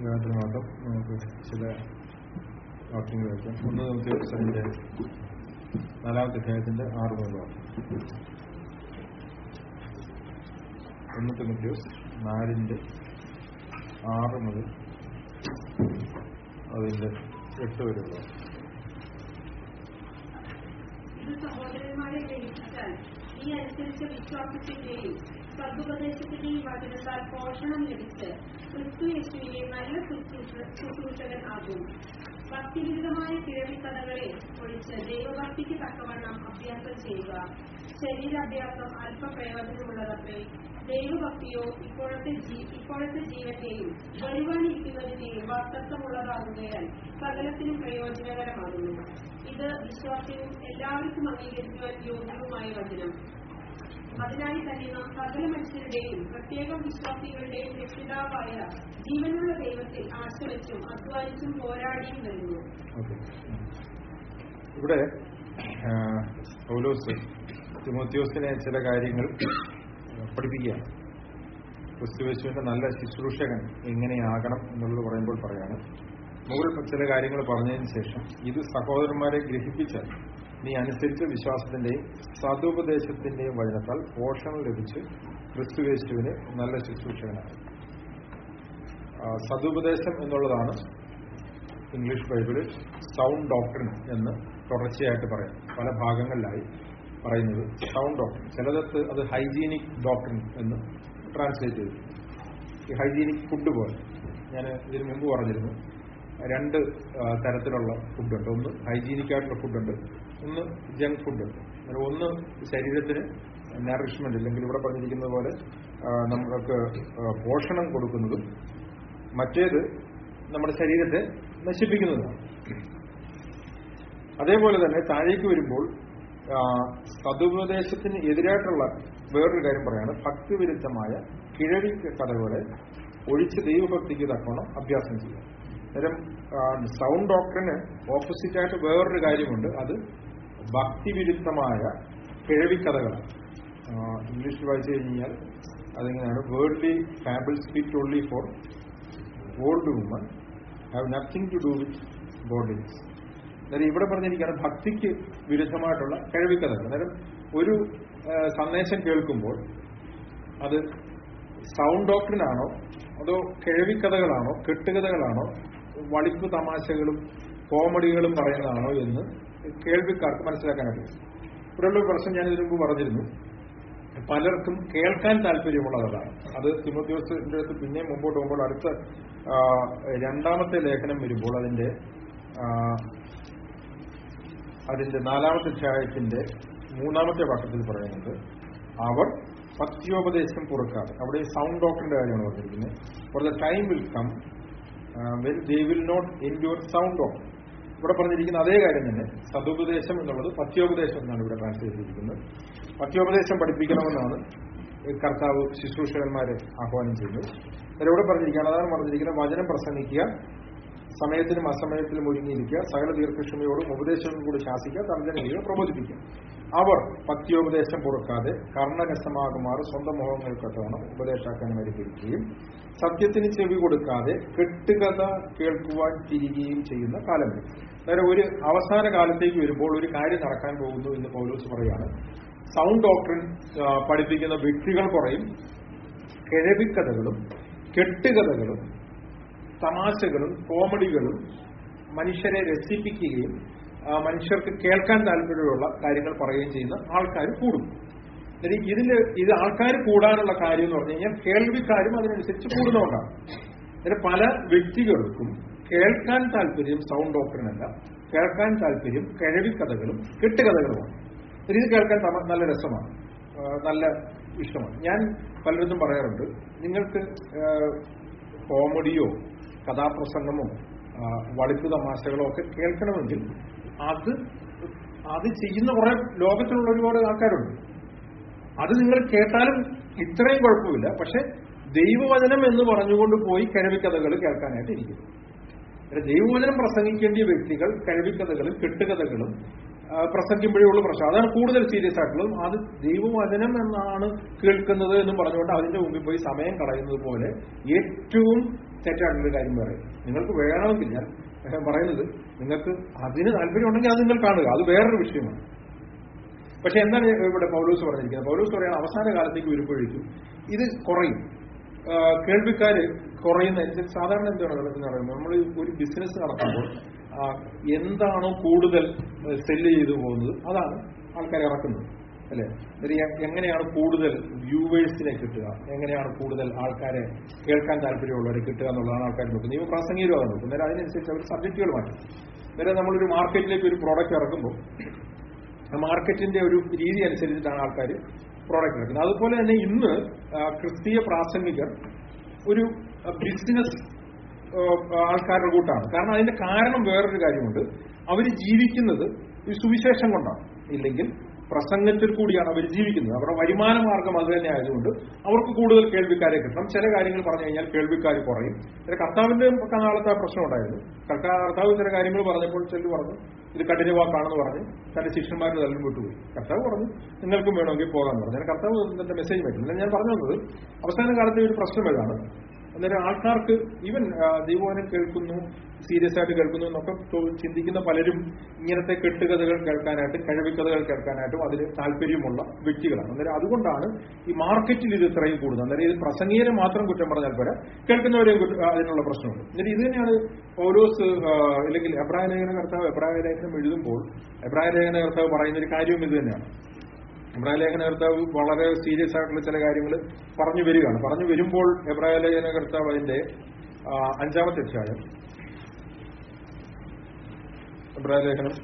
ഗായത്രി മാത്രം നമുക്ക് ചില വാക്യങ്ങൾ വയ്ക്കാം ഒന്ന് നമുക്ക് അതിന്റെ നാലാമത്തെ അധ്യായത്തിന്റെ ആറ് മുതൽ വാക്യം ഒന്ന് തിമത്യോസ് നാലിന്റെ ആറ് മുതൽ അതിന്റെ എട്ട് വരെയുള്ള വാക്യം. ഇത് സഹോദരന്മാരെ ഗ്രഹിച്ചാൽ ഈ അനുസരിച്ച വിശ്വാസത്തിന്റെയും സദ്ുപദേശത്തിന്റെയും വചനത്താൽ പോഷണം ലഭിച്ച് ക്രിസ്തു യേശുവിനെ നല്ല ശുശ്രൂഷ- ശുശ്രൂഷകൻ ആകും ഭക്തിവിരുദ്ധമായ കിഴവിക്കഥകളെ ഒഴിച്ച് ദൈവഭക്തിക്ക് തക്കവണ്ണം അഭ്യാസം ചെയ്യുക ശരീരാഭ്യാസം അല്പ പ്രയോജനമുള്ളതത്രേ ദൈവഭക്തിയോ ഇപ്പോഴത്തെ ജീ- ഇപ്പോഴത്തെ ജീവന്റെയും വരുവാനിരിക്കുന്നതിന്റെയും വാസ്തത്വമുള്ളതാകുകയാൽ സകലത്തിനും പ്രയോജനകരമാകുന്നു ഇത് വിശ്വാസ്യവും എല്ലാവർക്കും അംഗീകരിക്കുവാൻ യോഗ്യവുമായ വചനം അതിനായി തന്നെ നാം സകല മനുഷ്യരുടെയും പ്രത്യേകം വിശ്വാസികളുടെയും രക്ഷിതാവായ ജീവനുള്ള ദൈവത്തിൽ ആശ്രയിച്ചും അധ്വാനിച്ചും പോരാടിയും വരുന്നു ഓക്കെ. ഇവിടെ ആ, പൗലോസ് തിമോത്യോസിനെ ചില കാര്യങ്ങൾ പഠിപ്പിക്കുകയാണ് ക്രിസ്തുവേശുവിന്റെ നല്ല ശുശ്രൂഷകൻ എങ്ങനെയാകണം എന്നുള്ളത് പറയുമ്പോൾ പറയാണ് മുകളിൽ ചില കാര്യങ്ങൾ പറഞ്ഞതിന് ശേഷം ഇത് സഹോദരന്മാരെ ഗ്രഹിപ്പിച്ചാൽ നീ അനുസരിച്ച വിശ്വാസത്തിന്റെയും സതുപദേശത്തിന്റെയും വചനത്താൽ പോഷണം ലഭിച്ച് ക്രിസ്തുവേശുവിന് നല്ല ശുശ്രൂഷകനാകും ആ, സതുപദേശം എന്നുള്ളതാണ് ഇംഗ്ലീഷ് ബൈബിളിൽ സൗണ്ട് ഡോക്ടറിൻ എന്ന് തുടർച്ചയായിട്ട് പറയാം പല ഭാഗങ്ങളിലായി പറയുന്നത് സൗണ്ട് ഡോക്ടറിൻ ചിലതത്ത് അത് ഹൈജീനിക് ഡോക്ടറിൻ എന്ന് ട്രാൻസ്ലേറ്റ് ചെയ്തു ഈ ഹൈജീനിക് ഫുഡ് പോലെ ഞാൻ ഇതിനു മുമ്പ് പറഞ്ഞിരുന്നു രണ്ട് ആ, തരത്തിലുള്ള ഫുഡുണ്ട് ഒന്ന് ഹൈജീനിക് ആയിട്ടുള്ള ഫുഡുണ്ട് ഒന്ന് ജങ്ക് ഫുഡുണ്ട് അതിൽ ഒന്ന് ശരീരത്തിന് നറിഷ്മെന്റ് അല്ലെങ്കിൽ ഇവിടെ പറഞ്ഞിരിക്കുന്നത് പോലെ ആ, നമുക്ക് ആ, പോഷണം കൊടുക്കുന്നതും മറ്റേത് നമ്മുടെ ശരീരത്തെ നശിപ്പിക്കുന്നതാണ് അതേപോലെ തന്നെ താഴേക്ക് വരുമ്പോൾ ആ, സതുപദേശത്തിന് എതിരായിട്ടുള്ള വേറൊരു കാര്യം പറയാണ് ഭക്തിവിരുദ്ധമായ കിഴവി കഥകളെ ഒഴിച്ച് ദൈവഭക്തിക്ക് തക്കോണം അഭ്യാസം ചെയ്യുക അന്നേരം സൗണ്ട് ഡോക്ടറിന് ഓപ്പോസിറ്റായിട്ട് വേറൊരു കാര്യമുണ്ട് അത് ഭക്തിവിരുദ്ധമായ കിഴവിക്കഥകളാണ് ആ, ഇംഗ്ലീഷിൽ വായിച്ചു കഴിഞ്ഞാൽ അതെങ്ങനെയാണ് worldly fable spit only for old woman have nothing to do with bodies അന്നേരം ഇവിടെ പറഞ്ഞിരിക്കുകയാണ് ഭക്തിക്ക് വിരുദ്ധമായിട്ടുള്ള കഴിവിക്കഥകൾ അന്നേരം ഒരു ആ, സന്ദേശം കേൾക്കുമ്പോൾ അത് സൗണ്ട് ഡോക്ടറിനാണോ അതോ കിഴവിക്കഥകളാണോ കെട്ടുകഥകളാണോ വളിപ്പ് തമാശകളും കോമഡികളും പറയുന്നതാണോ എന്ന് കേൾവിക്കാർക്ക് മനസ്സിലാക്കാനായിട്ട് ഇവിടെയുള്ള പ്രശ്നം ഞാൻ ഇതിനു മുമ്പ് പറഞ്ഞിരുന്നു പലർക്കും കേൾക്കാൻ താല്പര്യമുള്ളതാണ് അത് തിമോത്യോസിന്റെ അടുത്ത് പിന്നെ മുമ്പോട്ട് പോകുമ്പോൾ അടുത്ത ആ, രണ്ടാമത്തെ ലേഖനം വരുമ്പോൾ അതിന്റെ ആ, അതിന്റെ നാലാമത്തെ അധ്യായത്തിന്റെ മൂന്നാമത്തെ വാക്യത്തിൽ പറയുന്നുണ്ട് അവർ സത്യോപദേശം പൊറുക്കാതെ അവിടെ സൗണ്ട് ഡോക്ടറിന്റെ കാര്യമാണ് പറഞ്ഞിരിക്കുന്നത് for the time will come when they will not endure sound doctor ഇവിടെ പറഞ്ഞിരിക്കുന്ന അതേ കാര്യം തന്നെ സതുപദേശം എന്നുള്ളത് പത്യോപദേശം എന്നാണ് ഇവിടെ ട്രാൻസ്ലേറ്റ് ചെയ്തിരിക്കുന്നത് പത്യോപദേശം പഠിപ്പിക്കണമെന്നാണ് ഈ കർത്താവ് ശുശ്രൂഷകന്മാരെ ആഹ്വാനം ചെയ്യുന്നത് അതിൽ ഇവിടെ പറഞ്ഞിരിക്കുകയാണ് അതാണ് പറഞ്ഞിരിക്കുന്നത് വചനം പ്രസംഗിക്കുക സമയത്തിനും അസമയത്തിലും ഒരുങ്ങിയിരിക്കുക സകല ദീർഘക്ഷമയോടും ഉപദേശവും കൂടി ശാസിക്കുക തർജ്ജന ചെയ്യുക പ്രബോധിപ്പിക്കുക അവർ പത്യോപദേശം പൊറുക്കാതെ കർണരസമാകുമാർ സ്വന്തം മുഖങ്ങൾക്കൊത്തവണ്ണം ഉപദേശാക്കന്മാരെ പിരിക്കുകയും സത്യത്തിന് ചെവി കൊടുക്കാതെ കെട്ടുകഥ കേൾക്കുവാൻ തിരികുകയും ചെയ്യുന്ന കാലം വരും അതായത് ഒരു അവസാന കാലത്തേക്ക് വരുമ്പോൾ ഒരു കാര്യം നടക്കാൻ പോകുന്നു എന്ന് പൗലോസ് പറയാണ് സൗണ്ട് ഡോക്ടറിൻ ആ, പഠിപ്പിക്കുന്ന വ്യക്തികൾ കുറയും കിഴവിക്കഥകളും കെട്ടുകഥകളും തമാശകളും കോമഡികളും മനുഷ്യരെ രസിപ്പിക്കുകയും ആ, മനുഷ്യർക്ക് കേൾക്കാൻ താല്പര്യമുള്ള കാര്യങ്ങൾ പറയുകയും ചെയ്യുന്ന ആൾക്കാർ കൂടും എന്നിട്ട് ഇതില് ഇത് ആൾക്കാർ കൂടാനുള്ള കാര്യം എന്ന് പറഞ്ഞു കഴിഞ്ഞാൽ കേൾവിക്കാരും അതിനനുസരിച്ച് കൂടുന്നതുകൊണ്ടാണ് എന്നിട്ട് പല വ്യക്തികൾക്കും കേൾക്കാൻ താല്പര്യം സൗണ്ട് ഡോക്ടറിനല്ല കേൾക്കാൻ താല്പര്യം കിഴവിക്കഥകളും കെട്ടുകഥകളുമാണ് എന്നിട്ട് ഇത് കേൾക്കാൻ തമ- നല്ല രസമാണ് ആ, നല്ല ഇഷ്ടമാണ് ഞാൻ പലയിടത്തും പറയാറുണ്ട് നിങ്ങൾക്ക് ആ, കോമഡിയോ കഥാപ്രസംഗമോ ആ, വളിപ്പ് തമാശകളോ ഒക്കെ കേൾക്കണമെങ്കിൽ അത് അത് ചെയ്യുന്ന കുറെ ലോകത്തിലുള്ള ഒരുപാട് ആൾക്കാരുണ്ട് അത് നിങ്ങൾ കേട്ടാലും ഇത്രയും കുഴപ്പമില്ല പക്ഷെ ദൈവവചനം എന്ന് പറഞ്ഞുകൊണ്ട് പോയി കിഴവിക്കഥകൾ കേൾക്കാനായിട്ട് ഇരിക്കുന്നു പിന്നെ ദൈവവചനം പ്രസംഗിക്കേണ്ട വ്യക്തികൾ കഴിവിക്കഥകളും കെട്ടുകഥകളും ആ, പ്രസംഗിക്കുമ്പോഴേ ഉള്ളൂ പ്രശ്നം അതാണ് കൂടുതൽ സീരിയസ് ആയിട്ടുള്ളത് അത് ദൈവവചനം എന്നാണ് കേൾക്കുന്നത് എന്നും പറഞ്ഞുകൊണ്ട് അതിന്റെ മുമ്പിൽ പോയി സമയം കളയുന്നത് പോലെ ഏറ്റവും തെറ്റായിട്ടുള്ള കാര്യം പറയും നിങ്ങൾക്ക് വേണമെങ്കിൽ ഞാൻ ഏഹ്, പറയുന്നത് നിങ്ങൾക്ക് അതിന് താല്പര്യം ഉണ്ടെങ്കിൽ അത് നിങ്ങൾ കാണുക അത് വേറൊരു വിഷയമാണ് പക്ഷെ എന്താണ് ഇവിടെ പൗലൂസ് പറഞ്ഞിരിക്കുന്നത് പൗലൂസ് പറയാണ് അവസാന കാലത്തേക്ക് വരുമ്പോഴേക്കും ഇത് കുറയും ആ, കേൾവിക്കാര് കുറയുന്നതനുസരിച്ച് സാധാരണ എന്താണ് നടക്കുന്നത് പറയുന്നത് നമ്മൾ ഒരു ബിസിനസ് നടത്തുമ്പോൾ ആ, എന്താണോ കൂടുതൽ സെല്ല് ചെയ്തു പോകുന്നത് അതാണ് ആൾക്കാരെ ഇറക്കുന്നത് അല്ലെ എന്നിട്ട് എ- എങ്ങനെയാണ് കൂടുതൽ വ്യൂവേഴ്സിനെ കിട്ടുക എങ്ങനെയാണ് കൂടുതൽ ആൾക്കാരെ കേൾക്കാൻ താല്പര്യമുള്ളവരെ കിട്ടുക എന്നുള്ളതാണ് ആൾക്കാർ നോക്കുന്നത് ഇവ പ്രാസംഗികരും അതാണ് നോക്കുന്നത് അന്നേരം അതിനനുസരിച്ച് അവർ സബ്ജക്റ്റുകൾ മാറ്റും അന്നേരം നമ്മളൊരു മാർക്കറ്റിലേക്ക് ഒരു പ്രോഡക്റ്റ് ഇറക്കുമ്പോൾ മാർക്കറ്റിന്റെ ഒരു രീതി അനുസരിച്ചിട്ടാണ് ആൾക്കാർ പ്രോഡക്റ്റ് എടുക്കുന്നത് അതുപോലെ തന്നെ ഇന്ന് ആ, ക്രിസ്തീയ പ്രാസംഗികർ ഒരു ബിസിനസ് ആൾക്കാരുടെ കൂട്ടാണ് കാരണം അതിന്റെ കാരണം വേറൊരു കാര്യമുണ്ട് അവർ ജീവിക്കുന്നത് ഈ സുവിശേഷം കൊണ്ടാണ് ഇല്ലെങ്കിൽ പ്രസംഗത്തിൽ കൂടിയാണ് അവർ ജീവിക്കുന്നത് അവരുടെ വരുമാന മാർഗം അത് തന്നെ ആയതുകൊണ്ട് അവർക്ക് കൂടുതൽ കേൾവിക്കാരെ കിട്ടണം ചില കാര്യങ്ങൾ പറഞ്ഞു കഴിഞ്ഞാൽ കേൾവിക്കാർ കുറയും ചില കർത്താവിന്റെ കാലത്ത് ആ പ്രശ്നം ഉണ്ടായിരുന്നു കർത്താവ് കർത്താവ് ചില കാര്യങ്ങൾ പറഞ്ഞപ്പോൾ ചെല്ലു പറഞ്ഞു ഇത് കഠിന വാക്കാണെന്ന് പറഞ്ഞ് തന്റെ ശിഷ്യന്മാർ തല്ലും വിട്ടുപോയി കർത്താവ് പറഞ്ഞു നിങ്ങൾക്കും വേണമെങ്കിൽ പോകാമെന്ന് പറഞ്ഞു അങ്ങനെ കർത്താവ് തന്റെ മെസ്സേജ് പറ്റില്ല ഞാൻ പറഞ്ഞു വന്നത് അവസാന കാലത്തെ ഒരു പ്രശ്നം ഏതാണ് അന്നേരം ആൾക്കാർക്ക് ഈവൻ ദൈവവനം കേൾക്കുന്നു സീരിയസ് ആയിട്ട് കേൾക്കുന്നു എന്നൊക്കെ തോ- ചിന്തിക്കുന്ന പലരും ഇങ്ങനത്തെ കെട്ടുകഥകൾ കേൾക്കാനായിട്ട് കഴിവിക്കഥകൾ കേൾക്കാനായിട്ടും അതിന് താല്പര്യമുള്ള വ്യക്തികളാണ് അന്നേരം അതുകൊണ്ടാണ് ഈ മാർക്കറ്റിൽ ഇത് ഇത്രയും കൂടുന്നത് അന്നേരം ഇത് പ്രസംഗീയനെ മാത്രം കുറ്റം പറഞ്ഞാൽ പോരാ കേൾക്കുന്നവരെയും കുറ്റ- അതിനുള്ള പ്രശ്നമുണ്ട് എന്നിട്ട് ഇത് തന്നെയാണ് ഓരോസ് അല്ലെങ്കിൽ എബ്രായ ലേഖന കർത്താവ് എബ്രായ ലേഖനം എഴുതുമ്പോൾ എബ്രായ ലേഖന കർത്താവ് പറയുന്ന ഒരു കാര്യവും ഇത് തന്നെയാണ് എബ്രായ ലേഖന കർത്താവ് വളരെ സീരിയസ് ആയിട്ടുള്ള ചില കാര്യങ്ങൾ പറഞ്ഞു വരികയാണ് പറഞ്ഞു വരുമ്പോൾ എബ്രായ ലേഖന കർത്താവ് അതിന്റെ ആ, അഞ്ചാമത്തെ അധ്യായം എബ്രായ ലേഖനം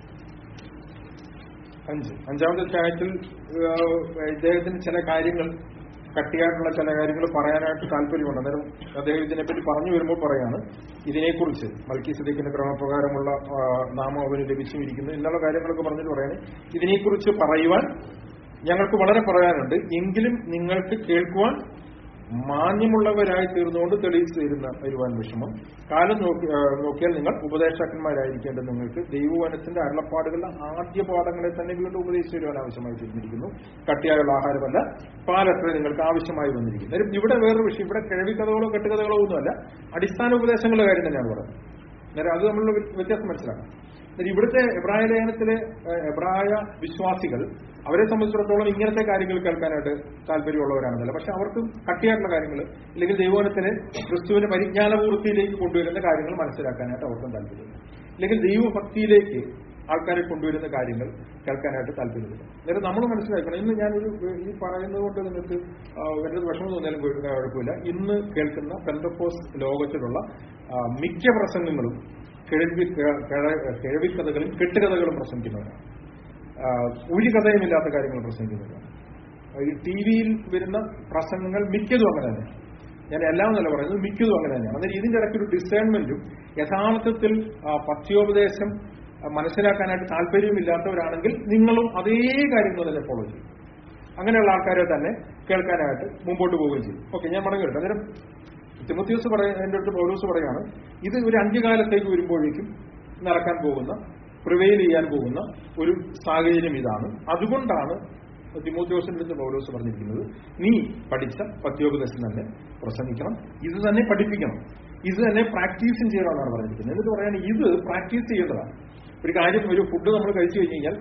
അഞ്ച് അഞ്ചാമത്തെ അധ്യായത്തിൽ ആ, ഇദ്ദേഹത്തിന് ചില കാര്യങ്ങൾ കട്ടിയായിട്ടുള്ള ചില കാര്യങ്ങൾ പറയാനായിട്ട് താല്പര്യമുണ്ട് അന്നേരം അദ്ദേഹം ഇതിനെപ്പറ്റി പറഞ്ഞു വരുമ്പോൾ പറയാണ് ഇതിനെക്കുറിച്ച് മൽക്കി സദീഖിന്റെ ക്രമപ്രകാരമുള്ള ആ, നാമം അവന് ലഭിച്ചിരിക്കുന്നു എന്നുള്ള കാര്യങ്ങളൊക്കെ പറഞ്ഞിട്ട് പറയാണ് ഇതിനെക്കുറിച്ച് പറയുവാൻ ഞങ്ങൾക്ക് വളരെ പറയാനുണ്ട് എങ്കിലും നിങ്ങൾക്ക് കേൾക്കുവാൻ മാന്യമുള്ളവരായി തീർന്നുകൊണ്ട് തെളിയിച്ചു തരുന്ന വരുവാൻ വിഷമം കാലം നോക്കി ആ, നോക്കിയാൽ നിങ്ങൾ ഉപദേശകന്മാരായിരിക്കേണ്ടത് നിങ്ങൾക്ക് ദൈവവനത്തിന്റെ അരുളപ്പാടുകളുടെ ആദ്യ പാഠങ്ങളെ തന്നെ വീണ്ടും ഉപദേശിച്ചു തരുവാൻ ആവശ്യമായി തീർന്നിരിക്കുന്നു കട്ടിയായുള്ള ആഹാരമല്ല പാലത്ര നിങ്ങൾക്ക് ആവശ്യമായി വന്നിരിക്കുന്നു അന്നേരം ഇവിടെ വേറൊരു വിഷയം ഇവിടെ കിഴവിക്കഥകളോ കെട്ടുകഥകളോ ഒന്നുമല്ല അടിസ്ഥാന ഉപദേശങ്ങളുടെ കാര്യം തന്നെയാണ് പറയുന്നത് അന്നേരം അത് നമ്മളുടെ വ്യത്യാസം മനസ്സിലാക്കാം എന്നിട്ട് ഇവിടുത്തെ എബ്രായ ലേഖനത്തിലെ ഏഹ്, എബ്രായ വിശ്വാസികൾ അവരെ സംബന്ധിച്ചിടത്തോളം ഇങ്ങനത്തെ കാര്യങ്ങൾ കേൾക്കാനായിട്ട് താല്പര്യമുള്ളവരാണെന്നല്ല പക്ഷെ അവർക്ക് കട്ടിയായിട്ടുള്ള കാര്യങ്ങൾ അല്ലെങ്കിൽ ദൈവവനത്തിന് ക്രിസ്തുവിന്റെ പരിജ്ഞാനപൂർത്തിയിലേക്ക് കൊണ്ടുവരുന്ന കാര്യങ്ങൾ മനസ്സിലാക്കാനായിട്ട് അവർക്കും താല്പര്യമില്ല അല്ലെങ്കിൽ ദൈവഭക്തിയിലേക്ക് ആൾക്കാരെ കൊണ്ടുവരുന്ന കാര്യങ്ങൾ കേൾക്കാനായിട്ട് താല്പര്യമില്ല അന്നേരം നമ്മൾ മനസ്സിലാക്കണം ഇന്ന് ഞാനൊരു ഈ പറയുന്നത് കൊണ്ട് നിങ്ങൾക്ക് ആ, വല്ലത് വിഷമം തോന്നിയാലും കുഴ- കുഴപ്പമില്ല ഇന്ന് കേൾക്കുന്ന പെന്തപ്പോസ് ലോകത്തിലുള്ള ആ, മിക്ക പ്രസംഗങ്ങളും കിഴവി കിഴവിക്കഥകളും കെട്ടുകഥകളും പ്രസംഗിക്കുന്നവരാണ് ആ, ഒരു കഥയുമില്ലാത്ത കാര്യങ്ങൾ പ്രസംഗിക്കുന്നവരാണ് ഈ ടി വിയിൽ വരുന്ന പ്രസംഗങ്ങൾ മിക്കതും അങ്ങനെ തന്നെ ഞാൻ എല്ലാം എന്നല്ല പറയുന്നത് മിക്കതും അങ്ങനെ തന്നെയാണ് അന്നേരം ഇതിന്റെ ഇടയ്ക്ക് ഒരു ഡിസൈൻമെന്റും യഥാർത്ഥത്തിൽ ആ, പഥ്യോപദേശം ആ, മനസ്സിലാക്കാനായിട്ട് താല്പര്യമില്ലാത്തവരാണെങ്കിൽ നിങ്ങളും അതേ കാര്യങ്ങൾ തന്നെ ഫോളോ ചെയ്യും അങ്ങനെയുള്ള ആൾക്കാരെ തന്നെ കേൾക്കാനായിട്ട് മുമ്പോട്ട് പോവുകയും ചെയ്യും ഓക്കെ ഞാൻ മടങ്ങി വരട്ടെ അന്നേരം തിമത്യൂസ് പറയ എന്റെ അടുത്ത് പൗലൂസ് പറയാണ് ഇത് ഒരു അന്ത്യകാലത്തേക്ക് വരുമ്പോഴേക്കും നടക്കാൻ പോകുന്ന പ്രിവെയിൽ ചെയ്യാൻ പോകുന്ന ഒരു സാഹചര്യം ഇതാണ് അതുകൊണ്ടാണ് തിമോത്യോസിന്റെ അടുത്ത് പൗലോസ് പറഞ്ഞിരിക്കുന്നത് നീ പഠിച്ച പത്യോപദേശം തന്നെ പ്രസംഗിക്കണം ഇത് തന്നെ പഠിപ്പിക്കണം ഇത് തന്നെ പ്രാക്ടീസും ചെയ്യണമെന്നാണ് പറഞ്ഞിരിക്കുന്നത് എന്നിട്ട് പറയാൻ ഇത് പ്രാക്ടീസ് ചെയ്യേണ്ടതാണ് ഒരു കാര്യം ഒരു ഫുഡ് നമ്മൾ കഴിച്ചു കഴിഞ്ഞ് കഴിഞ്ഞാൽ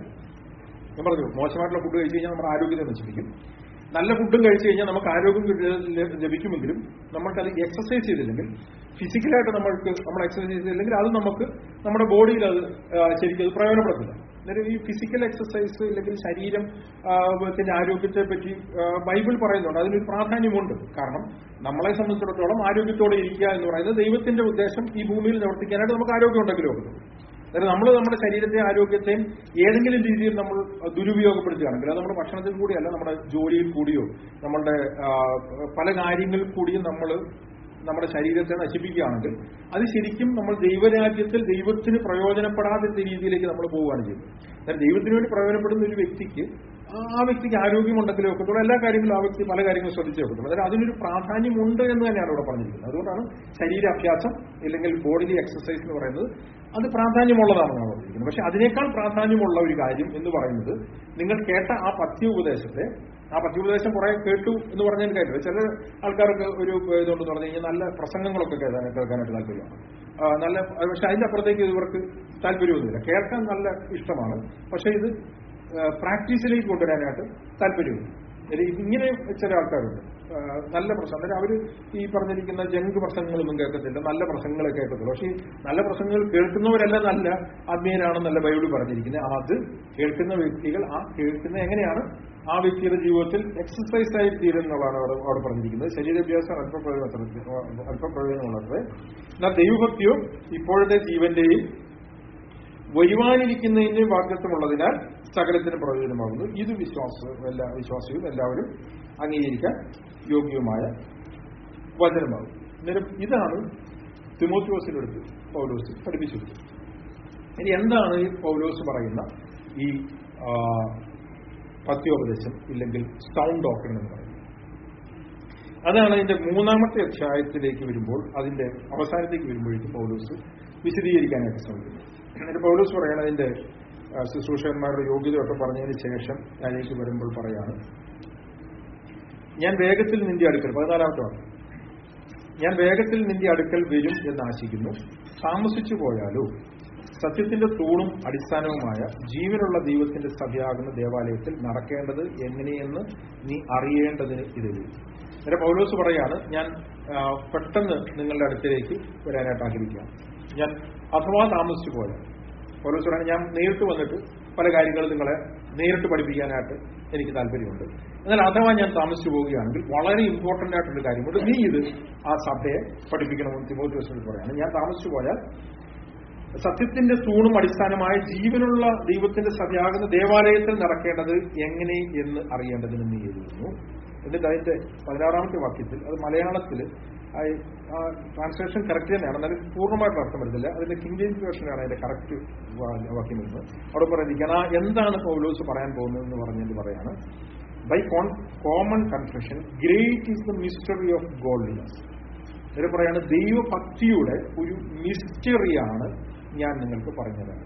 ഞാൻ പറഞ്ഞു മോശമായിട്ടുള്ള ഫുഡ് കഴിച്ചു കഴിഞ്ഞാൽ നമ്മുടെ ആരോഗ്യത്തെ നശിപ്പിക്കും നല്ല ഫുഡും കഴിച്ചു കഴിഞ്ഞാൽ നമുക്ക് ആരോഗ്യം കിട്ട- ല- ലഭിക്കുമെങ്കിലും നമ്മൾക്കത് എക്സസൈസ് ചെയ്തില്ലെങ്കിൽ ഫിസിക്കലായിട്ട് നമ്മൾക്ക് നമ്മൾ എക്സസൈസ് ചെയ്തില്ലെങ്കിൽ അത് നമുക്ക് നമ്മുടെ ബോഡിയിൽ അത് ആ, ശരിക്കും അത് പ്രയോജനപ്പെടത്തില്ല അന്നേരം ഈ ഫിസിക്കൽ എക്സസൈസ് അല്ലെങ്കിൽ ശരീരം ആ, ത്തിന്റെ ആരോഗ്യത്തെ പറ്റി ആ, ബൈബിൾ പറയുന്നുണ്ട് അതിനൊരു പ്രാധാന്യമുണ്ട് കാരണം നമ്മളെ സംബന്ധിച്ചിടത്തോളം ആരോഗ്യത്തോടെ ഇരിക്കുക എന്ന് പറയുന്നത് ദൈവത്തിന്റെ ഉദ്ദേശം ഈ ഭൂമിയിൽ നിവർത്തിക്കാനായിട്ട് നമുക്ക് ആരോഗ്യം ഉണ്ടെങ്കിലും ഒക്കുള്ളൂ അതായത് നമ്മൾ നമ്മുടെ ശരീരത്തെ ആരോഗ്യത്തെയും ഏതെങ്കിലും രീതിയിൽ നമ്മൾ ദുരുപയോഗപ്പെടുത്തുകയാണെങ്കിൽ അത് നമ്മുടെ ഭക്ഷണത്തിൽ കൂടിയല്ല നമ്മുടെ ജോലിയിൽ കൂടിയോ നമ്മളുടെ ആ, പല കാര്യങ്ങളിൽ കൂടിയും നമ്മൾ നമ്മുടെ ശരീരത്തെ നശിപ്പിക്കുകയാണെങ്കിൽ അത് ശരിക്കും നമ്മൾ ദൈവരാജ്യത്തിൽ ദൈവത്തിന് പ്രയോജനപ്പെടാത്ത രീതിയിലേക്ക് നമ്മൾ പോവുകയാണ് ചെയ്യുന്നത് അതായത് ദൈവത്തിന് വേണ്ടി പ്രയോജനപ്പെടുന്ന ഒരു വ്യക്തിക്ക് ആ വ്യക്തിക്ക് ആരോഗ്യമുണ്ടെങ്കിലേ ഒക്കത്തുള്ളൂ എല്ലാ കാര്യങ്ങളും ആ വ്യക്തി പല കാര്യങ്ങളും ശ്രദ്ധിച്ചേ ഒക്കത്തുള്ളൂ അതായത് അതിനൊരു പ്രാധാന്യമുണ്ട് എന്ന് തന്നെയാണ് ഇവിടെ പറഞ്ഞിരിക്കുന്നത് അതുകൊണ്ടാണ് ശരീരാഭ്യാസം ഇല്ലെങ്കിൽ ബോഡിലി എക്സസൈസ് എന്ന് പറയുന്നത് അത് പ്രാധാന്യമുള്ളതാണെന്നാണ് പറഞ്ഞിരിക്കുന്നത് പക്ഷെ അതിനേക്കാൾ പ്രാധാന്യമുള്ള ഒരു കാര്യം എന്ന് പറയുന്നത് നിങ്ങൾ കേട്ട ആ പഥ്യോപദേശത്തെ ആ പഥ്യോപദേശം കുറെ കേട്ടു എന്ന് പറഞ്ഞാൽ കേട്ടു ചില ആൾക്കാർക്ക് ഒരു ഇതുകൊണ്ടെന്ന് പറഞ്ഞു കഴിഞ്ഞാൽ നല്ല പ്രസംഗങ്ങളൊക്കെ കേൾക്കാൻ കേൾക്കാനായിട്ട് താല്പര്യമാണ് ആ, നല്ല പക്ഷെ അതിന്റെ അപ്പുറത്തേക്ക് ഇവർക്ക് താല്പര്യമൊന്നുമില്ല കേൾക്കാൻ നല്ല ഇഷ്ടമാണ് പക്ഷെ ഇത് പ്രാക്ടീസിലേക്ക് കൊണ്ടുവരാനായിട്ട് താല്പര്യമുണ്ട് ഇത് ഇങ്ങനെ ചില ആൾക്കാരുണ്ട് ആ, നല്ല പ്രശ്നം അന്നേരം അവർ ഈ പറഞ്ഞിരിക്കുന്ന ജങ്ക് പ്രസംഗങ്ങളൊന്നും കേൾക്കത്തില്ല നല്ല പ്രസംഗങ്ങളെ കേൾക്കത്തുള്ളൂ പക്ഷേ ഈ നല്ല പ്രസംഗങ്ങൾ കേൾക്കുന്നവരെല്ലാം നല്ല ആത്മീയനാണെന്നല്ല ബൈബിൾ പറഞ്ഞിരിക്കുന്നത് അത് കേൾക്കുന്ന വ്യക്തികൾ ആ കേൾക്കുന്ന എങ്ങനെയാണ് ആ വ്യക്തിയുടെ ജീവിതത്തിൽ എക്സസൈസ് ആയി തീരുന്നതാണ് അവിടെ അവിടെ പറഞ്ഞിരിക്കുന്നത് ശരീരാഭ്യാസം അല്പപ്രയോജനം അല്പപ്രയോജനമുള്ളത് എന്നാൽ ദൈവഭക്തിയോ ഇപ്പോഴത്തെ ജീവന്റെയും വരുവാനിരിക്കുന്നതിന്റെ വാഗ്ദത്വമുള്ളതിനാൽ സകലത്തിന് പ്രയോജനമാകുന്നു ഇത് വിശ്വാസ എല്ലാ വിശ്വാസിയും എല്ലാവരും അംഗീകരിക്കാൻ യോഗ്യവുമായ വചനമാകും അന്നേരം ഇതാണ് തിമോത്യോസിലെടുത്ത് പൗലോസ് പഠിപ്പിച്ചത് ഇനി എന്താണ് ഈ പൗലോസ് പറയുന്ന ഈ ആ, പത്യോപദേശം ഇല്ലെങ്കിൽ സൗണ്ട് ഡോക്ടറിൻ എന്ന് പറയുന്നത് അതാണ് അതിന്റെ മൂന്നാമത്തെ അധ്യായത്തിലേക്ക് വരുമ്പോൾ അതിന്റെ അവസാനത്തേക്ക് വരുമ്പോഴേക്കും പൗലോസ് വിശദീകരിക്കാനായിട്ട് ശ്രമിക്കുന്നു എന്നിട്ട് പൗലോസ് പറയണ അതിന്റെ ആ, ശുശ്രൂഷകന്മാരുടെ യോഗ്യതയൊക്കെ പറഞ്ഞതിന് ശേഷം അതിലേക്ക് വരുമ്പോൾ പറയാണ് ഞാൻ വേഗത്തിൽ നിന്റെ അടുക്കൽ പതിനാലാമത്തെ വാക്യം ഞാൻ വേഗത്തിൽ നിന്റെ അടുക്കൽ വരും എന്ന് ആശിക്കുന്നു താമസിച്ചു പോയാലോ സത്യത്തിന്റെ തൂണും അടിസ്ഥാനവുമായ ജീവനുള്ള ദൈവത്തിന്റെ സഭയാകുന്ന ദേവാലയത്തിൽ നടക്കേണ്ടത് എങ്ങനെയെന്ന് നീ അറിയേണ്ടതിന് ഇത് വരും നേരെ പൗലോസ് പറയാണ് ഞാൻ ആ, പെട്ടെന്ന് നിങ്ങളുടെ അടുത്തേക്ക് വരാനായിട്ട് ആഗ്രഹിക്കുകയാണ് ഞാൻ അഥവാ താമസിച്ചു പോയാൽ പൗലോസ് പറയാണ് ഞാൻ നേരിട്ട് വന്നിട്ട് പല കാര്യങ്ങളും നിങ്ങളെ നേരിട്ട് പഠിപ്പിക്കാനായിട്ട് എനിക്ക് താല്പര്യമുണ്ട് എന്നാൽ അഥവാ ഞാൻ താമസിച്ചു പോവുകയാണെങ്കിൽ വളരെ ഇമ്പോർട്ടന്റ് ആയിട്ടുള്ള കാര്യമുണ്ട് നീ ഇത് ആ സഭയെ പഠിപ്പിക്കണമെന്ന് തിമോത്യോസിനോട് പറയാണ് ഞാൻ താമസിച്ചു പോയാൽ സത്യത്തിന്റെ തൂണും അടിസ്ഥാനമായ ജീവനുള്ള ദൈവത്തിന്റെ സഭയാകുന്ന ദേവാലയത്തിൽ നടക്കേണ്ടത് എങ്ങനെ എന്ന് അറിയേണ്ടതിന് നീ എഴുതുന്നു എന്നിട്ട് അതിന്റെ പതിനാറാമത്തെ വാക്യത്തിൽ അത് മലയാളത്തിൽ ആ ട്രാൻസ്ലേഷൻ കറക്റ്റ് തന്നെയാണ് എന്നാലും പൂർണ്ണമായിട്ട് അർത്ഥം വരുന്നില്ല അതിന്റെ കിങ് ജെയിംസ് വേർഷനാണ് അതിന്റെ കറക്റ്റ് വാക്യം വരുന്നത് അവിടെ പറഞ്ഞിരിക്കണം ആ എന്താണ് പൗലോസ് പറയാൻ പോകുന്നതെന്ന് പറഞ്ഞിട്ട് പറയാണ് by common confession great is the mystery of godliness ഇവര് പറയാണ് ദൈവഭക്തിയുടെ ഒരു മിസ്റ്ററിയാണ് ഞാൻ നിങ്ങൾക്ക് പറഞ്ഞുതരാം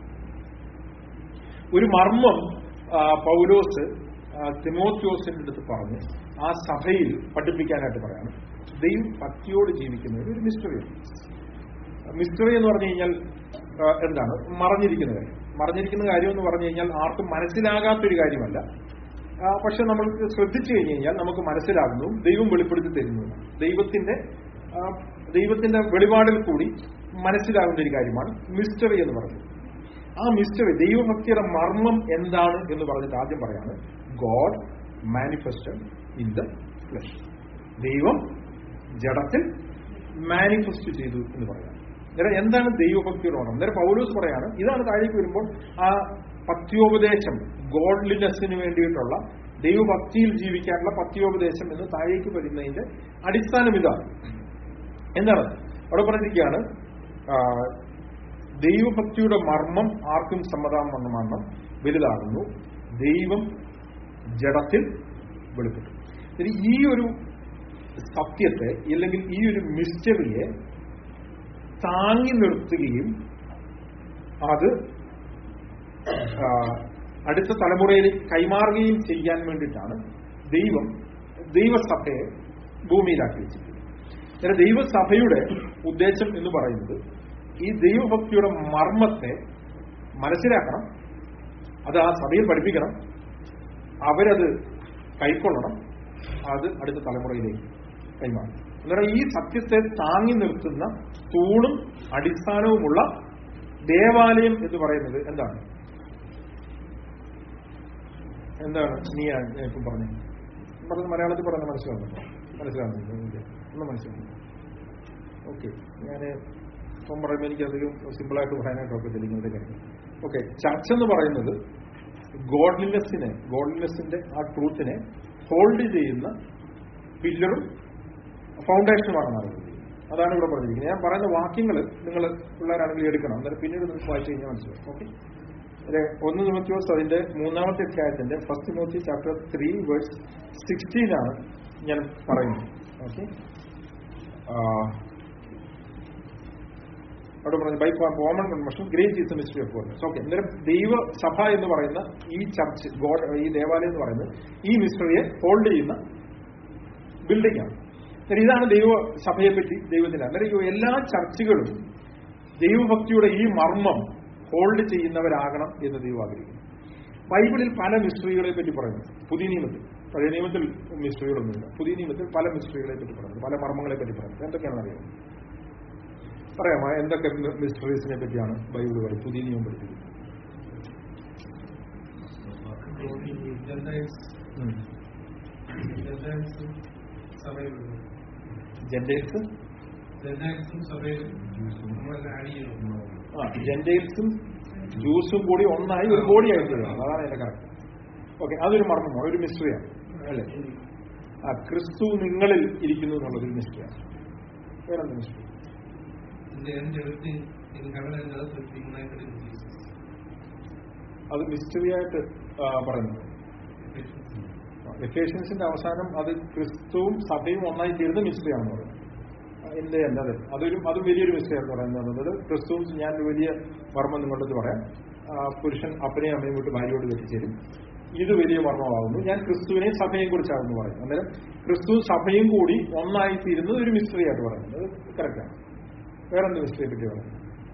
ഒരു മർമ്മം ആ, പൗലോസ് ആ, തിമോത്യോസിന്റെ അടുത്ത് പറഞ്ഞ് ആ സഭയിൽ പഠിപ്പിക്കാനായിട്ട് പറയാണ് ദൈവഭക്തിയോട് ജീവിക്കുന്നതിന് ഒരു മിസ്റ്ററിയാണ് മിസ്റ്ററി എന്ന് പറഞ്ഞു കഴിഞ്ഞാൽ ആ, എന്താണ് മറഞ്ഞിരിക്കുന്ന കാര്യം മറഞ്ഞിരിക്കുന്ന കാര്യം എന്ന് പറഞ്ഞു കഴിഞ്ഞാൽ ആർക്കും മനസ്സിലാകാത്തൊരു കാര്യമല്ല ആ, പക്ഷെ നമ്മൾ ശ്രദ്ധിച്ചു കഴിഞ്ഞു കഴിഞ്ഞാൽ നമുക്ക് മനസ്സിലാകുന്നു ദൈവം വെളിപ്പെടുത്തി തരുന്നതാണ് ദൈവത്തിന്റെ ആ, ദൈവത്തിന്റെ വെളിപാടിൽ കൂടി മനസ്സിലാകുന്ന ഒരു കാര്യമാണ് മിസ്റ്ററി എന്ന് പറയുന്നത് ആ മിസ്റ്ററി ദൈവഭക്തിയുടെ മർമ്മം എന്താണ് എന്ന് പറഞ്ഞിട്ട് ആദ്യം പറയാണ് God manifested in the flesh ദൈവം ജഡത്തിൽ മാനിഫെസ്റ്റ് ചെയ്തു എന്ന് പറയാം അന്നേരം എന്താണ് ദൈവഭക്തിയുടെ ഓണം അന്നേരം പൗലോസ് പറയാണ് ഇതാണ് താഴേക്ക് വരുമ്പോൾ ആ പത്യോപദേശം ഗോഡ്ലിനെസ്സിന് വേണ്ടിയിട്ടുള്ള ദൈവഭക്തിയിൽ ജീവിക്കാനുള്ള പത്യോപദേശം എന്ന് താഴേക്ക് വരുന്നതിന്റെ അടിസ്ഥാനം ഇതാണ് എന്താണ് അവിടെ പറഞ്ഞിരിക്കുകയാണ് ആ, ദൈവഭക്തിയുടെ മർമ്മം ആർക്കും സമ്മതാമണ്ണം വലുതാകുന്നു ദൈവം ജഡത്തിൽ വെളിപ്പെട്ടു ഇനി ഈ ഒരു സത്യത്തെ ഇല്ലെങ്കിൽ ഈ ഒരു മിസ്റ്ററിയെ താങ്ങി നിർത്തുകയും അത് ആ, അടുത്ത തലമുറയിൽ കൈമാറുകയും ചെയ്യാൻ വേണ്ടിയിട്ടാണ് ദൈവം ദൈവസഭയെ ഭൂമിയിലാക്കി വെച്ചിരിക്കുന്നത് അന്നേരം ദൈവസഭയുടെ ഉദ്ദേശം എന്ന് പറയുന്നത് ഈ ദൈവഭക്തിയുടെ മർമ്മത്തെ മനസ്സിലാക്കണം അത് ആ സഭയിൽ പഠിപ്പിക്കണം അവരത് കൈക്കൊള്ളണം അത് അടുത്ത തലമുറയിലേക്ക് കൈമാറും അന്നേരം ഈ സത്യത്തെ താങ്ങി നിർത്തുന്ന തൂണും അടിസ്ഥാനവുമുള്ള ദേവാലയം എന്ന് പറയുന്നത് എന്താണ് എന്താണ് നീ ഇപ്പം പറഞ്ഞു പറഞ്ഞ മലയാളത്തിൽ പറയുന്ന മനസ്സിലാവുന്നുണ്ടോ മനസ്സിലാവുന്നില്ല ഒന്ന് മനസ്സിലാവുന്നു ഓക്കെ ഞാൻ ഇപ്പം പറയുമ്പോൾ എനിക്ക് അധികം സിമ്പിളായിട്ട് പറയാനായിട്ട് ഒക്കത്തില്ല ഇങ്ങനത്തെ കാര്യം ഓക്കെ ചർച്ച എന്ന് പറയുന്നത് ഗോഡ്ലിനെസ്സിനെ ഗോഡ്ലിനെസ്സിന്റെ ആ ട്രൂത്തിനെ ഹോൾഡ് ചെയ്യുന്ന പില്ലറും ഫൗണ്ടേഷനുമാണ് അറിയുന്നത് അതാണ് ഇവിടെ പറഞ്ഞിരിക്കുന്നത് ഞാൻ പറയുന്ന വാക്യങ്ങൾ നിങ്ങൾ പിള്ളേരാണെങ്കിൽ എടുക്കണം അന്നേരം പിന്നീട് നിങ്ങൾക്ക് വായിച്ചു കഴിഞ്ഞാൽ മനസ്സിലാവും ഓക്കെ അല്ലെ ഒന്ന് തിമോത്തിയോസ് അതിന്റെ മൂന്നാമത്തെ അധ്യായത്തിന്റെ first Timothy chapter three verse sixteen ആണ് ഞാൻ പറയുന്നത് ഓക്കെ അവിടെ പറഞ്ഞു by common convention great is mystery of God okay അന്നേരം ദൈവസഭ എന്ന് പറയുന്ന ഈ ചർച്ച് ഗോഡ് ഈ ദേവാലയം എന്ന് പറയുന്നത് ഈ മിസ്റ്ററിയെ ഹോൾഡ് ചെയ്യുന്ന ബിൽഡിംഗ് ആണ് അന്നേരം ഇതാണ് ദൈവ സഭയെ പറ്റി ദൈവത്തിന് അന്നേരം ഈ എല്ലാ ചർച്ചുകളും ദൈവഭക്തിയുടെ ഈ മർമ്മം ഹോൾഡ് ചെയ്യുന്നവരാകണം എന്ന് ദൈവം ആഗ്രഹിക്കുന്നു ബൈബിളിൽ പല മിസ്റ്ററികളെ പറ്റി പറയുന്നു പുതിയ നിയമത്തിൽ പഴയ നിയമത്തിൽ മിസ്റ്ററികളൊന്നുമില്ല പുതിയ നിയമത്തിൽ പല മിസ്റ്ററികളെ പറ്റി പറയുന്നു പല മർമ്മങ്ങളെ പറ്റി പറയുന്നു എന്തൊക്കെയാണെന്ന് അറിയാം പറയാമോ എന്തൊക്കെ മിസ്റ്ററീസിനെ പറ്റിയാണ് ബൈബിൾ പറയുന്നത് പുതിയ നിയമം പഠിപ്പിക്കുന്നത് Gentiles, ഉം. Gentiles സഭയിലുണ്ട് ജെന്റൈൽസ് Gentiles സഭയിൽ നമ്മളെല്ലാം ആഡ് ചെയ്യണം ആ ജെന്റൈൽസും ജ്യൂസും കൂടി ഒന്നായി ഒരു ബോഡിയായി തീരുന്നത് അതാണ് എന്റെ കറക്റ്റ് ഓക്കെ അതൊരു മർമ്മമാണ് ഒരു മിസ്റ്ററിയാണ് അല്ലേ ആ ക്രിസ്തു നിങ്ങളിൽ ഇരിക്കുന്നു എന്നുള്ളത് ഒരു മിസ്റ്ററിയാണ് വേറെന്ത് mystery In the end, everything in heaven and earth will be united in Jesus. അത് മിസ്റ്ററിയായിട്ട് പറയുന്നത് എഫേഷ്യൻസിന്റെ അവസാനം അത് ക്രിസ്തുവും സഭയും ഒന്നായി തീർന്ന മിസ്റ്ററിയാണെന്ന് പറയുന്നത് എന്റെ അല്ലാതെ അതൊരു അതും വലിയൊരു മിസ്റ്ററിയാണ് പറയുന്നത് ക്രിസ്തുവും ഞാൻ ഒരു വലിയ മർമ്മം നിങ്ങളോട് പറയാം ആ, പുരുഷൻ അപ്പനെയും അമ്മയും വിട്ട് ഭാര്യയോട് കെട്ടിച്ചേരും ഇത് വലിയ മർമ്മമാകുന്നു ഞാൻ ക്രിസ്തുവിനെയും സഭയെയും കുറിച്ചാണെന്ന് പറയും അന്നേരം ക്രിസ്തു സഭയും കൂടി ഒന്നായി തീരുന്നത് ഒരു മിസ്റ്ററി ആയിട്ട് പറയുന്നത് അത് കറക്റ്റാണ് വേറെന്ത് മിസ്റ്ററിയെ പറ്റി പറയുന്നത്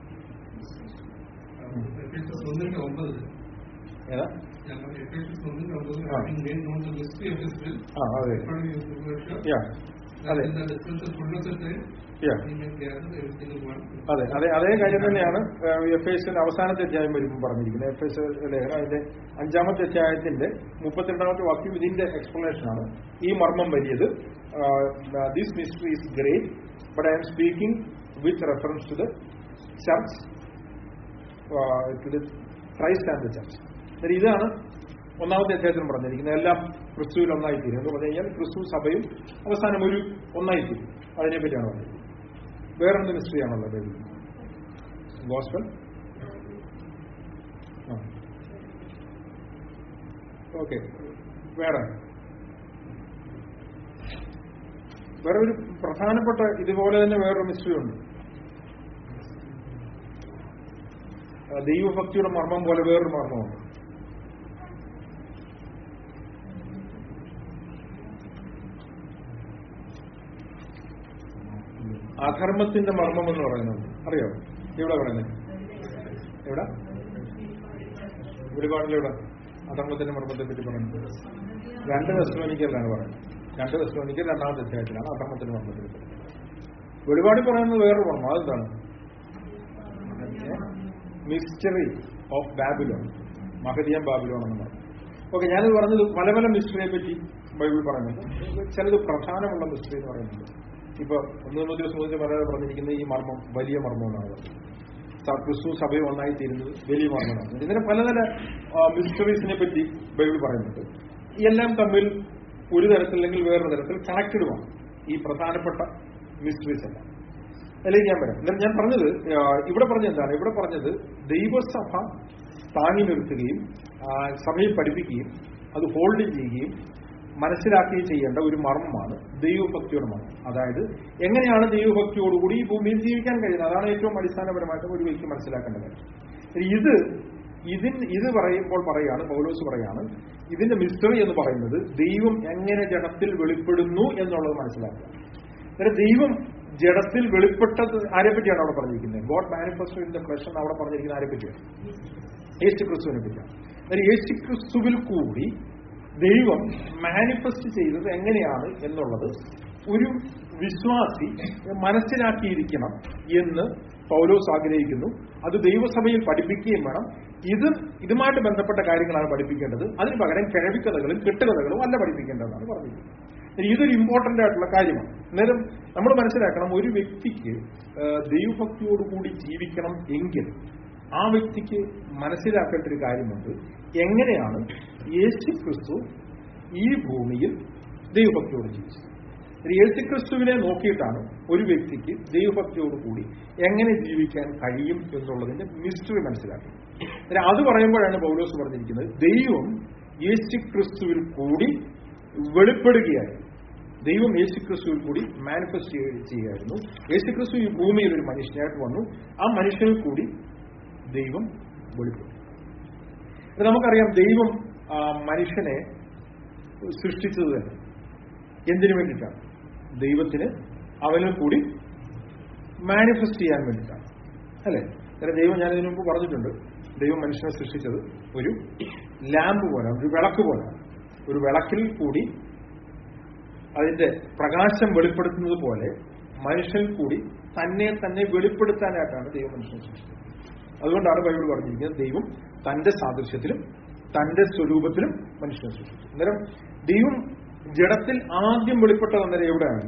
എഫേഷ്യസ് ഒന്നിന്റെ ഒമ്പത് ഏതാ ഞാൻ പറഞ്ഞു, എഫേഷ്യസ് ഒന്നിന്റെ ഒമ്പത് ആ. having made known the mystery of his will, ആ അതെ according to his good pleasure, yeah that അതെ in the dispensal fullness of time, yeah he may gather everything in one. അതെ അതെ അതേ കാര്യം തന്നെയാണ് എഫ് എസിന്റെ അവസാനത്തെ അധ്യായം വരുമ്പോൾ പറഞ്ഞിരിക്കുന്നത് എഫ് എസ് ലേഖനം അതിന്റെ അഞ്ചാമത്തെ അധ്യായത്തിന്റെ മുപ്പത്തിരണ്ടാമത്തെ വാക്യം ഇതിന്റെ എക്സ്പ്ലനേഷൻ ആണ് ഈ മർമ്മം വലിയത് this mystery is great but I'm speaking with reference to the church to the Christ and the church ഇതാണ് ഒന്നാമത്തെ അധ്യായത്തിലും പറഞ്ഞിരിക്കുന്നത് എല്ലാം ക്രിസ്തുവിൽ ഒന്നായിത്തീരും എന്ന് പറഞ്ഞു കഴിഞ്ഞാൽ ക്രിസ്തു സഭയും അവസാനം ഒരു ഒന്നായിത്തീരും അതിനെപ്പറ്റിയാണ് പറഞ്ഞിരിക്കുന്നത് വേറെന്ത് മിസ്റ്ററിയാണല്ലോ ബൈബിൾ ഗോസ്പൽ ഓക്കെ വേറെ വേറെ ഒരു പ്രധാനപ്പെട്ട ഇതുപോലെ തന്നെ വേറൊരു മിസ്റ്ററി ഉണ്ട് ആ, ദൈവഭക്തിയുടെ മർമ്മം പോലെ വേറൊരു മർമ്മമുണ്ട് അധർമ്മത്തിന്റെ മർമ്മം എന്ന് പറയുന്നത് അറിയോ എവിടെ പറയുന്നത് എവിടെ വെളിപാടിലെവിടെ അധർമ്മത്തിന്റെ മർമ്മത്തെ പറ്റി പറയുന്നത് രണ്ട് ദശലോനിക്കലാണ് പറയുന്നത് രണ്ട് ദശലോനിക്കൽ രണ്ടാമത്തെ അധ്യായത്തിലാണ് അധർമ്മത്തിന്റെ മർമ്മത്തെ പറ്റി വെളിപാടിൽ പറയുന്നത് വേറൊരു മർമ്മം അതെന്താണ് മിസ്റ്ററി ഓഫ് ബാബിലോൺ മഹദിയം ബാബിലോൺ എന്ന് പറഞ്ഞു ഓക്കെ ഞാനിത് പറഞ്ഞത് പല പല മിസ്റ്ററിയെ പറ്റി ബൈബിൾ പറയുന്നുണ്ട് ചിലത് പ്രധാനമുള്ള മിസ്റ്ററി എന്ന് പറയുന്നുണ്ട് ഇപ്പൊ ഒന്ന് മൂന്ന് ദിവസം മുതൽ പറയാതെ പറഞ്ഞിരിക്കുന്നത് ഈ മർമ്മം വലിയ മർമ്മം എന്നാണ് പറയുന്നത് സ- ക്രിസ്തു സഭയും ഒന്നായി തീരുന്നത് വലിയ മർമ്മമാണ് ഇതിന് പലതര മിസ്റ്ററീസിനെ പറ്റി ബൈബിൾ പറയുന്നുണ്ട് എല്ലാം തമ്മിൽ ഒരു തരത്തില്ലെങ്കിൽ വേറൊരു തരത്തിൽ കണക്റ്റഡുമാണ് ഈ പ്രധാനപ്പെട്ട മിസ്റ്ററീസ് എല്ലാം അല്ലെങ്കിൽ ഞാൻ വരാം എന്നാൽ ഞാൻ പറഞ്ഞത് ആ, ഇവിടെ പറഞ്ഞത് എന്താണ് ഇവിടെ പറഞ്ഞത് ദൈവസഭ താങ്ങി നിർത്തുകയും ആ, സഭയിൽ പഠിപ്പിക്കുകയും അത് ഹോൾഡ് ചെയ്യുകയും മനസ്സിലാക്കുകയും ചെയ്യേണ്ട ഒരു മർമ്മമാണ് ദൈവഭക്തിയുടെ മർമ്മം അതായത് എങ്ങനെയാണ് ദൈവഭക്തിയോടുകൂടി ഈ ഭൂമിയിൽ ജീവിക്കാൻ കഴിയുന്നത് അതാണ് ഏറ്റവും അടിസ്ഥാനപരമായിട്ട് ഒരു വ്യക്തി മനസ്സിലാക്കേണ്ട കാര്യം ഇത് ഇതിൻ ഇത് പറയുമ്പോൾ പറയാണ് പൗലോസ് പറയാണ് ഇതിന്റെ മിസ്റ്ററി എന്ന് പറയുന്നത് ദൈവം എങ്ങനെ ജഡത്തിൽ വെളിപ്പെടുന്നു എന്നുള്ളത് മനസ്സിലാക്കുക അന്നേരം ദൈവം ജഡത്തിൽ വെളിപ്പെട്ടത് ആരെ പറ്റിയാണ് അവിടെ പറഞ്ഞിരിക്കുന്നത് God manifesto in the flesh എന്ന് അവിടെ പറഞ്ഞിരിക്കുന്നത് ആരെ പറ്റിയാണ് യേശു ക്രിസ്തുവിനെ പറ്റിയാണ് അന്നേരം യേശു ക്രിസ്തുവിൽ കൂടി ദൈവം മാനിഫെസ്റ്റ് ചെയ്തത് എങ്ങനെയാണ് എന്നുള്ളത് ഒരു വിശ്വാസി മനസ്സിലാക്കിയിരിക്കണം എന്ന് പൗലോസ് ആഗ്രഹിക്കുന്നു അത് ദൈവസഭയിൽ പഠിപ്പിക്കുകയും വേണം ഇത് ഇതുമായിട്ട് ബന്ധപ്പെട്ട കാര്യങ്ങളാണ് പഠിപ്പിക്കേണ്ടത് അതിന് പകരം കിഴവിക്കഥകളും കെട്ടുകഥകളും അല്ല പഠിപ്പിക്കേണ്ടതെന്നാണ് പറഞ്ഞിരിക്കുന്നത് ഇതൊരു ഇമ്പോർട്ടന്റ് ആയിട്ടുള്ള കാര്യമാണ് അന്നേരം നമ്മൾ മനസ്സിലാക്കണം ഒരു വ്യക്തിക്ക് ആ, ദൈവഭക്തിയോടുകൂടി ജീവിക്കണം എങ്കിൽ ആ വ്യക്തിക്ക് മനസ്സിലാക്കേണ്ട ഒരു കാര്യമുണ്ട് എങ്ങനെയാണ് യേശു ക്രിസ്തു ഈ ഭൂമിയിൽ ദൈവഭക്തിയോട് ജീവിച്ചത് ഒരു യേശുക്രിസ്തുവിനെ നോക്കിയിട്ടാണ് ഒരു വ്യക്തിക്ക് ദൈവഭക്തിയോടുകൂടി എങ്ങനെ ജീവിക്കാൻ കഴിയും എന്നുള്ളതിന്റെ മിസ്റ്ററി മനസ്സിലാക്കി അന്നേരം അത് പറയുമ്പോഴാണ് പൗലോസ് പറഞ്ഞിരിക്കുന്നത് ദൈവം യേശുക്രിസ്തുവിൽ കൂടി വെളിപ്പെടുകയായിരുന്നു ദൈവം യേശുക്രിസ്തുവിൽ കൂടി മാനിഫെസ്റ്റ് ചെയ്യുകയായിരുന്നു യേശുക്രിസ്തു ഈ ഭൂമിയിൽ ഒരു മനുഷ്യനായിട്ട് വന്നു ആ മനുഷ്യനിൽ കൂടി ദൈവം വെളിപ്പെട്ടു ഇത് നമുക്കറിയാം ദൈവം ആ, മനുഷ്യനെ സൃഷ്ടിച്ചത് തന്നെ എന്തിനു വേണ്ടിയിട്ടാണ് ദൈവത്തിന് അവനിൽ കൂടി മാനിഫെസ്റ്റ് ചെയ്യാൻ വേണ്ടിയിട്ടാണ് അല്ലേ അന്നേരം ദൈവം ഞാൻ ഇതിനു മുമ്പ് പറഞ്ഞിട്ടുണ്ട് ദൈവം മനുഷ്യനെ സൃഷ്ടിച്ചത് ഒരു ലാമ്പ് പോലെ ഒരു വിളക്ക് പോലെ ഒരു വിളക്കിൽ കൂടി അതിന്റെ പ്രകാശം വെളിപ്പെടുത്തുന്നത് പോലെ മനുഷ്യൻ കൂടി തന്നെ തന്നെ വെളിപ്പെടുത്താനായിട്ടാണ് ദൈവം മനുഷ്യനെ സൃഷ്ടിച്ചത് അതുകൊണ്ടാണ് ബൈബിൾ പറഞ്ഞിരിക്കുന്നത് ദൈവം തന്റെ സാദൃശ്യത്തിലും തന്റെ സ്വരൂപത്തിലും മനുഷ്യനെ സൃഷ്ടിച്ചു അന്നേരം ദൈവം ജഡത്തിൽ ആദ്യം വെളിപ്പെട്ടത് അന്നേരം എവിടെയാണ്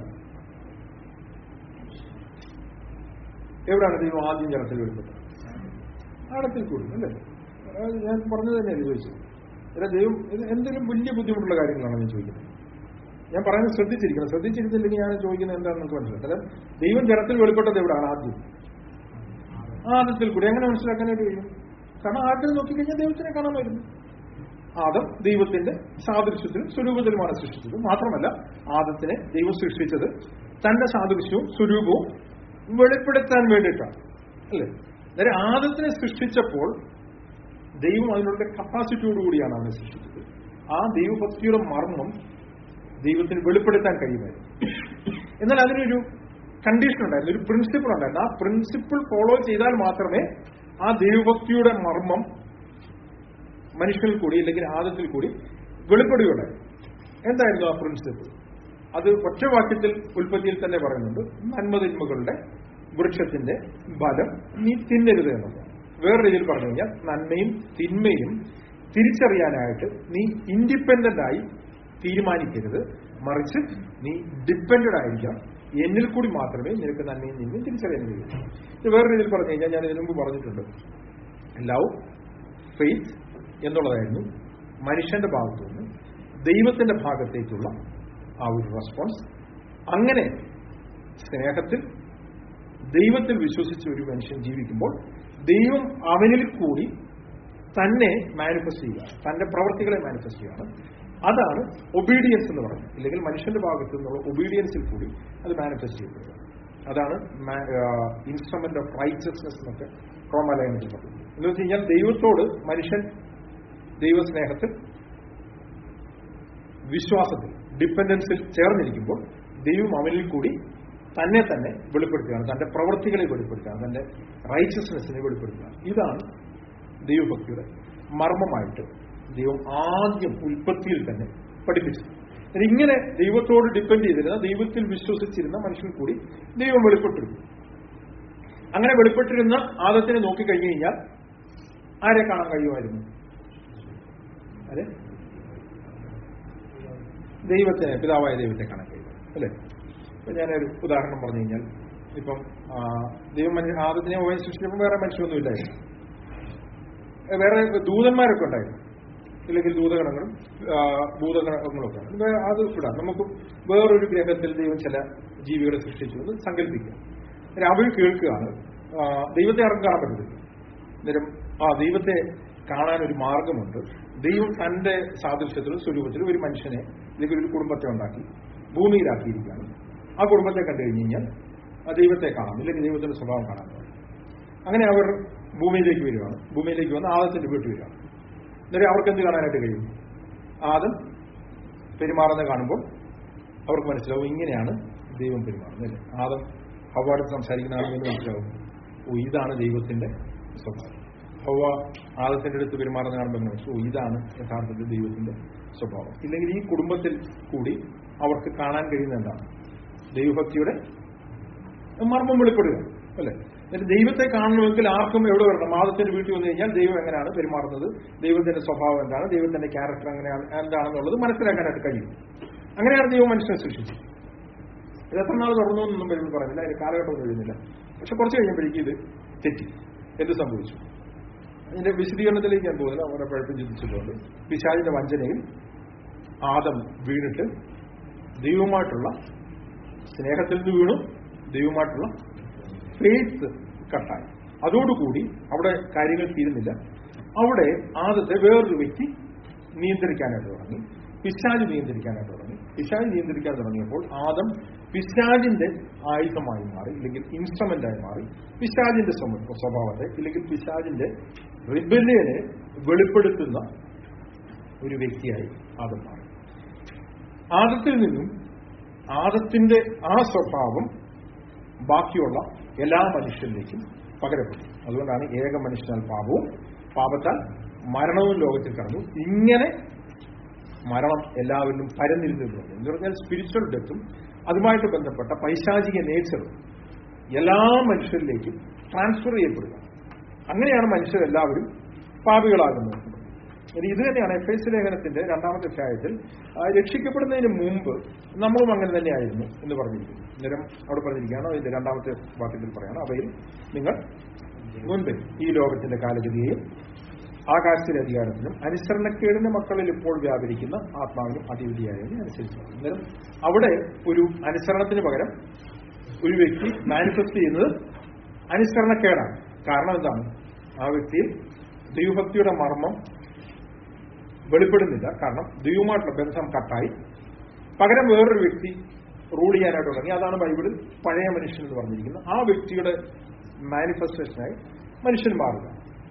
എവിടെയാണ് ദൈവം ആദ്യം ജഡത്തിൽ വെളിപ്പെട്ടത് ആഴത്തിൽ കൂടി അല്ലേ അതായത് ഞാൻ പറഞ്ഞത് തന്നെയാണ് ചോദിച്ചത് അല്ല ദൈവം ഇത് എന്തെങ്കിലും വലിയ ബുദ്ധിമുട്ടുള്ള കാര്യങ്ങളാണ് ഞാൻ ചോദിക്കുന്നത് ഞാൻ പറയുന്നത് ശ്രദ്ധിച്ചിരിക്കണം ശ്രദ്ധിച്ചിരുന്നില്ലെങ്കിൽ ഞാൻ ചോദിക്കുന്നത് എന്താണെന്ന് നമുക്ക് മനസ്സിലാക്കാം അതായത് ദൈവം ജഡത്തിൽ വെളിപ്പെട്ടത് എവിടെയാണ് ആദ്യം ആദത്തിൽ കൂടി എങ്ങനെ മനസ്സിലാക്കാനായിട്ട് കഴിയും കാരണം ആദ്യം നോക്കിക്കഴിഞ്ഞാൽ ദൈവത്തിനെ കാണാമായിരുന്നു ആദം ദൈവത്തിന്റെ സാദൃശ്യത്തിലും സ്വരൂപത്തിലുമാണ് സൃഷ്ടിച്ചത് മാത്രമല്ല ആദത്തിനെ ദൈവം സൃഷ്ടിച്ചത് തന്റെ സാദൃശ്യവും സ്വരൂപവും വെളിപ്പെടുത്താൻ വേണ്ടിയിട്ടാണ് അല്ലേ അന്നേരം ആദത്തിനെ സൃഷ്ടിച്ചപ്പോൾ ദൈവം അതിനുള്ള കപ്പാസിറ്റിയോടുകൂടിയാണ് അവനെ സൃഷ്ടിച്ചത് ആ ദൈവഭക്തിയുടെ മർമ്മം ദൈവത്തിന് വെളിപ്പെടുത്താൻ കഴിയുമായിരുന്നു എന്നാൽ അതിനൊരു കണ്ടീഷൻ ഉണ്ടായിരുന്നു ഒരു പ്രിൻസിപ്പിൾ ഉണ്ടായിരുന്നു ആ പ്രിൻസിപ്പിൾ ഫോളോ ചെയ്താൽ മാത്രമേ ആ ദൈവഭക്തിയുടെ മർമ്മം മനുഷ്യനിൽ കൂടി അല്ലെങ്കിൽ ആദത്തിൽ കൂടി വെളിപ്പെടുകയുണ്ടായിരുന്നു എന്തായിരുന്നു ആ പ്രിൻസിപ്പിൾ അത് ഒറ്റവാക്യത്തിൽ ഉൽപ്പത്തിയിൽ തന്നെ പറയുന്നുണ്ട് നന്മതിന്മകളുടെ വൃക്ഷത്തിന്റെ ഫലം നീ തിന്നരുത് എന്നുള്ളത് വേറെ രീതിയിൽ പറഞ്ഞു കഴിഞ്ഞാൽ നന്മയും തിന്മയും തിരിച്ചറിയാനായിട്ട് നീ ഇൻഡിപെൻഡന്റ് ആയി തീരുമാനിക്കരുത് മറിച്ച് നീ ഡിപ്പെൻഡഡ് ആയിരിക്കണം എന്നിൽ കൂടി മാത്രമേ നിനക്ക് നന്മയും നിന്നും തിരിച്ചറിയാൻ കഴിയൂ ഇത് വേറെ രീതിയിൽ പറഞ്ഞു കഴിഞ്ഞാൽ ഞാൻ ഇതിനു മുമ്പ് പറഞ്ഞിട്ടുണ്ട് ലവ് ഫെയ്ത്ത് എന്നുള്ളതായിരുന്നു മനുഷ്യന്റെ ഭാഗത്തു നിന്ന് ദൈവത്തിന്റെ ഭാഗത്തേക്കുള്ള ആ ഒരു റെസ്പോൺസ് അങ്ങനെ സ്നേഹത്തിൽ ദൈവത്തിൽ വിശ്വസിച്ച് ഒരു മനുഷ്യൻ ജീവിക്കുമ്പോൾ ദൈവം അവനിൽ കൂടി തന്നെ മാനിഫെസ്റ്റ് ചെയ്യുക തന്റെ പ്രവർത്തികളെ മാനിഫെസ്റ്റ് ചെയ്യുകയാണ് അതാണ് ഒബീഡിയൻസ് എന്ന് പറയുന്നത് ഇല്ലെങ്കിൽ മനുഷ്യന്റെ ഭാഗത്തു നിന്നുള്ള ഒബീഡിയൻസിൽ കൂടി അത് മാനിഫെസ്റ്റ് ചെയ്യപ്പെടുക അതാണ് ഇൻസ്ട്രുമെന്റ് ഓഫ് റൈറ്റസ്നെസ് എന്നൊക്കെ റോമാലയനത്തിൽ പറയുന്നത് എന്ന് വെച്ച് കഴിഞ്ഞാൽ ദൈവത്തോട് മനുഷ്യൻ ദൈവസ്നേഹത്തിൽ വിശ്വാസത്തിൽ ഡിപ്പെൻഡൻസിൽ ചേർന്നിരിക്കുമ്പോൾ ദൈവം അവനിൽ കൂടി തന്നെ തന്നെ വെളിപ്പെടുത്തുകയാണ് തന്റെ പ്രവൃത്തികളെ വെളിപ്പെടുത്തുകയാണ് തന്റെ റൈച്ചസ്നെസ്സിനെ വെളിപ്പെടുത്തുകയാണ് ഇതാണ് ദൈവഭക്തിയുടെ മർമ്മമായിട്ട് ദൈവം ആദ്യം ഉൽപ്പത്തിയിൽ തന്നെ പഠിപ്പിച്ചത് എന്നാൽ ഇങ്ങനെ ദൈവത്തോട് ഡിപ്പെൻഡ് ചെയ്തിരുന്ന ദൈവത്തിൽ വിശ്വസിച്ചിരുന്ന മനുഷ്യൻ കൂടി ദൈവം വെളിപ്പെട്ടിരുന്നു അങ്ങനെ വെളിപ്പെട്ടിരുന്ന ആദത്തിനെ നോക്കിക്കഴിഞ്ഞു കഴിഞ്ഞാൽ ആരെ കാണാൻ കഴിയുമായിരുന്നു അതെ ദൈവത്തിനെ പിതാവായ ദൈവത്തെ കാണാൻ കഴിയും അല്ലേ ഇപ്പൊ ഞാനൊരു ഉദാഹരണം പറഞ്ഞു കഴിഞ്ഞാൽ ഇപ്പം ആ, ദൈവം മനുഷ്യ ആദത്തിനെ ഓവൻ സൃഷ്ടിച്ചപ്പോൾ വേറെ മനുഷ്യരൊന്നും ഇല്ലായിരുന്നു ഏ, വേറെ ദൂതന്മാരൊക്കെ ഉണ്ടായിരുന്നു ഇല്ലെങ്കിൽ ദൂതഗണങ്ങളും ആ, ഭൂതഗണങ്ങളൊക്കെ ഉണ്ട്. വേ- അത് വിടാം നമുക്ക് വേറൊരു ഗ്രഹത്തിൽ ദൈവം ചില ജീവികളെ സൃഷ്ടിച്ചു എന്ന് സങ്കല്പിക്കാം അന്നേരം അവർ കേൾക്കുകയാണ് ആ, ദൈവത്തെ ആർക്കും കാണാൻ പറ്റത്തില്ല അന്നേരം ആ ദൈവത്തെ കാണാൻ ഒരു മാർഗമുണ്ട് ദൈവം തന്റെ സാദൃശ്യത്തിലും സ്വരൂപത്തിലും ഒരു മനുഷ്യനെ അല്ലെങ്കിൽ ഒരു കുടുംബത്തെ ഉണ്ടാക്കി ഭൂമിയിലാക്കിയിരിക്കുകയാണ് ആ കുടുംബത്തെ കണ്ടു കഴിഞ്ഞ് കഴിഞ്ഞാൽ ആ ദൈവത്തെ കാണാം ഇല്ലെങ്കിൽ ദൈവത്തിന്റെ സ്വഭാവം കാണാൻ പറ്റും അങ്ങനെ അവർ ഭൂമിയിലേക്ക് വരികയാണ് ഭൂമിയിലേക്ക് വന്ന് ആദത്തിന്റെ വീട്ടിൽ വരികയാണ് എന്നിട്ട് അവർക്ക് എന്ത് കാണാനായിട്ട് കഴിയും ആദം പെരുമാറുന്നത് കാണുമ്പോൾ അവർക്ക് മനസ്സിലാവും ഇങ്ങനെയാണ് ദൈവം പെരുമാറുന്നത് അല്ലേ ആദം ഹവാട് സംസാരിക്കുന്ന ആളുകൾ മനസ്സിലാവും ഓ ഇതാണ് ദൈവത്തിന്റെ സ്വഭാവം ഹവ ആദത്തിന്റെ അടുത്ത് പെരുമാറുന്ന കാണുമ്പോൾ എങ്ങനെ മനസ്സിലാവും ഓ ഇതാണ് യഥാർത്ഥത്തിൽ ദൈവത്തിന്റെ സ്വഭാവം ഇല്ലെങ്കിൽ ഈ കുടുംബത്തിൽ കൂടി അവർക്ക് കാണാൻ കഴിയുന്ന എന്താണ് ദൈവഭക്തിയുടെ മർമ്മം വെളിപ്പെടുക അല്ലെ എന്നിട്ട് ദൈവത്തെ കാണണമെങ്കിൽ ആർക്കും എവിടെ വരണം ആദത്തിന്റെ വീട്ടിൽ വന്നു കഴിഞ്ഞാൽ ദൈവം എങ്ങനെയാണ് പെരുമാറുന്നത് ദൈവത്തിന്റെ സ്വഭാവം എന്താണ് ദൈവത്തിന്റെ ക്യാരക്ടർ എങ്ങനെയാണ് എന്താണെന്നുള്ളത് മനസ്സിലാക്കാനായിട്ട് കഴിയും അങ്ങനെയാണ് ദൈവം മനുഷ്യനെ സൃഷ്ടിച്ചത് ഇത് എത്ര നാൾ തുറന്നു എന്നൊന്നും ബൈബിൾ പറയുന്നില്ല അതിന് കാലഘട്ടമൊന്നും എഴുതുന്നില്ല പക്ഷെ കുറച്ച് കഴിഞ്ഞപ്പോഴേക്കും ഇത് തെറ്റി എന്ത് സംഭവിച്ചു അതിന്റെ വിശദീകരണത്തിലേക്ക് ഞാൻ പോകുന്നില്ല അവരെ പഴപ്പം ചിന്തിച്ചിട്ടുണ്ട് പിശാചിന്റെ വഞ്ചനയിൽ ആദം വീണിട്ട് ദൈവമായിട്ടുള്ള സ്നേഹത്തിൽ നിന്ന് വീണു ദൈവമായിട്ടുള്ള ഫെയ്ത്ത് കട്ടായി അതോടുകൂടി അവിടെ കാര്യങ്ങൾ തീരുന്നില്ല അവിടെ ആദ്യത്തെ വേറൊരു വ്യക്തി നിയന്ത്രിക്കാനായിട്ട് തുടങ്ങി പിശാജ് നിയന്ത്രിക്കാനായിട്ട് തുടങ്ങി പിശാജ് നിയന്ത്രിക്കാൻ തുടങ്ങിയപ്പോൾ ആദം പിശാജിന്റെ ആയുധമായി മാറി ഇല്ലെങ്കിൽ ഇൻസ്ട്രുമെന്റായി മാറി പിശാജിന്റെ സ്വമ- സ്വഭാവത്തെ ഇല്ലെങ്കിൽ പിശാജിന്റെ റിബല്യനെ വെളിപ്പെടുത്തുന്ന ഒരു വ്യക്തിയായി ആദം മാറി ആദത്തിൽ നിന്നും ആദത്തിന്റെ ആ സ്വഭാവം ബാക്കിയുള്ള എല്ലാ മനുഷ്യരിലേക്കും പകരപ്പെട്ടു അതുകൊണ്ടാണ് ഏക മനുഷ്യനാൽ പാപവും പാപത്താൽ മരണവും ലോകത്തിൽ കടന്നു ഇങ്ങനെ മരണം എല്ലാവരിലും പരന്നിരുന്നു എന്ന് പറഞ്ഞാൽ സ്പിരിച്വൽ ഡെത്തും അതുമായിട്ട് ബന്ധപ്പെട്ട പൈശാചിക നേച്ചറും എല്ലാ മനുഷ്യരിലേക്കും ട്രാൻസ്ഫർ ചെയ്യപ്പെടുക അങ്ങനെയാണ് മനുഷ്യരെല്ലാവരും പാപികളാകുന്നത് ഇനി ഇത് തന്നെയാണ് എഫ് എസ് ലേഖനത്തിന്റെ രണ്ടാമത്തെ അധ്യായത്തിൽ ആ, രക്ഷിക്കപ്പെടുന്നതിന് മുമ്പ് നമ്മളും അങ്ങനെ തന്നെയായിരുന്നു എന്ന് പറഞ്ഞിരിക്കുന്നു അന്നേരം അവിടെ പറഞ്ഞിരിക്കുകയാണ് അതിന്റെ രണ്ടാമത്തെ വാക്യത്തിൽ പറയാണ് അവയിൽ നിങ്ങൾ മുൻപ് ഈ ലോകത്തിന്റെ കാലഗതിയെയും ആകാശത്തിലെ അധികാരത്തിനും അനുസരണക്കേടിന്റെ മക്കളിൽ ഇപ്പോൾ വ്യാപരിക്കുന്ന ആത്മാവിനും അതിവിധിയായതിനെ അനുസരിച്ചു അന്നേരം അവിടെ ഒരു അനുസരണത്തിന് പകരം ഒരു വ്യക്തി മാനിഫെസ്റ്റ് ചെയ്യുന്നത് അനുസരണക്കേടാണ് കാരണം എന്താണ് ആ വ്യക്തിയിൽ ദൈവഭക്തിയുടെ മർമ്മം വെളിപ്പെടുന്നില്ല കാരണം ദൈവമായിട്ടുള്ള ബന്ധം കട്ടായി പകരം വേറൊരു വ്യക്തി റൂൾ ചെയ്യാനായിട്ട് തുടങ്ങി അതാണ് ബൈബിളിൽ പഴയ മനുഷ്യൻ എന്ന് പറഞ്ഞിരിക്കുന്നത് ആ വ്യക്തിയുടെ മാനിഫെസ്റ്റേഷനായി മനുഷ്യൻ മാറുക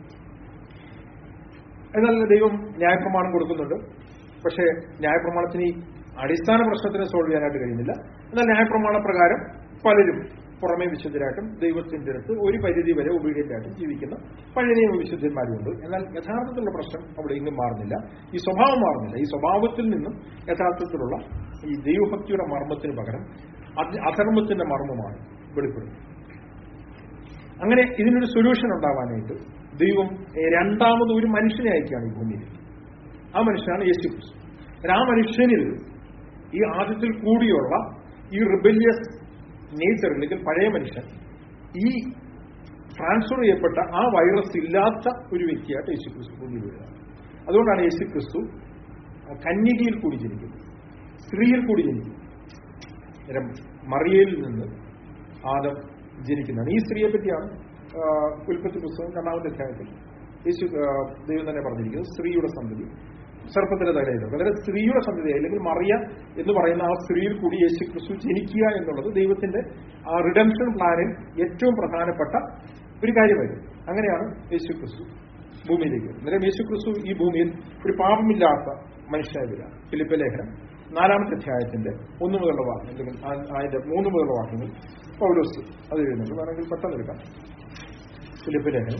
എന്നാൽ ദൈവം ന്യായപ്രമാണം കൊടുക്കുന്നുണ്ട് പക്ഷേ ന്യായപ്രമാണത്തിന് ഈ അടിസ്ഥാന പ്രശ്നത്തിന് സോൾവ് ചെയ്യാനായിട്ട് കഴിയുന്നില്ല എന്നാൽ ന്യായപ്രമാണ പ്രകാരം പലരും പുറമേ വിശുദ്ധരായിട്ടും ദൈവത്തിന്റെ അടുത്ത് ഒരു പരിധി വരെ ഒബീഡിയന്റ് ആയിട്ടും ജീവിക്കുന്ന പഴയ നിയമ വിശുദ്ധന്മാരുമുണ്ട് എന്നാൽ യഥാർത്ഥത്തിലുള്ള പ്രശ്നം അവിടെ ഇങ്ങും മാറുന്നില്ല ഈ സ്വഭാവം മാറുന്നില്ല ഈ സ്വഭാവത്തിൽ നിന്നും യഥാർത്ഥത്തിലുള്ള ഈ ദൈവഭക്തിയുടെ മർമ്മത്തിന് പകരം അത് അധർമ്മത്തിന്റെ മർമ്മമാണ് വെളിപ്പെടുന്നത് അങ്ങനെ ഇതിനൊരു സൊല്യൂഷൻ ഉണ്ടാവാനായിട്ട് ദൈവം ഏഹ്, രണ്ടാമത് ഒരു മനുഷ്യനെ അയക്കുകയാണ് ഈ ഭൂമിയിൽ ആ മനുഷ്യനാണ് യേശു ക്രിസ്തു എന്നാൽ ആ മനുഷ്യനിൽ ഈ ആദ്യത്തിൽ കൂടിയുള്ള ഈ റിബല്യസ് നേച്ചർ അല്ലെങ്കിൽ പഴയ മനുഷ്യൻ ഈ ട്രാൻസ്ഫർ ചെയ്യപ്പെട്ട ആ വൈറസ് ഇല്ലാത്ത ഒരു വ്യക്തിയായിട്ട് യേശു ക്രിസ്തു ഭൂമിയിൽ വരുന്നത് അതുകൊണ്ടാണ് യേശു ക്രിസ്തു കന്യകയിൽ കൂടി ജനിക്കുന്നത് സ്ത്രീയിൽ കൂടി ജനിക്കുന്നു അന്നേരം മറിയയിൽ നിന്ന് ആദം ജനിക്കുന്നതാണ് ഈ സ്ത്രീയെ പറ്റിയാണ് ആ, ഉൽപ്പത്തി പുസ്തകം രണ്ടാമത്തെ അധ്യായത്തിൽ യേശു ആ, ദൈവം തന്നെ പറഞ്ഞിരിക്കുന്നത് സ്ത്രീയുടെ സന്തതി സർപ്പത്തിന്റെ തലയിലും അതായത് സ്ത്രീയുടെ സന്തതി അല്ലെങ്കിൽ മറിയ എന്ന് പറയുന്ന ആ സ്ത്രീയിൽ കൂടി യേശു ക്രിസ്തു ജനിക്കുക എന്നുള്ളത് ദൈവത്തിന്റെ ആ റിഡംഷൻ പ്ലാനിൽ ഏറ്റവും പ്രധാനപ്പെട്ട ഒരു കാര്യമായിരുന്നു അങ്ങനെയാണ് യേശു ക്രിസ്തു ഭൂമിയിലേക്ക് വരുന്നത് അന്നേരം യേശു ക്രിസ്തു ഈ ഭൂമിയിൽ ഒരു പാപമില്ലാത്ത മനുഷ്യനായി വരിക ഫിലിപ്പ് ലേഖനം നാലാമത്തെ അധ്യായത്തിന്റെ ഒന്ന് മുതലുള്ള വാക്യം അല്ലെങ്കിൽ ആ- അതിന്റെ മൂന്ന് മുതലുള്ള വാക്യങ്ങൾ പൗലോസ് അത് എഴുതുന്നുണ്ട് വേണമെങ്കിൽ പെട്ടെന്ന് എടുക്കാം ഫിലിപ്പ് ലേഖനം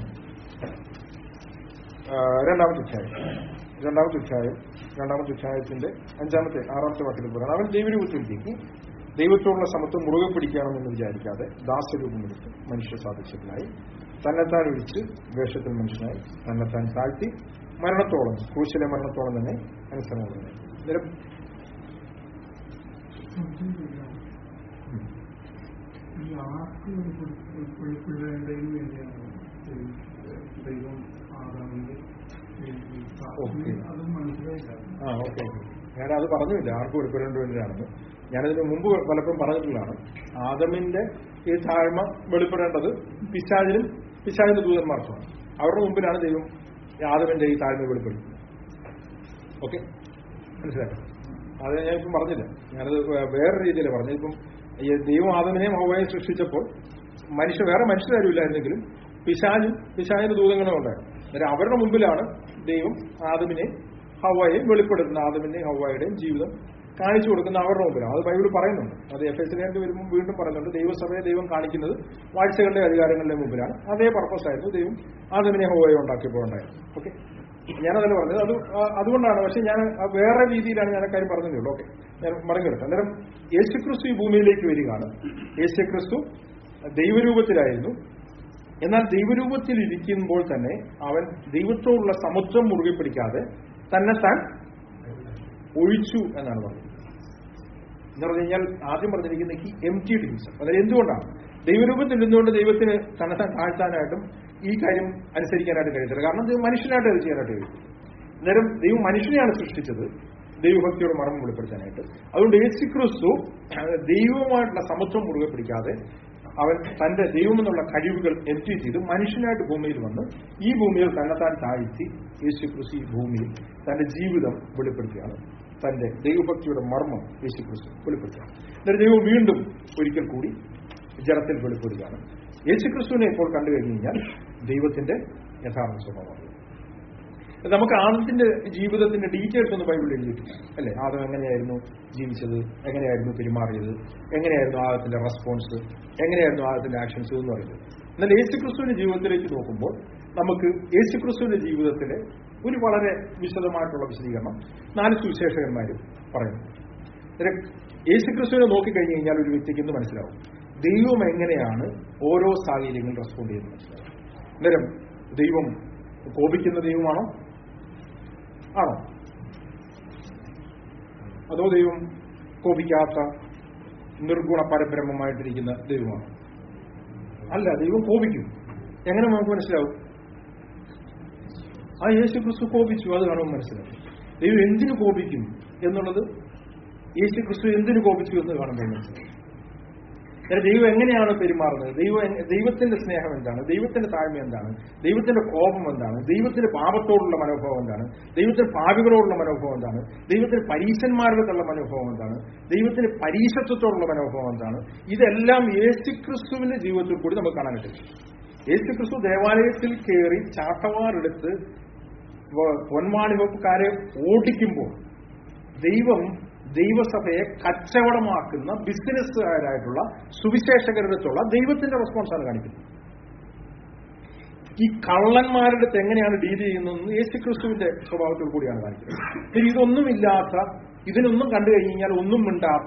ആ, രണ്ടാമത്തെ അധ്യായം രണ്ടാമത്തെ അധ്യായം രണ്ടാമത്തെ അധ്യായത്തിന്റെ അഞ്ചാമത്തെ ആറാമത്തെ വാക്യത്തിൽ പറയുന്നത് അവൻ ദൈവരൂപത്തിലേക്ക് ദൈവത്തോടുള്ള സമത്വം മുറുകെ പിടിക്കണമെന്ന് വിചാരിക്കാതെ ദാസരൂപമെടുത്ത് മനുഷ്യ സാദൃശ്യത്തിലായി തന്നെത്താൻ ഒഴിച്ച് വേഷത്തിൽ മനുഷ്യനായി തന്നെത്താൻ താഴ്ത്തി മരണത്തോളം ക്രൂശിലെ മരണത്തോളം തന്നെ അനുസരണമുള്ളത് അന്നേരം ഈ ആർക്ക് വെളിപ്പെടേണ്ടതിന് വേണ്ടിയാണ് ദൈവം ആദാമിന്റെ ഓക്കേ. അത് മനസ്സിലായില്ല ആ ഓക്കെ ഞാൻ അത് പറഞ്ഞില്ല ആർക്കും വെളിപ്പെടേണ്ട വേണ്ടിയാണെന്ന് ഞാനതിന് മുമ്പ് പലപ്പോഴും പറഞ്ഞിട്ടുള്ളതാണ് ആദമിന്റെ ഈ താഴ്മ വെളിപ്പെടേണ്ടത് പിശാചിനും പിശാചിന്റെ ദൂതന്മാർക്കുമാണ് അവരുടെ മുമ്പിലാണ് ദൈവം ഈ ആദമിന്റെ ഈ താഴ്മ വെളിപ്പെടുത്തുന്നത് ഓക്കെ മനസ്സിലായോ അത് ഞാൻ ഇപ്പം പറഞ്ഞില്ല ഞാനത് വേ- വേറെ രീതിയിൽ പറഞ്ഞു ഇപ്പം ഈ ദൈവം ആദമിനെയും ഹൗവയെയും സൃഷ്ടിച്ചപ്പോൾ മനുഷ്യ വേറെ മനുഷ്യരാരും ഇല്ലായിരുന്നെങ്കിലും പിശാനും പിശാചിന്റെ ദൂതങ്ങളും ഉണ്ടായിരുന്നു അന്നേരം അവരുടെ മുമ്പിലാണ് ദൈവം ആദമിനെ ഹവയെയും വെളിപ്പെടുത്തുന്ന ആദമിന്റെയും ഹവയുടെയും ജീവിതം കാണിച്ചു കൊടുക്കുന്ന അവരുടെ മുമ്പിലാണ് അത് ബൈബിൾ പറയുന്നുണ്ട് അത് എഫ് എസ് ലേക്ക് വരുമ്പോൾ വീണ്ടും പറയുന്നുണ്ട് ദൈവസഭയെ ദൈവം കാണിക്കുന്നത് വാഴ്ചകളുടെ അധികാരങ്ങളുടെ മുമ്പിലാണ് അതേ പർപ്പസ് ആയിരുന്നു ദൈവം ആദമിനെ ഹവയെ ഉണ്ടാക്കിയപ്പോൾ ഉണ്ടായിരുന്നു ഓക്കെ ഞാനതല്ല പറഞ്ഞത് അത് ആ- അതുകൊണ്ടാണ് പക്ഷെ ഞാൻ ആ വേറെ രീതിയിലാണ് ഞാൻ ആ കാര്യം പറഞ്ഞതേ ഉള്ളൂ ഓക്കെ ഞാൻ മടങ്ങിയെടുത്തു അന്നേരം യേശുക്രിസ്തു ഈ ഭൂമിയിലേക്ക് വരികയാണ് യേശുക്രിസ്തു ദൈവരൂപത്തിലായിരുന്നു എന്നാൽ ദൈവരൂപത്തിൽ ഇരിക്കുമ്പോൾ തന്നെ അവൻ ദൈവത്തോടുള്ള സമത്വം മുറുകെ പിടിക്കാതെ തന്നെ താൻ ഒഴിച്ചു എന്നാണ് പറഞ്ഞത് എന്ന് പറഞ്ഞു കഴിഞ്ഞാൽ ആദ്യം പറഞ്ഞിരിക്കുന്ന ഈ എം ടി ഡിവിഷൻ അതായത് എന്തുകൊണ്ടാണ് ദൈവരൂപത്തിൽ നിന്നുകൊണ്ട് ദൈവത്തിന് തന്നെ താൻ താഴ്ത്താനായിട്ടും ഈ കാര്യം അനുസരിക്കാനായിട്ട് കഴിയത്തില്ല കാരണം ദൈവം മനുഷ്യനായിട്ട് അത് ചെയ്യാനായിട്ട് കഴിയും അന്നേരം ദൈവം മനുഷ്യനെയാണ് സൃഷ്ടിച്ചത് ദൈവഭക്തിയുടെ മർമ്മം വെളിപ്പെടുത്താനായിട്ട് അതുകൊണ്ട് യേശു ക്രിസ്തു അഹ് ദൈവവുമായിട്ടുള്ള സമത്വം മുറുകെ പിടിക്കാതെ അവൻ തന്റെ ദൈവമെന്നുള്ള കഴിവുകൾ എൻട്രി ചെയ്ത് മനുഷ്യനായിട്ട് ഭൂമിയിൽ വന്ന് ഈ ഭൂമിയിൽ തന്നെത്താൻ താഴ്ത്തി യേശു ക്രിസ്തു ഈ ഭൂമിയിൽ തന്റെ ജീവിതം വെളിപ്പെടുത്തുകയാണ് തന്റെ ദൈവഭക്തിയുടെ മർമ്മം യേശു ക്രിസ്തു വെളിപ്പെടുത്തുകയാണ് എന്നിട്ട് ദൈവം വീണ്ടും ഒരിക്കൽ കൂടി ജനത്തിൽ വെളിപ്പെടുകയാണ് യേശു ക്രിസ്തുവിനെ ഇപ്പോൾ കണ്ടു കഴിഞ്ഞു കഴിഞ്ഞാൽ ദൈവത്തിന്റെ യഥാർത്ഥ സ്വഭാവമാണ് നമുക്ക് ആദത്തിന്റെ ജീവിതത്തിന്റെ ഡീറ്റെയിൽസ് ഒന്നും ബൈബിളിൽ എഴുതിയിട്ടില്ല അല്ലെ ആദം എങ്ങനെയായിരുന്നു ജീവിച്ചത് എങ്ങനെയായിരുന്നു പെരുമാറിയത് എങ്ങനെയായിരുന്നു ആദത്തിന്റെ റെസ്പോൺസ് എങ്ങനെയായിരുന്നു ആദത്തിന്റെ ആക്ഷൻസ് എന്ന് പറയുന്നത് എന്നാൽ യേശുക്രിസ്തുവിന്റെ ജീവിതത്തിലേക്ക് നോക്കുമ്പോൾ നമുക്ക് യേശുക്രിസ്തുവിന്റെ ജീവിതത്തിലെ ഒരു വളരെ വിശദമായിട്ടുള്ള വിശദീകരണം നാല് സുവിശേഷകന്മാരും പറയുന്നു അന്നേരം യേശുക്രിസ്തുവിനെ നോക്കിക്കഴിഞ്ഞു കഴിഞ്ഞാൽ ഒരു വ്യക്തിക്ക് ഇന്ന് മനസ്സിലാവും ദൈവം എങ്ങനെയാണ് ഓരോ സാഹചര്യങ്ങളിൽ റെസ്പോണ്ട് ചെയ്യുന്നത് മനസ്സിലാവും അന്നേരം ദൈവം കോപിക്കുന്ന ദൈവമാണോ ആണോ അതോ ദൈവം കോപിക്കാത്ത നിർഗുണ പരബ്രഹ്മമായിട്ടിരിക്കുന്ന ദൈവമാണ് അല്ല ദൈവം കോപിക്കും എങ്ങനെ നമുക്ക് മനസ്സിലാവും ആ യേശു ക്രിസ്തു കോപിച്ചു അത് കാണുമ്പോൾ മനസ്സിലാവും ദൈവം എന്തിനു കോപിക്കും എന്നുള്ളത് യേശു ക്രിസ്തു എന്തിനു കോപിച്ചു എന്ന് കാണുമ്പോൾ മനസ്സിലാവും അതായത് ദൈവം എങ്ങനെയാണ് പെരുമാറുന്നത് ദൈവം എങ്ങ- ദൈവത്തിന്റെ സ്നേഹം എന്താണ് ദൈവത്തിന്റെ താഴ്മ എന്താണ് ദൈവത്തിന്റെ കോപം എന്താണ് ദൈവത്തിന്റെ പാപത്തോടുള്ള മനോഭാവം എന്താണ് ദൈവത്തിന് പാപികളോടുള്ള മനോഭാവം എന്താണ് ദൈവത്തിന് പരീശന്മാരുടെ മനോഭാവം എന്താണ് ദൈവത്തിന് പരീശത്വത്തോടുള്ള മനോഭാവം എന്താണ് ഇതെല്ലാം യേശുക്രിസ്തുവിന്റെ ജീവിതത്തിൽ കൂടി നമുക്ക് കാണാൻ കഴിയും യേശുക്രിസ്തു ദേവാലയത്തിൽ കയറി ചാട്ടവാറെടുത്ത് വ- പൊന്മാണി വകുപ്പുകാരെ ഓടിക്കുമ്പോൾ ദൈവം ദൈവസഭയെ കച്ചവടമാക്കുന്ന ബിസിനസ്സുകാരായിട്ടുള്ള സുവിശേഷകരുടെ അടുത്തുള്ള ദൈവത്തിന്റെ റെസ്പോൺസാണ് കാണിക്കുന്നത് ഈ കള്ളന്മാരുടെ അടുത്ത് എങ്ങനെയാണ് ഡീൽ ചെയ്യുന്നതെന്ന് യേശു ക്രിസ്തുവിന്റെ സ്വഭാവത്തിൽ കൂടിയാണ് കാണിക്കുന്നത് ഇനി ഇതൊന്നുമില്ലാത്ത ഇതിനൊന്നും കണ്ടു കഴിഞ്ഞാൽ ഒന്നും മിണ്ടാത്ത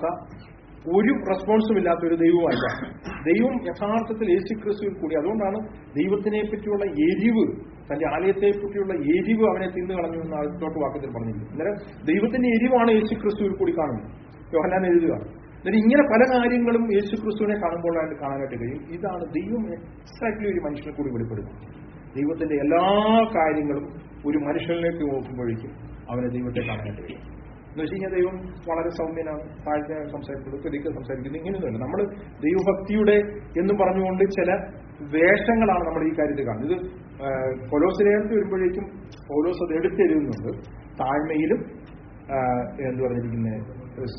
ഒരു റെസ്പോൺസും ഇല്ലാത്ത ഒരു ദൈവമല്ല ദൈവം യഥാർത്ഥത്തിൽ യേശു ക്രിസ്തുവിൽ കൂടി അതുകൊണ്ടാണ് ദൈവത്തിനെ പറ്റിയുള്ള എരിവ് തന്റെ ആലയത്തെ പറ്റിയുള്ള എരിവ് അവനെ തിന്നു കളഞ്ഞു എന്ന് അടുത്തോട്ട് വാക്യത്തിൽ പറഞ്ഞിരിക്കുന്നു അന്നേരം ദൈവത്തിന്റെ എരിവാണ് യേശു ക്രിസ്തുവിൽ കൂടി കാണുന്നത് യോഹനാൻ എഴുതുക എന്നിട്ട് ഇങ്ങനെ പല കാര്യങ്ങളും യേശു ക്രിസ്തുവിനെ കാണുമ്പോഴായിട്ട് കാണാനായിട്ട് കഴിയും ഇതാണ് ദൈവം എക്സാക്ട്ലി ഒരു മനുഷ്യനെ കൂടി വെളിപ്പെടുന്നത് ദൈവത്തിന്റെ എല്ലാ കാര്യങ്ങളും ഒരു മനുഷ്യനിലേക്ക് നോക്കുമ്പോഴേക്കും അവനെ ദൈവത്തെ കാണാനായിട്ട് കഴിയും എന്ന് വെച്ച് കഴിഞ്ഞാൽ ദൈവം വളരെ സൗമ്യനാണ് താഴ്ച സംസാരിക്കുന്നത് പെരുക്കെ സംസാരിക്കുന്നത് ഇങ്ങനെയൊന്നുമല്ല നമ്മൾ ദൈവഭക്തിയുടെ എന്നും പറഞ്ഞുകൊണ്ട് ചില വേഷങ്ങളാണ് നമ്മൾ ഈ കാര്യത്തിൽ കാണുന്നത് ഇത് കൊലോസിലേക്ക് വരുമ്പോഴേക്കും പൗലോസ് അത് എടുത്തെഴുതുന്നുണ്ട് താഴ്മയിലും ആ, എന്ത് പറഞ്ഞിരിക്കുന്നത്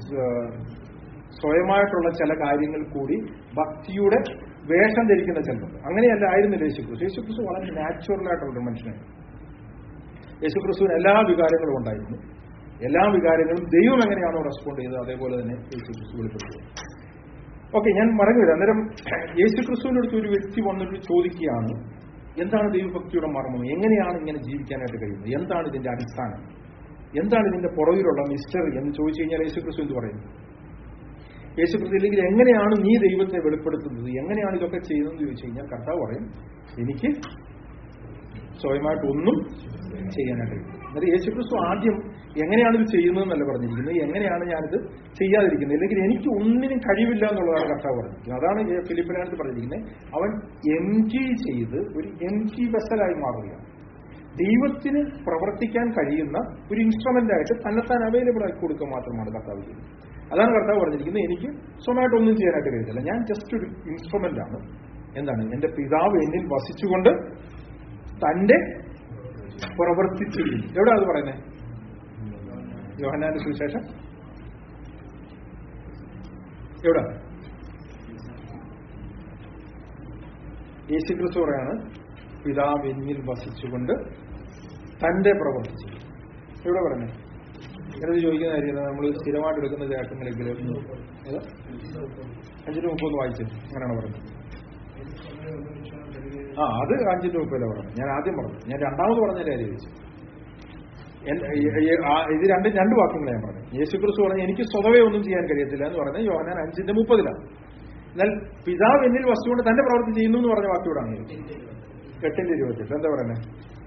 സ്വയമായിട്ടുള്ള ചില കാര്യങ്ങൾ കൂടി ഭക്തിയുടെ വേഷം ധരിക്കുന്ന ചിലരുണ്ട് അങ്ങനെയല്ല ആയിരുന്നില്ല യേശുക്രിസ്തു യേശുക്രിസ്തു വളരെ നാച്ചുറൽ ആയിട്ടുള്ള ഒരു മനുഷ്യനാണ് യേശുക്രിസ്തുവിന് എല്ലാ വികാരങ്ങളും ഉണ്ടായിരുന്നു എല്ലാ വികാരങ്ങളും ദൈവം എങ്ങനെയാണോ റെസ്പോണ്ട് ചെയ്തത് അതേപോലെ തന്നെ യേശുക്രിസ്തു വെളിപ്പെടുത്തുക ഓക്കെ ഞാൻ മടങ്ങി വരാം അന്നേരം യേശുക്രിസ്തുവിന്റെ അടുത്ത് ഒരു വ്യക്തി വന്നിട്ട് ചോദിക്കുകയാണ് എന്താണ് ദൈവഭക്തിയുടെ മർമ്മം എങ്ങനെയാണ് ഇങ്ങനെ ജീവിക്കാനായിട്ട് കഴിയുന്നത് എന്താണ് ഇതിന്റെ അടിസ്ഥാനം എന്താണ് ഇതിന്റെ പുറകിലുള്ള മിസ്റ്ററി എന്ന് ചോദിച്ചു കഴിഞ്ഞാൽ യേശുക്രിസ്തു എന്ത് പറയുന്നു യേശുക്രിസ്തു ഇല്ലെങ്കിൽ എങ്ങനെയാണ് നീ ദൈവത്തെ വെളിപ്പെടുത്തുന്നത് എങ്ങനെയാണ് ഇതൊക്കെ ചെയ്യുന്നതെന്ന് ചോദിച്ചു കഴിഞ്ഞാൽ കർത്താവ് പറയും എനിക്ക് സ്വയമായിട്ട് ഒന്നും ചെയ്യാനായിട്ട് കഴിയും എന്നിട്ട് യേശുക്രിസ്തു ആദ്യം എങ്ങനെയാണ് ഇത് ചെയ്യുന്നതെന്നല്ല പറഞ്ഞിരിക്കുന്നത് എങ്ങനെയാണ് ഞാനിത് ചെയ്യാതിരിക്കുന്നത് അല്ലെങ്കിൽ എനിക്ക് ഒന്നിനും കഴിവില്ല എന്നുള്ളതാണ് കർത്താവ് പറഞ്ഞിരിക്കുന്നത് അതാണ് ഈ ഫിലിപ്പിനകത്ത് പറഞ്ഞിരിക്കുന്നത് അവൻ എം ജി ചെയ്ത് ഒരു എം ജി വെസലായി മാറുകയാണ് ദൈവത്തിന് പ്രവർത്തിക്കാൻ കഴിയുന്ന ഒരു ഇൻസ്ട്രുമെന്റ് ആയിട്ട് തന്നെത്താൻ അവൈലബിൾ ആക്കി കൊടുക്കുക മാത്രമാണ് കർത്താവ് ചെയ്യുന്നത് അതാണ് കർത്താവ് പറഞ്ഞിരിക്കുന്നത് എനിക്ക് സ്വന്തമായിട്ട് ഒന്നും ചെയ്യാനായിട്ട് കഴിയത്തില്ല ഞാൻ ജസ്റ്റ് ഒരു ഇൻസ്ട്രുമെന്റ് ആണ് എന്താണ് എന്റെ പിതാവ് എന്നിൽ വസിച്ചുകൊണ്ട് തന്റെ പ്രവൃത്തി ചെയ്യും എവിടെ അത് പറയുന്നത് യോഹന്നാന്റെ സുവിശേഷം എവിടെ യേശുക്രിസ്തു പറയാണ് പിതാവ് എന്നിൽ വസിച്ചുകൊണ്ട് തന്റെ പ്രവൃത്തി ചെയ്യും എവിടെ പറഞ്ഞേ ഞാനത് ചോദിക്കുന്ന കാര്യം നമ്മൾ സ്ഥിരമായിട്ട് എടുക്കുന്ന ചേട്ടങ്ങളെങ്കിലും ഏത് അഞ്ചിന് മുമ്പ് ഒന്ന് വായിച്ചു അങ്ങനെയാണ് പറഞ്ഞത് ആ അത് അഞ്ചിന്റെ മുപ്പതില പറഞ്ഞു ഞാൻ ആദ്യം പറഞ്ഞു ഞാൻ രണ്ടാമത് പറഞ്ഞ കാര്യം ചോദിച്ചു എൻ- ഈ- ഈ- ആ ഇത് രണ്ട് രണ്ട് വാക്യങ്ങളെ ഞാൻ പറഞ്ഞു യേശുക്രിസ്തു പറഞ്ഞു എനിക്ക് സ്വതവേ ഒന്നും ചെയ്യാൻ കഴിയത്തില്ല എന്ന് പറഞ്ഞ യോഹനാൻ അഞ്ചിന്റെ മുപ്പതിലാണ് എന്നാൽ പിതാവ് എന്നിൽ വസ്തുകൊണ്ട് തന്റെ പ്രവൃത്തി ചെയ്യുന്നു എന്ന് പറഞ്ഞ വാക്യോടാണ് എട്ടിന്റെ ഇരുപത്തെട്ട് എന്താ പറയുന്നത്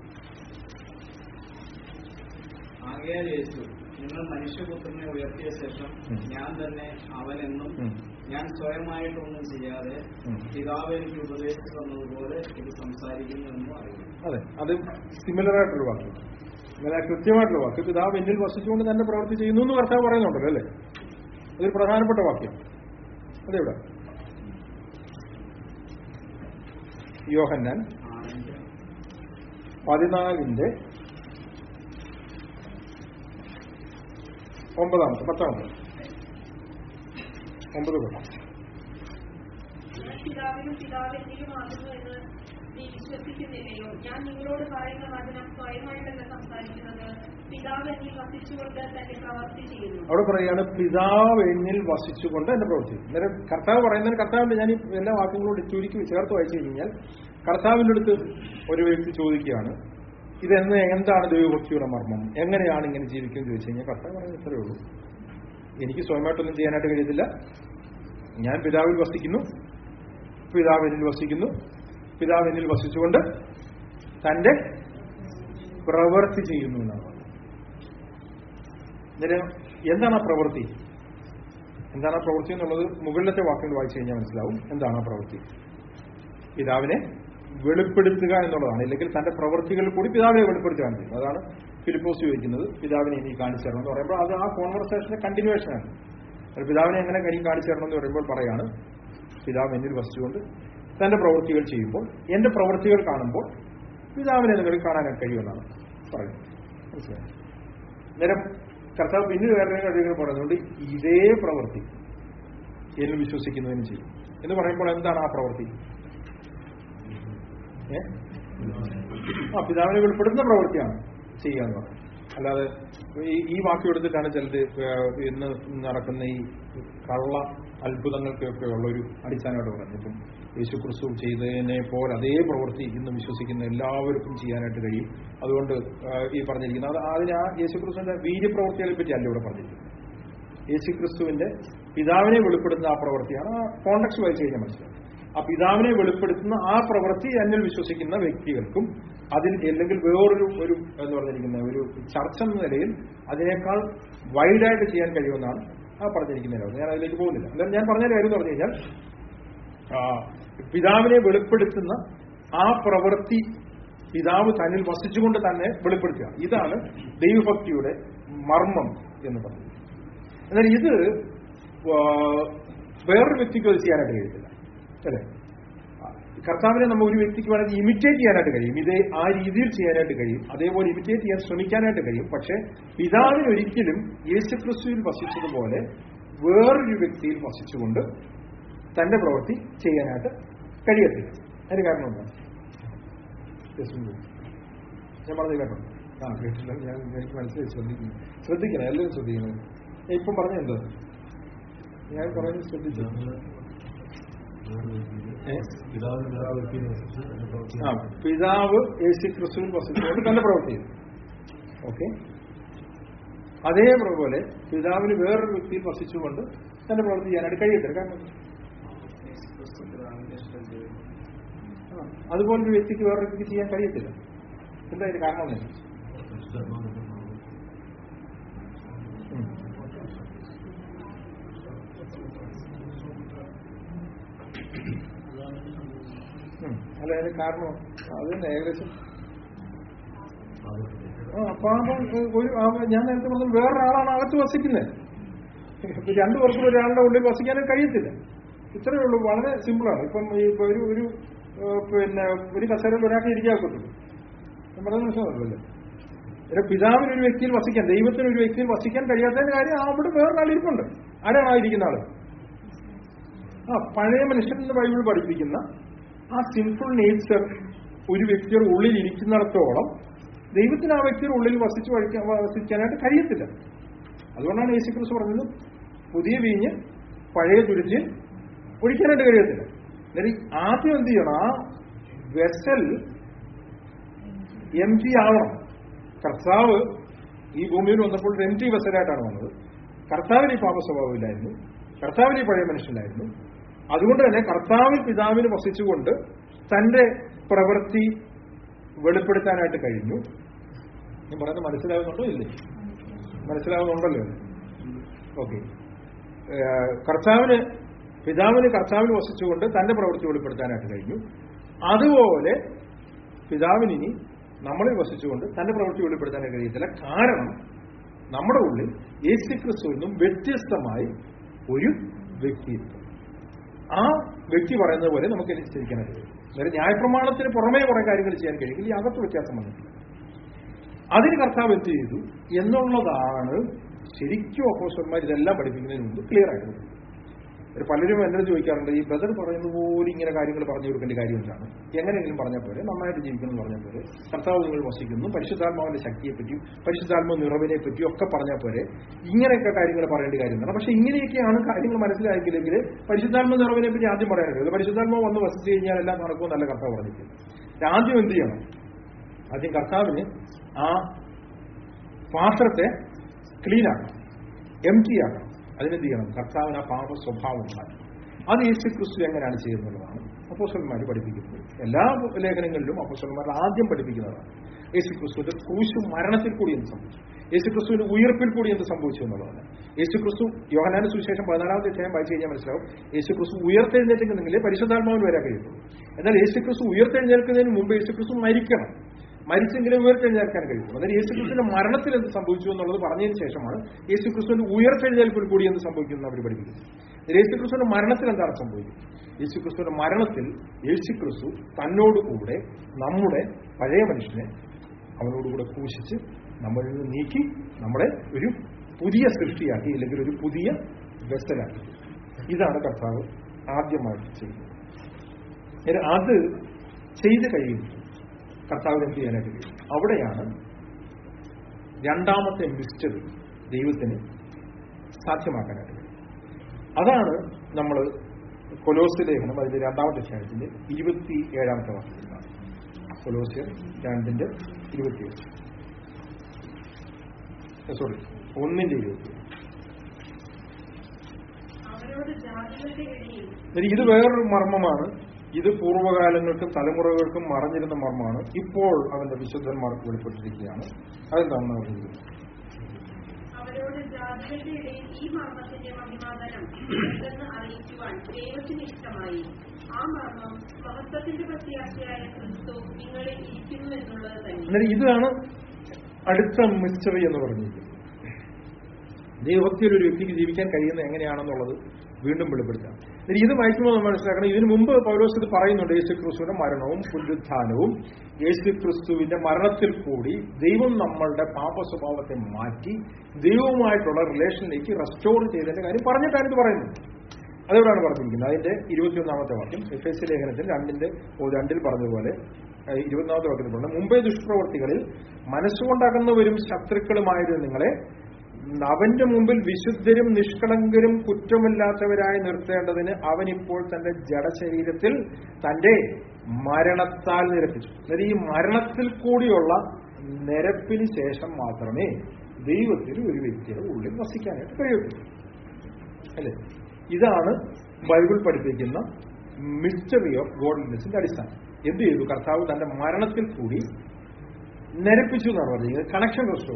ആകയാൽ യേശു നിങ്ങൾ മനുഷ്യപുത്രനെ ഉയർത്തിയ ശേഷം ഉം. ഞാൻ തന്നെ അവനെന്നും ഉം. ഞാൻ സ്വയമായിട്ടൊന്നും ചെയ്യാതെ ഉം. പിതാവ് എനിക്ക് ഉപദേശിച്ചു തന്നതുപോലെ ഇത് സംസാരിക്കുന്നുവെന്നും അറിയുന്നു അതെ അത് സിമിലർ ആയിട്ടൊരു വാക്യം അങ്ങനെ കൃത്യമായിട്ടുള്ള വാക്ക് പിതാവ് എന്നിൽ വസിച്ചുകൊണ്ട് തന്നെ പ്രവൃത്തി ചെയ്യുന്നു എന്ന് കർത്താവ് പറയുന്നുണ്ടല്ലോ അല്ലേ അതൊരു പ്രധാനപ്പെട്ട വാക്യം അതെവിടെ യോഹന്നാൻ ആറിന്റെ പതിനാലിന്റെ ഒമ്പതാമത്തെ പത്താമത്തെ ഒമ്പത് കൊല്ലം ഞാൻ പിതാവിനും പിതാവ് എന്നിലുമാകുന്നു എന്ന് നീ വിശ്വസിക്കുന്നില്ലയോ ഞാൻ നിങ്ങളോട് പറയുന്ന വചനം സ്വയമായിട്ടല്ല സംസാരിക്കുന്നത് പിതാവ് എന്നിൽ വസിച്ചുകൊണ്ട് തന്റെ പ്രവർത്തി ചെയ്യുന്നു അവിടെ പറയുകയാണ് പിതാവ് എന്നിൽ വസിച്ചുകൊണ്ട് എന്റെ പ്രവൃത്തി അന്നേരം കർത്താവ് പറയുന്നതിന് കർത്താവിന്റെ ഞാൻ ഈ എല്ലാ വാക്കുകളോട് ചുരുക്കി ചേർത്ത് വായിച്ചു കഴിഞ്ഞാൽ കർത്താവിന്റെ അടുത്ത് ഒരു വ്യക്തി ചോദിക്കുകയാണ് ഇതെന്ന് എന്താണ് ദൈവഭക്തിയുടെ മർമ്മം എങ്ങനെയാണ് ഇങ്ങനെ ജീവിക്കുന്നത് ചോദിച്ചു കഴിഞ്ഞാൽ കർത്താവ് പറയുന്നത് ഇത്രയേ ഉള്ളൂ എനിക്ക് സ്വയമായിട്ടൊന്നും ചെയ്യാനായിട്ട് കഴിയത്തില്ല ഞാൻ പിതാവിൽ വസിക്കുന്നു പിതാവ് എന്നിൽ വസിക്കുന്നു പിതാവ് എന്നിൽ വസിച്ചുകൊണ്ട് തന്റെ പ്രവൃത്തി ചെയ്യുന്നു എന്നാണ് പറയുന്നത് അന്നേരം എന്താണ് ആ പ്രവൃത്തി എന്താണ് ആ പ്രവൃത്തി എന്നുള്ളത് മുകളിലത്തെ വാക്കുകൾ വായിച്ചു കഴിഞ്ഞാൽ മനസ്സിലാവും എന്താണ് ആ പ്രവൃത്തി പിതാവിനെ വെളിപ്പെടുത്തുക എന്നുള്ളതാണ് ഇല്ലെങ്കിൽ തന്റെ പ്രവൃത്തികളിൽ കൂടി പിതാവിനെ വെളിപ്പെടുത്തുകയാണ് ചെയ്യുന്നത് അതാണ് ഫിലിപ്പോസ് ചോദിക്കുന്നത് പിതാവിനെ ഇനി കാണിച്ചു തരണം എന്ന് പറയുമ്പോൾ അത് ആ കോൺവെർസേഷന്റെ കണ്ടിന്യൂവേഷനാണ് അത് പിതാവിനെ എങ്ങനെ കനി കാണിച്ചു തരണം എന്ന് പറയുമ്പോൾ പറയാണ് പിതാവ് എന്നിൽ വസിച്ചുകൊണ്ട് തന്റെ പ്രവൃത്തികൾ ചെയ്യുമ്പോൾ എന്റെ പ്രവൃത്തികൾ കാണുമ്പോൾ പിതാവിനെ നിങ്ങൾക്ക് കാണാൻ കഴിയുമെന്നാണ് പറയുന്നത് മനസ്സിലായോ നേരം കർത്താവ് പിന്നീട് വേറെ കഴിയുകൾ പറയുന്നുണ്ട് ഇതേ പ്രവൃത്തി എന്നിൽ വിശ്വസിക്കുന്നതിന് ചെയ്യും എന്ന് പറയുമ്പോൾ എന്താണ് ആ പ്രവൃത്തി ഏ? ആ പിതാവിനെ വെളിപ്പെടുത്തുന്ന പ്രവൃത്തിയാണ് ചെയ്യുക എന്ന് പറയുന്നത് അല്ലാതെ ഈ ഈ വാക്യം എടുത്തിട്ടാണ് ചിലത് ഏഹ് ഇന്ന് നടക്കുന്ന ഈ കള്ള അത്ഭുതങ്ങൾക്കൊക്കെ ഉള്ള ഒരു അടിസ്ഥാനമായിട്ട് പറയുന്നത് ഇപ്പം യേശു ക്രിസ്തു ചെയ്തതിനെ പോലെ അതേ പ്രവൃത്തി ഇന്ന് വിശ്വസിക്കുന്ന എല്ലാവർക്കും ചെയ്യാനായിട്ട് കഴിയും അതുകൊണ്ട് ഏഹ് ഈ പറഞ്ഞിരിക്കുന്നത് അത് അതിന് ആ യേശു ക്രിസ്തുവിന്റെ വീര്യപ്രവൃത്തികളെ പറ്റി അല്ല ഇവിടെ പറഞ്ഞിരിക്കുന്നത് യേശു ക്രിസ്തുവിന്റെ പിതാവിനെ വെളിപ്പെടുത്തുന്ന ആ പ്രവൃത്തിയാണ് ആ കോണ്ടക്സ്റ്റ് വായിച്ചു കഴിഞ്ഞാൽ മനസ്സിലാവും ആ പിതാവിനെ വെളിപ്പെടുത്തുന്ന ആ പ്രവൃത്തി എന്നിൽ വിശ്വസിക്കുന്ന വ്യക്തികൾക്കും അതിൽ അല്ലെങ്കിൽ വേറൊരു ഒരു എന്ന് പറഞ്ഞിരിക്കുന്ന ഒരു ചർച്ച എന്ന നിലയിൽ അതിനേക്കാൾ വൈഡായിട്ട് ചെയ്യാൻ കഴിയുമെന്നാണ് ആ പറഞ്ഞിരിക്കുന്ന കാര്യം ഞാൻ അതിലേക്ക് പോകുന്നില്ല എന്നാലും ഞാൻ പറഞ്ഞ കാര്യം എന്ന് പറഞ്ഞു കഴിഞ്ഞാൽ ആ, പിതാവിനെ വെളിപ്പെടുത്തുന്ന ആ പ്രവൃത്തി പിതാവ് തന്നിൽ വസിച്ചുകൊണ്ട് തന്നെ വെളിപ്പെടുത്തുക ഇതാണ് ദൈവഭക്തിയുടെ മർമ്മം എന്ന് പറയുന്നത് എന്നാൽ ഇത് ആ, വേറൊരു വ്യക്തിക്ക് അത് ചെയ്യാനായിട്ട് കഴിയത്തില്ല അല്ലേ ആ, കർത്താവിനെ നമ്മൾ ഒരു വ്യക്തിക്ക് വേണമെങ്കിൽ ഇമിറ്റേറ്റ് ചെയ്യാനായിട്ട് കഴിയും ഇത് ആ രീതിയിൽ ചെയ്യാനായിട്ട് കഴിയും അതേപോലെ ഇമിറ്റേറ്റ് ചെയ്യാൻ ശ്രമിക്കാനായിട്ട് കഴിയും പക്ഷെ പിതാവിന് ഒരിക്കലും യേശുക്രിസ്തുവിൽ വസിച്ചതുപോലെ വേറൊരു വ്യക്തിയിൽ വസിച്ചുകൊണ്ട് തന്റെ പ്രവൃത്തി ചെയ്യാനായിട്ട് കഴിയത്തില്ല അതിന് കാരണം എന്താണ് യേശുവിന്റെ. ഞാൻ പറഞ്ഞത് കേട്ടോ ആ കേട്ടില്ല ഞാൻ എനിക്ക് മനസ്സിലായി ശ്രദ്ധിക്കുന്നു ശ്രദ്ധിക്കണം എല്ലാവരും ശ്രദ്ധിക്കണം ഞാൻ ഇപ്പം പറഞ്ഞ എന്താ ഞാൻ പറയുന്നത് ശ്രദ്ധിച്ചു ഏ? ആ പിതാവ് യേശു ക്രിസ്തുവിൽ വസിച്ചുകൊണ്ട് തന്റെ പ്രവൃത്തി ചെയ്തു ഓക്കെ അതേപോലെ പിതാവിന് വേറൊരു വ്യക്തിയിൽ വസിച്ചുകൊണ്ട് തന്റെ പ്രവൃത്തി ചെയ്യാനായിട്ട് കഴിയത്തില്ല കാരണം യേശുക്രിസ്തു പിതാവിന്റെ ഇഷ്ടം ചെയ്തു ആ, അതുപോലൊരു വ്യക്തിക്ക് വേറൊരു വ്യക്തിക്ക് ചെയ്യാൻ കഴിയത്തില്ല എന്താ അതിന് കാരണം എന്ന് ഉം. ഉം. അല്ല അതിന് കാരണം അത് തന്നെ ഏകദേശം ആ അപ്പൊ ആകുമ്പോ ഒരു ആ- ഞാൻ നേരത്തെ പറഞ്ഞത് വേറൊരാളാണ് അകത്ത് വസിക്കുന്നത് ഇപ്പൊ രണ്ടു പേർക്കും ഒരാളുടെ ഉള്ളിൽ വസിക്കാനും കഴിയത്തില്ല ഇത്രയേ ഉള്ളൂ വളരെ സിമ്പിളാണ് ഇപ്പം ഈ ഇപ്പൊ ഒരു ഒരു ഏഹ്, പിന്നെ ഒരു കസേരയിൽ ഒരാൾക്ക് ഇരിക്കാൻ പറ്റുള്ളൂ ഞാൻ പറയുന്നത് മനസ്സിലാവുന്നല്ലേ ഒരു പിതാവിന് ഒരു വ്യക്തിയിൽ വസിക്കാൻ ദൈവത്തിന് ഒരു വ്യക്തിയിൽ വസിക്കാൻ കഴിയാത്തതിന്റെ കാര്യം അവിടെ വേറൊരാൾ ഇരിപ്പുണ്ട് ആരാണ് ആ ഇരിക്കുന്ന ആള് ആ പഴയ മനുഷ്യൻ എന്ന് ബൈബിൾ പഠിപ്പിക്കുന്ന ആ സിംപിൾ നേച്ചർ ഒരു വ്യക്തിയുടെ ഉള്ളിൽ ഇരിക്കുന്നിടത്തോളം ദൈവത്തിന് ആ വ്യക്തിയുടെ ഉള്ളിൽ വസിച്ച് വഴിക്കാൻ വസിക്കാനായിട്ട് കഴിയത്തില്ല അതുകൊണ്ടാണ് യേശു ക്രിസ്തു പറഞ്ഞത് പുതിയ വീഞ്ഞ് പഴയ തുരുത്തിയിൽ ഒഴിക്കാനായിട്ട് കഴിയത്തില്ല എന്നിട്ട് ആദ്യം എന്ത് ചെയ്യണം ആ വെസൽ എം ടി ആവണം കർത്താവ് ഈ ഭൂമിയിൽ വന്നപ്പോൾ എം ടി വെസലായിട്ടാണ് വന്നത് കർത്താവിന് ഈ പാപ സ്വഭാവമില്ലായിരുന്നു കർത്താവിന് ഈ പഴയ മനുഷ്യനായിരുന്നു അതുകൊണ്ട് തന്നെ കർത്താവിൽ പിതാവിന് വസിച്ചുകൊണ്ട് തന്റെ പ്രവൃത്തി വെളിപ്പെടുത്താനായിട്ട് കഴിഞ്ഞു ഞാൻ പറയുന്നത് മനസ്സിലാകുന്നുണ്ടോ ഇല്ലേ മനസ്സിലാകുന്നുണ്ടല്ലോ ഓക്കെ കർത്താവിന് പിതാവിന് കർത്താവിന് വസിച്ചുകൊണ്ട് തന്റെ പ്രവൃത്തി വെളിപ്പെടുത്താനായിട്ട് കഴിഞ്ഞു അതുപോലെ പിതാവിന് ഇനി നമ്മളിൽ വസിച്ചുകൊണ്ട് തന്റെ പ്രവൃത്തി വെളിപ്പെടുത്താൻ കഴിയത്തില്ല കാരണം നമ്മുടെ ഉള്ളിൽ യേശു ക്രിസ്തുവിൽ നിന്നും വ്യത്യസ്തമായി ഒരു വ്യക്തിയുണ്ട് ആ വ്യക്തി പറയുന്നത് പോലെ നമുക്ക് അനുസരിക്കാനായിട്ട് കഴിയും അതായത് ന്യായപ്രമാണത്തിന് പുറമേ കുറെ കാര്യങ്ങൾ ചെയ്യാൻ കഴിയും ഈ അകത്ത് വ്യത്യാസം വന്നിട്ടില്ല അതിന് കർത്താവ് എന്ത് ചെയ്തു എന്നുള്ളതാണ് ശരിക്കും അപ്പോസ്റ്റർമാർ ഇതെല്ലാം പഠിപ്പിക്കുന്നതിന് മുമ്പ് ക്ലിയർ ആയിരുന്നു ഒരു പലരും എന്നോട് ചോദിക്കാറുണ്ട് ഈ ബ്രദർ പറയുന്ന പോലെ ഇങ്ങനെ കാര്യങ്ങൾ പറഞ്ഞു കൊടുക്കേണ്ട കാര്യം എന്താണ് എങ്ങനെയെങ്കിലും പറഞ്ഞാൽ പോരെ നന്നായിട്ട് ജീവിക്കണം എന്ന് പറഞ്ഞാൽ പോരെ കർത്താവ് നിങ്ങൾ വസിക്കുന്നു പരിശുദ്ധാത്മാവിന്റെ ശക്തിയെ പറ്റിയും പരിശുദ്ധാത്മ നിറവിനെ പറ്റിയും ഒക്കെ പറഞ്ഞാൽ പോരെ ഇങ്ങനെയൊക്കെ കാര്യങ്ങൾ പറയേണ്ട കാര്യമാണ് പക്ഷെ ഇങ്ങനെയൊക്കെയാണ് കാര്യങ്ങൾ മനസ്സിലാക്കിയില്ലെങ്കിൽ പരിശുദ്ധാത്മ നിറവിനെ പറ്റി ആദ്യം പറയാനുള്ളത് പരിശുദ്ധാത്മാവ് വന്ന് വസിച്ചു കഴിഞ്ഞാൽ എല്ലാം നടക്കുമെന്നല്ല കർത്താവ് പറഞ്ഞിരിക്കുന്നത് ആദ്യം എന്ത് ചെയ്യണം ആദ്യം കർത്താവിന് ആ പാത്രത്തെ ക്ലീൻ ആക്കണം എം ടി ആക്കണം അതിനെന്ത് ചെയ്യണം കർത്താവിന് ആ പാപ സ്വഭാവം മാറ്റി അത് യേശു ക്രിസ്തു എങ്ങനെയാണ് ചെയ്യുന്നുള്ളതാണ് അപ്പോസ്റ്റന്മാർ പഠിപ്പിക്കുന്നത് എല്ലാ ലേഖനങ്ങളിലും അപ്പോസ്റ്റന്മാർ ആദ്യം പഠിപ്പിക്കുന്നതാണ് യേശു ക്രിസ്തുവിന്റെ ക്രൂശു മരണത്തിൽ കൂടി എന്ത് സംഭവിച്ചു യേശു ക്രിസ്തുവിന്റെ ഉയർപ്പിൽ കൂടി എന്ത് സംഭവിച്ചു എന്നുള്ളതാണ് യേശു ക്രിസ്തു യോഹനാന സുവിശേഷം പതിനാലാമത്തെ അധ്യായം വായിച്ചു കഴിഞ്ഞാൽ മനസ്സിലാവും യേശു ക്രിസ്തു ഉയർത്തെഴുന്നേറ്റെങ്കിലെങ്കിലേ പരിശുദ്ധാത്മാവിന് വരാൻ കഴിയുള്ളൂ എന്നാൽ യേശു ക്രിസ്തു ഉയർത്തെഴുന്നേൽക്കുന്നതിന് മുമ്പ് യേശു ക്രിസ്തു മരിക്കണം മരിച്ചെങ്കിലും ഉയർത്തെഴുന്നേൽക്കാൻ കഴിയുള്ളൂ അതായത് യേശുക്രിസ്തുവിന്റെ മരണത്തിൽ എന്ത് സംഭവിച്ചു എന്നുള്ളത് പറഞ്ഞതിന് ശേഷമാണ് യേശുക്രിസ്തുവിന്റെ ഉയർത്തെഴുന്നേൽപ്പിൽ കൂടി എന്ത് സംഭവിക്കുന്നു അവർ പഠിപ്പിക്കുന്നത് യേശുക്രിസ്തുവിന്റെ മരണത്തിൽ എന്താണ് സംഭവിക്കുന്നത് യേശുക്രിസ്തുവിന്റെ മരണത്തിൽ യേശുക്രിസ്തു തന്നോടുകൂടെ നമ്മുടെ പഴയ മനുഷ്യനെ അവനോടുകൂടെ ക്രൂശിച്ച് നമ്മളിൽ നിന്ന് നീക്കി നമ്മളെ ഒരു പുതിയ സൃഷ്ടിയാക്കി അല്ലെങ്കിൽ ഒരു പുതിയ വെസലാക്കി ഇതാണ് കർത്താവ് ആദ്യമായിട്ട് ചെയ്യുന്നത് ഇനി അത് ചെയ്ത് കഴിയുന്നു കർത്താവിന് എന്ത് ചെയ്യാനായിട്ട് കഴിയും അവിടെയാണ് രണ്ടാമത്തെ മിസ്റ്ററി ദൈവത്തിന് സാധ്യമാക്കാനായിട്ട് കഴിയും അതാണ് നമ്മൾ കൊലോസ് ലേഖനം അതിന്റെ രണ്ടാമത്തെ അധ്യായത്തിന്റെ ഇരുപത്തി ഏഴാമത്തെ വാക്യത്തിലാണ് കൊലോസ്യർ രണ്ടിന്റെ ഇരുപത്തിയേഴ് സോറി ഒന്നിന്റെ ഇരുപത്തി അവരോട് ജാതികളുടെ ഇടയിൽ ഇത് വേറൊരു മർമ്മമാണ് ഇത് പൂർവ്വകാലങ്ങൾക്കും തലമുറകൾക്കും മറഞ്ഞിരുന്ന മർമ്മമാണ് ഇപ്പോൾ അവന്റെ വിശുദ്ധന്മാർക്ക് വെളിപ്പെട്ടിരിക്കുകയാണ് അതെന്താണെന്ന് പറഞ്ഞത് അവരോട് ജാതികളുടെ ഇടയിൽ ഈ മർമ്മത്തിന്റെ മഹിമാതനം എന്തെന്ന് അറിയിക്കുവാൻ ദൈവത്തിന് ഇഷ്ടമായി ആ മർമ്മം മഹത്വത്തിന്റെ പ്രത്യാശയായ ക്രിസ്തു നിങ്ങളിൽ ഇരിക്കുന്നു എന്നുള്ളത് തന്നെ അന്നേരം ഇതാണ് അടുത്ത മിസ്റ്ററി എന്ന് പറഞ്ഞിരിക്കുന്നത് ദൈവത്തിൽ ഒരു വ്യക്തിക്ക് ജീവിക്കാൻ കഴിയുന്നത് എങ്ങനെയാണെന്നുള്ളത് വീണ്ടും വെളിപ്പെടുത്താം എന്നിട്ട് ഇത് വായിക്കുമ്പോൾ നമ്മൾ മനസ്സിലാക്കണം ഇതിനു മുമ്പ് പൗലോസ് ഇത് പറയുന്നുണ്ട് യേശു ക്രിസ്തുവിന്റെ മരണവും പുനരുത്ഥാനവും യേശു ക്രിസ്തുവിന്റെ മരണത്തിൽ കൂടി ദൈവം നമ്മളുടെ പാപ സ്വഭാവത്തെ മാറ്റി ദൈവവുമായിട്ടുള്ള റിലേഷനിലേക്ക് റെസ്റ്റോർ ചെയ്തതിന്റെ കാര്യം പറഞ്ഞിട്ടാണ് ഇത് പറയുന്നത് അതെവിടെയാണ് പറഞ്ഞിരിക്കുന്നത് അതിന്റെ ഇരുപത്തിയൊന്നാമത്തെ വാക്യം എഫ് എസ് ലേഖനത്തിൽ രണ്ടിന്റെ ഓ, രണ്ടിൽ പറഞ്ഞതുപോലെ ഏഹ്, ഇരുപത്തിനാമത്തെ വാക്യത്തിൽ പറഞ്ഞു മുമ്പേ ദുഷ്പ്രവർത്തികളിൽ മനസ്സുകൊണ്ടകന്നവരും ശത്രുക്കളുമായിരുന്നു നിങ്ങളെ അവന്റെ മുമ്പിൽ വിശുദ്ധരും നിഷ്കളങ്കരും കുറ്റമില്ലാത്തവരായി നിർത്തേണ്ടതിന് അവൻ ഇപ്പോൾ തന്റെ ജഡശരീരത്തിൽ തന്റെ മരണത്താൽ നിരപ്പിച്ചു അതായത് ഈ മരണത്തിൽ കൂടിയുള്ള നിരപ്പിന് ശേഷം മാത്രമേ ദൈവത്തിന് ഒരു വ്യക്തിയുടെ ഉള്ളിൽ വസിക്കാനായിട്ട് കഴിയത്തുള്ളൂ അല്ലേ ഇതാണ് ബൈബിൾ പഠിപ്പിക്കുന്ന മിസ്റ്ററി ഓഫ് ഗോഡ്ലിനെസിന്റെ അടിസ്ഥാനം എന്ത് ചെയ്തു കർത്താവ് തന്റെ മരണത്തിൽ കൂടി നിരപ്പിച്ചു എന്നാണ് പറഞ്ഞത് കണക്ഷൻ റെസ്റ്റോർ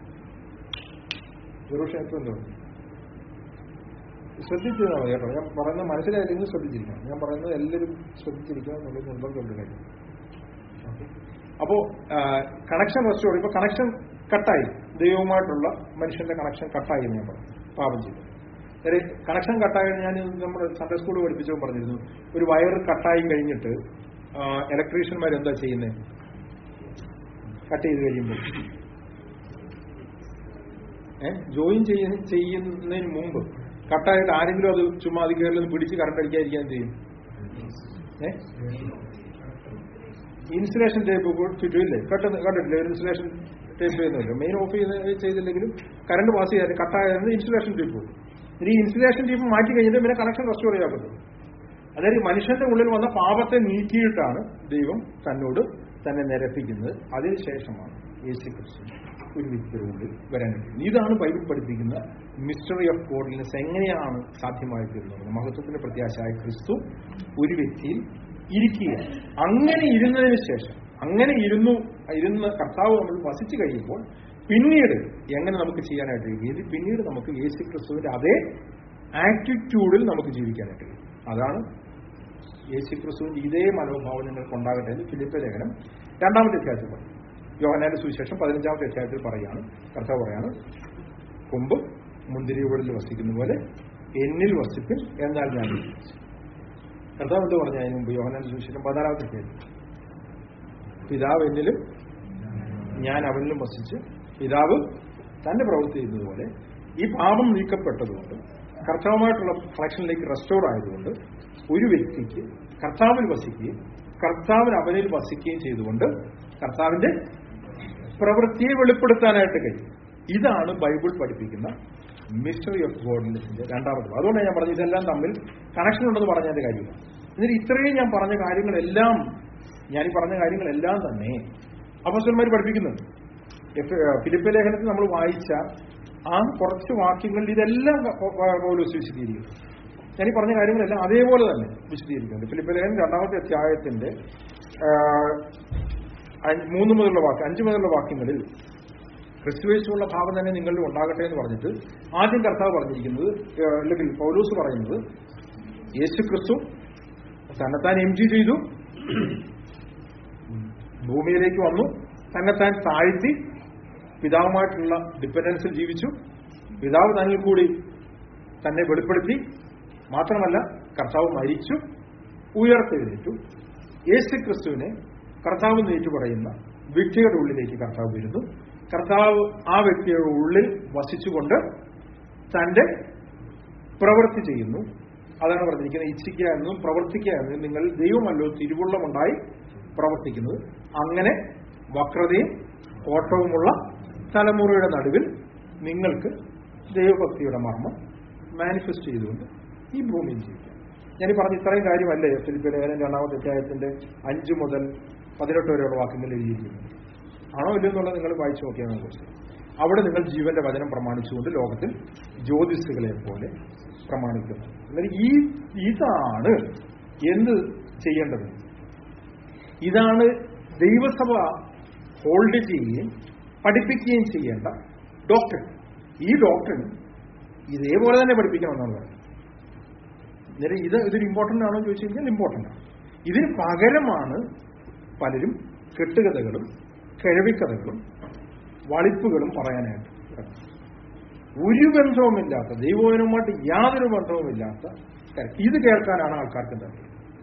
ജെറൂഷലത്തിൽ എന്തോ ശ്രദ്ധിച്ചതാണ് കേട്ടോ ഞാൻ പറയുന്നത് മനസ്സിലായില്ലെങ്കിൽ ശ്രദ്ധിച്ചിരിക്കണം ഞാൻ പറയുന്നത് എല്ലാവരും ശ്രദ്ധിച്ചിരിക്കണം എന്നുള്ളത് നിർബന്ധമുണ്ട് കാര്യം ഓക്കെ അപ്പോ കണക്ഷൻ റെസ്റ്റോർ ഇപ്പൊ കണക്ഷൻ കട്ടായി ദൈവവുമായിട്ടുള്ള മനുഷ്യന്റെ കണക്ഷൻ കട്ടായി എന്ന് ഞാൻ പറഞ്ഞു പാപം ചെയ്തു അതായത് കണക്ഷൻ കട്ടായി ഞാൻ നമ്മുടെ സൺഡേ സ്കൂൾ പഠിപ്പിച്ചപ്പോൾ പറഞ്ഞിരുന്നു ഒരു വയർ കട്ടായി കഴിഞ്ഞിട്ട് ഇലക്ട്രീഷ്യന്മാർ എന്താ ചെയ്യുന്നത് കട്ട് ചെയ്ത് കഴിയുമ്പോൾ ഏഹ് ജോയിൻ ചെയ്യുന്ന ചെയ്യുന്നതിന് മുമ്പ് കട്ടായിട്ട് ആരെങ്കിലും അത് ചുമ്മാ അത് കയറി ഒന്ന് പിടിച്ച് കറണ്ട് അടിക്കാതിരിക്കാൻ എന്ത് ചെയ്യും ഏഹ് ഇൻസുലേഷൻ ടേപ്പ് ചുറ്റുമില്ലേ കട്ടെന്ന് കണ്ടിട്ടില്ലേ ഒരു ഇൻസുലേഷൻ ടേപ്പ് ചെയ്യുന്നില്ല മെയിൻ ഓഫ് ചെയ്യുന്ന ചെയ്തില്ലെങ്കിലും കറണ്ട് പാസ് ചെയ്യാതെ കട്ടായത് ഇൻസുലേഷൻ ടേപ്പ് ഇനി ഈ ഇൻസുലേഷൻ ടേപ്പ് മാറ്റി കഴിഞ്ഞിട്ട് പിന്നെ കണക്ഷൻ റെസ്റ്റോർ ചെയ്യാൻ പറ്റും അതായത് മനുഷ്യന്റെ ഉള്ളിൽ വന്ന പാപത്തെ നീക്കിയിട്ടാണ് ദൈവം തന്നോട് തന്നെ നിരപ്പിക്കുന്നത് അതിനുശേഷമാണ് യേശു ക്രിസ്തു ഒരു വ്യക്തിയുടെ ഉള്ളിൽ വരാൻ കഴിയുന്നത് ഇതാണ് ബൈബിൾ പഠിപ്പിക്കുന്ന മിസ്റ്ററി ഓഫ് ഗോഡ്ലിനെസ് എങ്ങനെയാണ് സാധ്യമായി തീരുന്നത് മഹത്വത്തിന്റെ പ്രത്യാശയായ ക്രിസ്തു ഒരു വ്യക്തിയിൽ ഇരിക്കുക അങ്ങനെ ഇരുന്നതിന് ശേഷം അങ്ങനെ ഇരുന്നു ഇരുന്ന് കർത്താവ് നമ്മൾ വസിച്ചു കഴിയുമ്പോൾ പിന്നീട് എങ്ങനെ നമുക്ക് ചെയ്യാനായിട്ട് കഴിയും ഇത് പിന്നീട് നമുക്ക് യേശു ക്രിസ്തുവിന്റെ അതേ ആറ്റിറ്റ്യൂഡിൽ നമുക്ക് ജീവിക്കാനായിട്ട് കഴിയും അതാണ് യേശു ക്രിസ്തുവിന്റെ ഇതേ മനോഭാവം നിങ്ങൾക്ക് ഉണ്ടാകട്ടെ എന്ന് ഫിലിപ്പ് ലേഖനം രണ്ടാമത്തെ അധ്യായത്തിൽ പറഞ്ഞു യോഹനാന്റെ സുവിശേഷം പതിനഞ്ചാമത്തെ അധ്യായത്തിൽ പറയാണ് കർത്താവ് പറയാണ് കൊമ്പ് മുന്തിരികളിൽ വസിക്കുന്ന പോലെ എന്നിൽ വസിപ്പിൻ എന്നാൽ ഞാൻ ജീവിച്ചു. കർത്താവ് എന്ത് പറഞ്ഞു അതിന് മുമ്പ് യോഹനാന്റെ സുവിശേഷം പതിനാറാമത്തെ അധ്യായം പിതാവ് എന്നിലും ഞാൻ അവനിലും വസിച്ച് പിതാവ് തന്റെ പ്രവൃത്തി ചെയ്യുന്നതുപോലെ ഈ പാപം നീക്കപ്പെട്ടതുകൊണ്ട് കർത്താവുമായിട്ടുള്ള കണക്ഷനിലേക്ക് റെസ്റ്റോർ ആയതുകൊണ്ട് ഒരു വ്യക്തിക്ക് കർത്താവിൽ വസിക്കുകയും കർത്താവിൽ അവനിൽ വസിക്കുകയും ചെയ്തുകൊണ്ട് കർത്താവിന്റെ പ്രവൃത്തിയെ വെളിപ്പെടുത്താനായിട്ട് കഴിയും ഇതാണ് ബൈബിൾ പഠിപ്പിക്കുന്ന മിസ്റ്ററി ഓഫ് ഗോഡ്നെസിന്റെ രണ്ടാമത് അതുകൊണ്ട് ഞാൻ പറഞ്ഞു ഇതെല്ലാം തമ്മിൽ കണക്ഷൻ ഉണ്ടെന്ന് പറഞ്ഞതിന്റെ കാര്യമില്ല എന്നിട്ട് ഇത്രയും ഞാൻ പറഞ്ഞ കാര്യങ്ങളെല്ലാം ഞാൻ ഈ പറഞ്ഞ കാര്യങ്ങളെല്ലാം തന്നെ അപ്പസ്വന്മാർ പഠിപ്പിക്കുന്നുണ്ട് എഫ്- ഏഹ് ഫിലിപ്പ് ലേഖനത്തിൽ നമ്മൾ വായിച്ച ആ കുറച്ച് വാക്യങ്ങളിൽ ഇതെല്ലാം പൗലോസ് വിശദീകരിക്കുന്നു ഞാൻ ഈ പറഞ്ഞ കാര്യങ്ങളെല്ലാം അതേപോലെ തന്നെ വിശദീകരിക്കുന്നുണ്ട് ഫിലിപ്പ് ലേഖനം രണ്ടാമത്തെ അധ്യായത്തിന്റെ ഏഹ്, അഞ്ച്- മൂന്ന് മുതലുള്ള വാക്യം അഞ്ച് മുതലുള്ള വാക്യങ്ങളിൽ ക്രിസ്തുവേശുള്ള ഭാവം തന്നെ നിങ്ങളിൽ ഉണ്ടാകട്ടെ എന്ന് പറഞ്ഞിട്ട് ആദ്യം കർത്താവ് പറഞ്ഞിരിക്കുന്നത് ഏഹ്, അല്ലെങ്കിൽ പൗലൂസ് പറയുന്നത് യേശു ക്രിസ്തു തന്നെത്താൻ എം ജി ചെയ്തു ഭൂമിയിലേക്ക് വന്നു തന്നെത്താൻ താഴ്ത്തി പിതാവുമായിട്ടുള്ള ഡിപ്പെൻഡൻസിൽ ജീവിച്ചു പിതാവ് തന്നിൽ കൂടി തന്നെ വെളിപ്പെടുത്തി മാത്രമല്ല കർത്താവ് മരിച്ചു ഉയർത്തെഴുന്നേറ്റു യേശു ക്രിസ്തുവിനെ കർത്താവ് നേറ്റു പറയുന്ന വ്യക്തിയുടെ ഉള്ളിലേക്ക് കർത്താവ് വരുന്നു കർത്താവ് ആ വ്യക്തിയുടെ ഉള്ളിൽ വസിച്ചുകൊണ്ട് തന്റെ പ്രവൃത്തി ചെയ്യുന്നു അതാണ് പറഞ്ഞിരിക്കുന്നത് ഇച്ഛിക്കുക എന്നും പ്രവർത്തിക്കുക എന്നും നിങ്ങൾ ദൈവമല്ലോ തിരുവുള്ളമുണ്ടായി പ്രവർത്തിക്കുന്നത് അങ്ങനെ വക്രതയും ഓട്ടവുമുള്ള തലമുറയുടെ നടുവിൽ നിങ്ങൾക്ക് ദൈവഭക്തിയുടെ മർമ്മം മാനിഫെസ്റ്റ് ചെയ്തുകൊണ്ട് ഈ ഭൂമിയിൽ ജീവിക്കാം ഞാൻ പറഞ്ഞ ഇത്രയും കാര്യമല്ലേ ഫിലിപ്പ് ലേഖനം രണ്ടാമത്തെ അധ്യായത്തിന്റെ അഞ്ചു മുതൽ പതിനെട്ട് വരെയുള്ള വാക്യങ്ങൾ എഴുതിയിരിക്കുന്നത് ആണോ ഇല്ലയോ എന്നുള്ളത് നിങ്ങൾ വായിച്ചു നോക്കിയാൽ നമുക്ക് അവിടെ നിങ്ങൾ ജീവന്റെ വചനം പ്രമാണിച്ചുകൊണ്ട് ലോകത്തിൽ ജ്യോതിസുകളെ പോലെ പ്രമാണിക്കുന്നു എന്നാൽ ഈ ഇതാണ് എന്ത് ചെയ്യേണ്ടത് ഇതാണ് ദൈവസഭ ഹോൾഡ് ചെയ്യുകയും പഠിപ്പിക്കുകയും ചെയ്യേണ്ട ഡോക്ടർ ഈ ഡോക്ടർ ഇതേപോലെ തന്നെ പഠിപ്പിക്കണമെന്നാണ് പറയുന്നത് അന്നേരം ഇത് ഇതൊരു ഇമ്പോർട്ടൻ്റ് ആണോ എന്ന് ചോദിച്ചു കഴിഞ്ഞാൽ ഇമ്പോർട്ടൻ്റ് ആണ് ഇതിന് പകരമാണ് പലരും കെട്ടുകഥകളും കിഴവിക്കഥകളും വളിപ്പുകളും പറയാനായിട്ട് ഇറങ്ങുന്നത്. ഒരു ബന്ധവുമില്ലാത്ത ദൈവവനുമായിട്ട് യാതൊരു ബന്ധവുമില്ലാത്ത കാര്യം. ഇത് കേൾക്കാനാണ് ആൾക്കാർക്ക് താല്പര്യം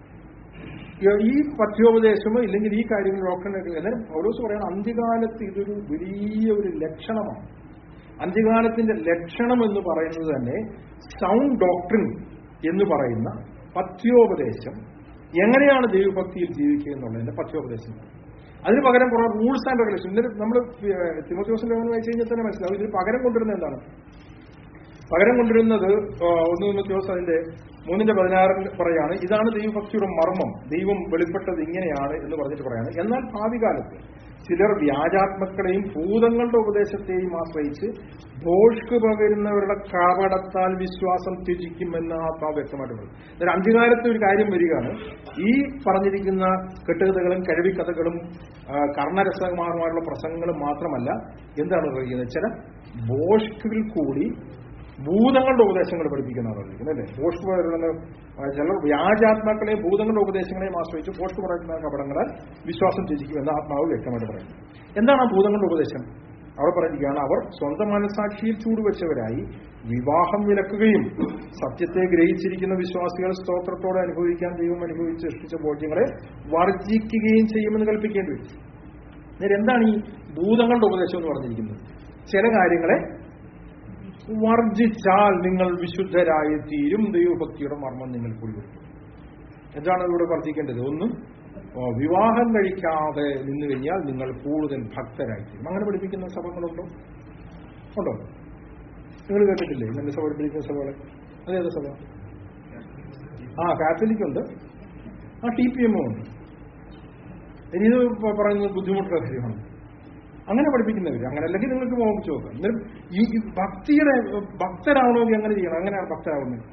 ഈ പഥ്യോപദേശമോ ഇല്ലെങ്കിൽ ഈ കാര്യങ്ങൾ ഡോക്ടറിനൊക്കെ എന്നാലും പൗലോസ് പറയുന്ന അന്ത്യകാലത്ത് ഇതൊരു വലിയ ഒരു ലക്ഷണമാണ് അന്ത്യകാലത്തിന്റെ ലക്ഷണം എന്ന് പറയുന്നത് തന്നെ സൗണ്ട് ഡോക്ടറിൻ എന്ന് പറയുന്ന പഥ്യോപദേശം എങ്ങനെയാണ് ദൈവഭക്തിയിൽ ജീവിക്കുക എന്നുള്ളതിന്റെ പഥ്യോപദേശം അതിന് പകരം കുറെ റൂൾസ് ആൻഡ് റെഗുലേഷൻ ഇന്നലെ നമ്മൾ തിമോത്യോസിന്റെ ലേഖനം വായിച്ചു കഴിഞ്ഞാൽ തന്നെ മനസ്സിലാവും ഇതിന് പകരം കൊണ്ടുവരുന്നത് എന്താണ് പകരം കൊണ്ടുവരുന്നത് ആ, ഒന്ന് തിമോത്യോസ് അതിന്റെ മൂന്നിന്റെ പതിനാറിൽ പറയാണ് ഇതാണ് ദൈവഭക്തിയുടെ മർമ്മം ദൈവം വെളിപ്പെട്ടത് ഇങ്ങനെയാണ് എന്ന് പറഞ്ഞിട്ട് പറയാണ് എന്നാൽ ഭാവി കാലത്ത് ചിലർ വ്യാജാത്മക്കളെയും ഭൂതങ്ങളുടെ ഉപദേശത്തെയും ആശ്രയിച്ച് ഭോഷ്ക് പകരുന്നവരുടെ കപടത്താൽ വിശ്വാസം ത്യജിക്കുമെന്ന് ആത്മാവ് വ്യക്തമായിട്ട് പറയും എന്നാൽ അന്ത്യകാലത്ത് ഒരു കാര്യം വരികയാണ് ഈ പറഞ്ഞിരിക്കുന്ന കെട്ടുകഥകളും കഴിവിക്കഥകളും ആ, കർണരസമാർമാരുള്ള പ്രസംഗങ്ങളും മാത്രമല്ല എന്താണ് പറയുന്നത് ചില ഭോഷ്കിൽ കൂടി ഭൂതങ്ങളുടെ ഉപദേശങ്ങൾ പഠിപ്പിക്കുന്നതാണ് പറഞ്ഞിരിക്കുന്നത് അല്ലേ പോസ്റ്റ് പറയുന്ന ചിലർ വ്യാജാത്മാക്കളെയും ഭൂതങ്ങളുടെ ഉപദേശങ്ങളെയും ആശ്രയിച്ച് പോസ്റ്റ് പറയുന്ന കപടങ്ങളാൽ വിശ്വാസം ത്യജിക്കുമെന്ന് ആത്മാവ് വ്യക്തമായിട്ട് പറയുന്നു എന്താണ് ആ ഭൂതങ്ങളുടെ ഉപദേശം അവിടെ പറഞ്ഞിരിക്കുകയാണ് അവർ സ്വന്തം മനസാക്ഷിയിൽ ചൂടുവെച്ചവരായി വിവാഹം വിലക്കുകയും സത്യത്തെ ഗ്രഹിച്ചിരിക്കുന്ന വിശ്വാസികൾ സ്തോത്രത്തോടെ അനുഭവിക്കാൻ ദൈവം അനുഭവിച്ച് സൃഷ്ടിച്ച ബോധ്യങ്ങളെ വർജിക്കുകയും ചെയ്യുമെന്ന് കൽപ്പിക്കേണ്ടി വരും അന്നേരം എന്താണ് ഈ ഭൂതങ്ങളുടെ ഉപദേശം എന്ന് പറഞ്ഞിരിക്കുന്നത് ചില കാര്യങ്ങളെ വർജിച്ചാൽ നിങ്ങൾ വിശുദ്ധരായി തീരും ദൈവഭക്തിയുടെ മർമ്മം നിങ്ങൾ കൂടി വരും എന്താണ് ഇവിടെ വർദ്ധിക്കേണ്ടത് ഒന്നും ഓ, വിവാഹം കഴിക്കാതെ നിന്ന് കഴിഞ്ഞാൽ നിങ്ങൾ കൂടുതൽ ഭക്തരായി തീരും അങ്ങനെ പഠിപ്പിക്കുന്ന സഭകളുണ്ടോ ഉണ്ടോ നിങ്ങൾ കേട്ടിട്ടില്ലേ ഇങ്ങനെ സഭ പഠിപ്പിക്കുന്ന സഭകളെ അതേത് സഭ ആ കാത്തലിക് ഉണ്ട് ആ ടി പി എമ്മും ഉണ്ട് ഇനി ഇത് പ- പറയുന്നത് ബുദ്ധിമുട്ടുള്ള കാര്യമാണ് അങ്ങനെ പഠിപ്പിക്കുന്നവർ അങ്ങനെ അല്ലെങ്കിൽ നിങ്ങൾക്ക് മോഹിച്ചു നോക്കാം എന്നാലും ഈ ഈ ഭക്തിയുടെ ഭക്തരാവണമെങ്കിൽ അങ്ങനെ ചെയ്യണം അങ്ങനെയാണ് ഭക്തരാവുന്നത്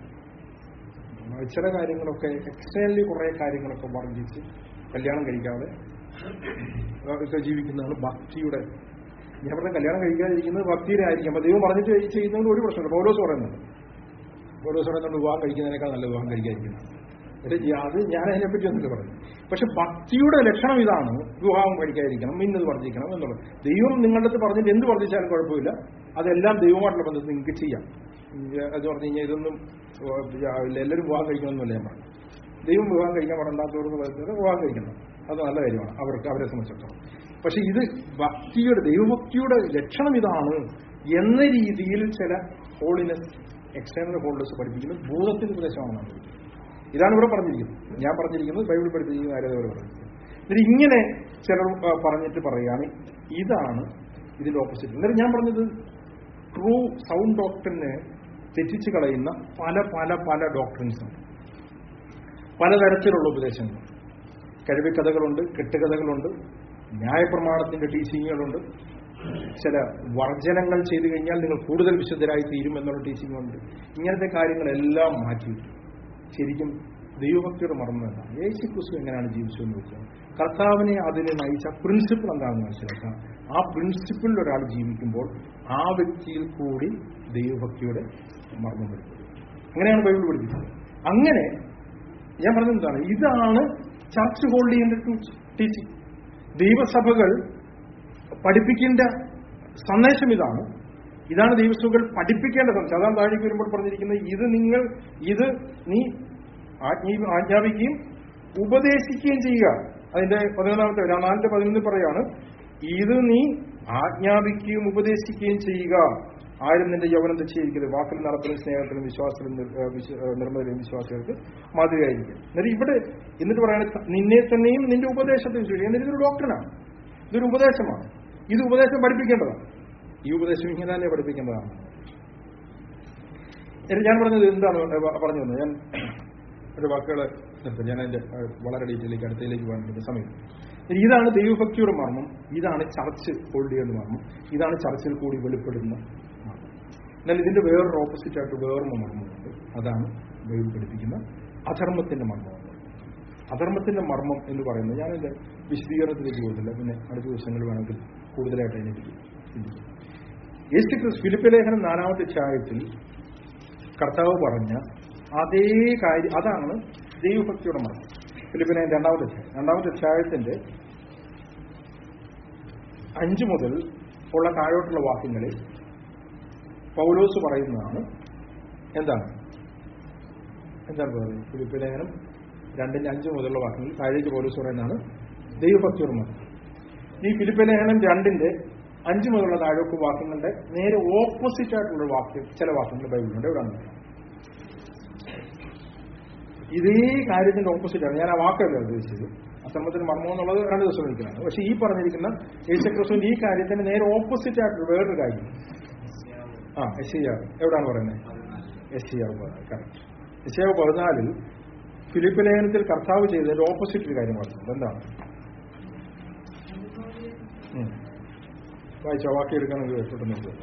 ചില കാര്യങ്ങളൊക്കെ എക്സ്റ്റേണലി കുറെ കാര്യങ്ങളൊക്കെ വർദ്ധിച്ച് കല്യാണം കഴിക്കാതെ ഒക്കെ ജീവിക്കുന്നതാണ് ഭക്തിയുടെ ഞാൻ പറഞ്ഞ കല്യാണം കഴിക്കാതിരിക്കുന്നത് ഭക്തിയുടെ ആയിരിക്കും അപ്പൊ ദൈവം പറഞ്ഞിട്ട് ചെയ്യുന്നതുകൊണ്ട് ഒരു പ്രശ്നമില്ല പൗലോസ് പറയുന്നുണ്ട് പൗലോസ് പറയുന്നുണ്ട് വിവാഹം കഴിക്കുന്നതിനേക്കാൾ നല്ല വിവാഹം കഴിക്കാതിരിക്കുന്നത് ഇത് ഞാൻ- അത് ഞാൻ അതിനെപ്പറ്റി ഒന്നില്ല പറഞ്ഞു പക്ഷെ ഭക്തിയുടെ ലക്ഷണം ഇതാണ് വിവാഹം കഴിക്കാതിരിക്കണം ഇന്നത് വർദ്ധിക്കണം എന്നുള്ളത് ദൈവം നിങ്ങളുടെ അടുത്ത് പറഞ്ഞിട്ട് എന്ത് വർദ്ധിച്ചാലും കുഴപ്പമില്ല അതെല്ലാം ദൈവമായിട്ടുള്ള ബന്ധത്തിൽ നിങ്ങൾക്ക് ചെയ്യാം അത് പറഞ്ഞു കഴിഞ്ഞാൽ ഇതൊന്നും ഏഹ്, എല്ലാവരും വിവാഹം കഴിക്കണമെന്നല്ല ഞാൻ പറഞ്ഞു ദൈവം വിവാഹം കഴിക്കാൻ പാടുണ്ടാത്തവർക്ക് പറയുന്നത് വിവാഹം കഴിക്കണം അത് നല്ല കാര്യമാണ് അവർക്ക് അവരെ സംബന്ധിച്ചിടത്തോളം പക്ഷെ ഇത് ഭക്തിയുടെ ദൈവഭക്തിയുടെ ലക്ഷണം ഇതാണ് എന്ന രീതിയിൽ ചില ഹോളിനെസ് എക്സ്റ്റേണൽ ഹോൾഡേഴ്സ് പഠിപ്പിക്കുന്നത് ഭൂതത്തിന്റെ ഉപദേശമാണെന്നാണ് പഠിപ്പിക്കുന്നത്. ഇതാണ് ഇവിടെ പറഞ്ഞിരിക്കുന്നത് ഞാൻ പറഞ്ഞിരിക്കുന്നത് ബൈബിൾ പഠിപ്പിക്കുന്ന കാര്യം അവർ പറഞ്ഞിരിക്കുന്നത് എന്നിട്ട് ഇങ്ങനെ ചിലർ ആ, പറഞ്ഞിട്ട് പറയുകയാണ് ഇതാണ് ഇതിന്റെ ഓപ്പോസിറ്റ് എന്നിട്ട് ഞാൻ പറഞ്ഞത് ട്രൂ സൗണ്ട് ഡോക്ടറിനെ തെറ്റിച്ച് കളയുന്ന പല പല പല ഡോക്ടറിൻസ് ഉണ്ട് പലതരത്തിലുള്ള ഉപദേശങ്ങൾ കഴിവിക്കഥകളുണ്ട് കെട്ടുകഥകളുണ്ട് ന്യായപ്രമാണത്തിന്റെ ടീച്ചിങ്ങുകളുണ്ട് ചില വർജനങ്ങൾ ചെയ്തു കഴിഞ്ഞാൽ നിങ്ങൾ കൂടുതൽ വിശുദ്ധരായി തീരും എന്നുള്ള ടീച്ചിങ് ഉണ്ട് ഇങ്ങനത്തെ കാര്യങ്ങളെല്ലാം മാറ്റി ശരിക്കും ദൈവഭക്തിയുടെ മർമ്മം എന്താണ് യേശു ക്രിസ്തു എങ്ങനെയാണ് ജീവിച്ചതെന്ന് വെച്ചാൽ കർത്താവിനെ അതിനെ നയിച്ച പ്രിൻസിപ്പിൾ എന്താണെന്ന് മനസ്സിലാക്കാം ആ പ്രിൻസിപ്പിളിൽ ഒരാൾ ജീവിക്കുമ്പോൾ ആ വ്യക്തിയിൽ കൂടി ദൈവഭക്തിയുടെ മർമ്മം വരുന്നത് അങ്ങനെയാണ് ബൈബിൾ പഠിപ്പിക്കുന്നത് അങ്ങനെ ഞാൻ പറഞ്ഞത് എന്താണ് ഇതാണ് ചർച്ച് ഹോൾഡ് ചെയ്യേണ്ട ടീച്ചിങ് ദൈവസഭകൾ പഠിപ്പിക്കേണ്ട സന്ദേശം ഇതാണ് ഇതാണ് ദൈവസഭകൾ പഠിപ്പിക്കേണ്ട സന്ദേശം അതാണ് താഴേക്ക് വരുമ്പോൾ പറഞ്ഞിരിക്കുന്നത് ഇത് നിങ്ങൾ ഇത് നീ ആജ്ഞ- ആജ്ഞാപിക്കുകയും ഉപദേശിക്കുകയും ചെയ്യുക അതിന്റെ പതിനൊന്നാമത്തെ നാലിന്റെ പതിനൊന്നിൽ പറയാണ് ഇത് നീ ആജ്ഞാപിക്കുകയും ഉപദേശിക്കുകയും ചെയ്യുക ആരും നിന്റെ യൗവനം തെറ്റിയിരിക്കരുത് വാക്കിലും നടപ്പിലും സ്നേഹത്തിലും വിശ്വാസത്തിലും നിർ- ഏഹ് വിശ്വ- ഏഹ് നിർമ്മലരും വിശ്വാസികൾക്ക് മാതൃകയായിരിക്കും എന്നിട്ട് ഇവിടെ എന്നിട്ട് പറയാണ് നിന്നെ തന്നെയും നിന്റെ ഉപദേശത്തെയും ചൊല്ലി എന്നിട്ട് ഇതൊരു ഡോക്ടറാണ് ഇതൊരു ഉപദേശമാണ് ഇത് ഉപദേശം പഠിപ്പിക്കേണ്ടതാണ് ഈ ഉപദേശം ഇങ്ങനെ തന്നെ പഠിപ്പിക്കേണ്ടതാണ് എന്നിട്ട് ഞാൻ പറഞ്ഞത് എന്താണ് ഏഹ് പറഞ്ഞു വന്നത് ഞാൻ ഒരു വാക്കുകൾ നിർത്തും ഞാൻ അതിന്റെ ഏഹ് വളരെ ഡീറ്റെയിലേക്ക് അടുത്തയിലേക്ക് പോകാൻ വേണ്ടി സമയം ഇനി ഇതാണ് ദൈവഭക്തിയുടെ മർമ്മം ഇതാണ് ചർച്ച് ഹോൾഡ് ചെയ്യുന്ന മർമ്മം ഇതാണ് ചർച്ചിൽ കൂടി വെളിപ്പെടുന്ന മർമ്മം എന്നാൽ ഇതിന്റെ വേറൊരു ഓപ്പോസിറ്റ് ആയിട്ട് വേറൊരു മർമ്മമുണ്ട് അതാണ് ബൈബിൾ പഠിപ്പിക്കുന്ന അധർമ്മത്തിന്റെ മർമ്മം എന്ന് പറയുന്നത്. അധർമ്മത്തിന്റെ മർമ്മം എന്ന് പറയുന്നത് ഞാൻ എന്റെ വിശദീകരണത്തിലേക്ക് പോകുന്നില്ല പിന്നെ അടുത്ത ദിവസങ്ങളിൽ വേണമെങ്കിൽ കൂടുതലായിട്ട് അതിനെപ്പറ്റി ചിന്തിക്കും യേശു ക്രിസ്തു ഫിലിപ്പ് ലേഖനം നാലാമത്തെ അധ്യായത്തിൽ കർത്താവ് പറഞ്ഞ അതേ കാര്യം അതാണ് ദൈവഭക്തിയുടെ മർമ്മം ഫിലിപ്പിനെ രണ്ടാമത്തെ അധ്യായം രണ്ടാമത്തെ അധ്യായത്തിന്റെ അഞ്ച് മുതൽ ഉള്ള താഴോട്ടുള്ള വാക്യങ്ങളിൽ പൗലോസ് പറയുന്നതാണ് എന്താണ് എന്താണ് പറയുന്നത് ഫിലിപ്പ് ലേഖനം രണ്ടിന്റെ അഞ്ച് മുതലുള്ള വാക്യങ്ങളിൽ താഴേക്ക് പൗലോസ് പറയുന്നതാണ് ദൈവഭക്തിയുടെ മർമ്മം ഈ ഫിലിപ്പ് ലേഖനം രണ്ടിന്റെ അഞ്ച് മുതലുള്ള താഴോക്ക് വാക്യങ്ങളുടെ നേരെ ഓപ്പോസിറ്റ് ആയിട്ടുള്ള വാക്യം ചില വാക്യങ്ങൾ ബൈബിളിലുണ്ട് ഇവിടെ ഇതേ കാര്യത്തിന്റെ ഓപ്പോസിറ്റ് ആണ് ഞാൻ ആ വാക്കല്ല ഉദ്ദേശിച്ചത് അസമ്മത്തിന് മർമ്മം എന്നുള്ളത് രണ്ട് ദിവസം വിളിക്കുന്നതാണ് പക്ഷെ ഈ പറഞ്ഞിരിക്കുന്ന യേശുക്രിസ്തുവിന്റെ ഈ കാര്യത്തിന്റെ നേരെ ഓപ്പോസിറ്റ് ആയിട്ടുള്ള വേറൊരു കാര്യം ആ എസിയാവ് എവിടാണ് പറയുന്നത് എസിയാവ് കറക്റ്റ് എസിയാവ് പതിനാലിൽ ഫിലിപ്പ് ലേഖനത്തിൽ കർത്താവ് ചെയ്തതിന്റെ ഓപ്പോസിറ്റ് ഒരു കാര്യം പറഞ്ഞത് എന്താണ് ഉം. വായിച്ചോ വാക്യം എടുക്കാനൊക്കെ പെട്ടെന്ന് എടുത്തോ.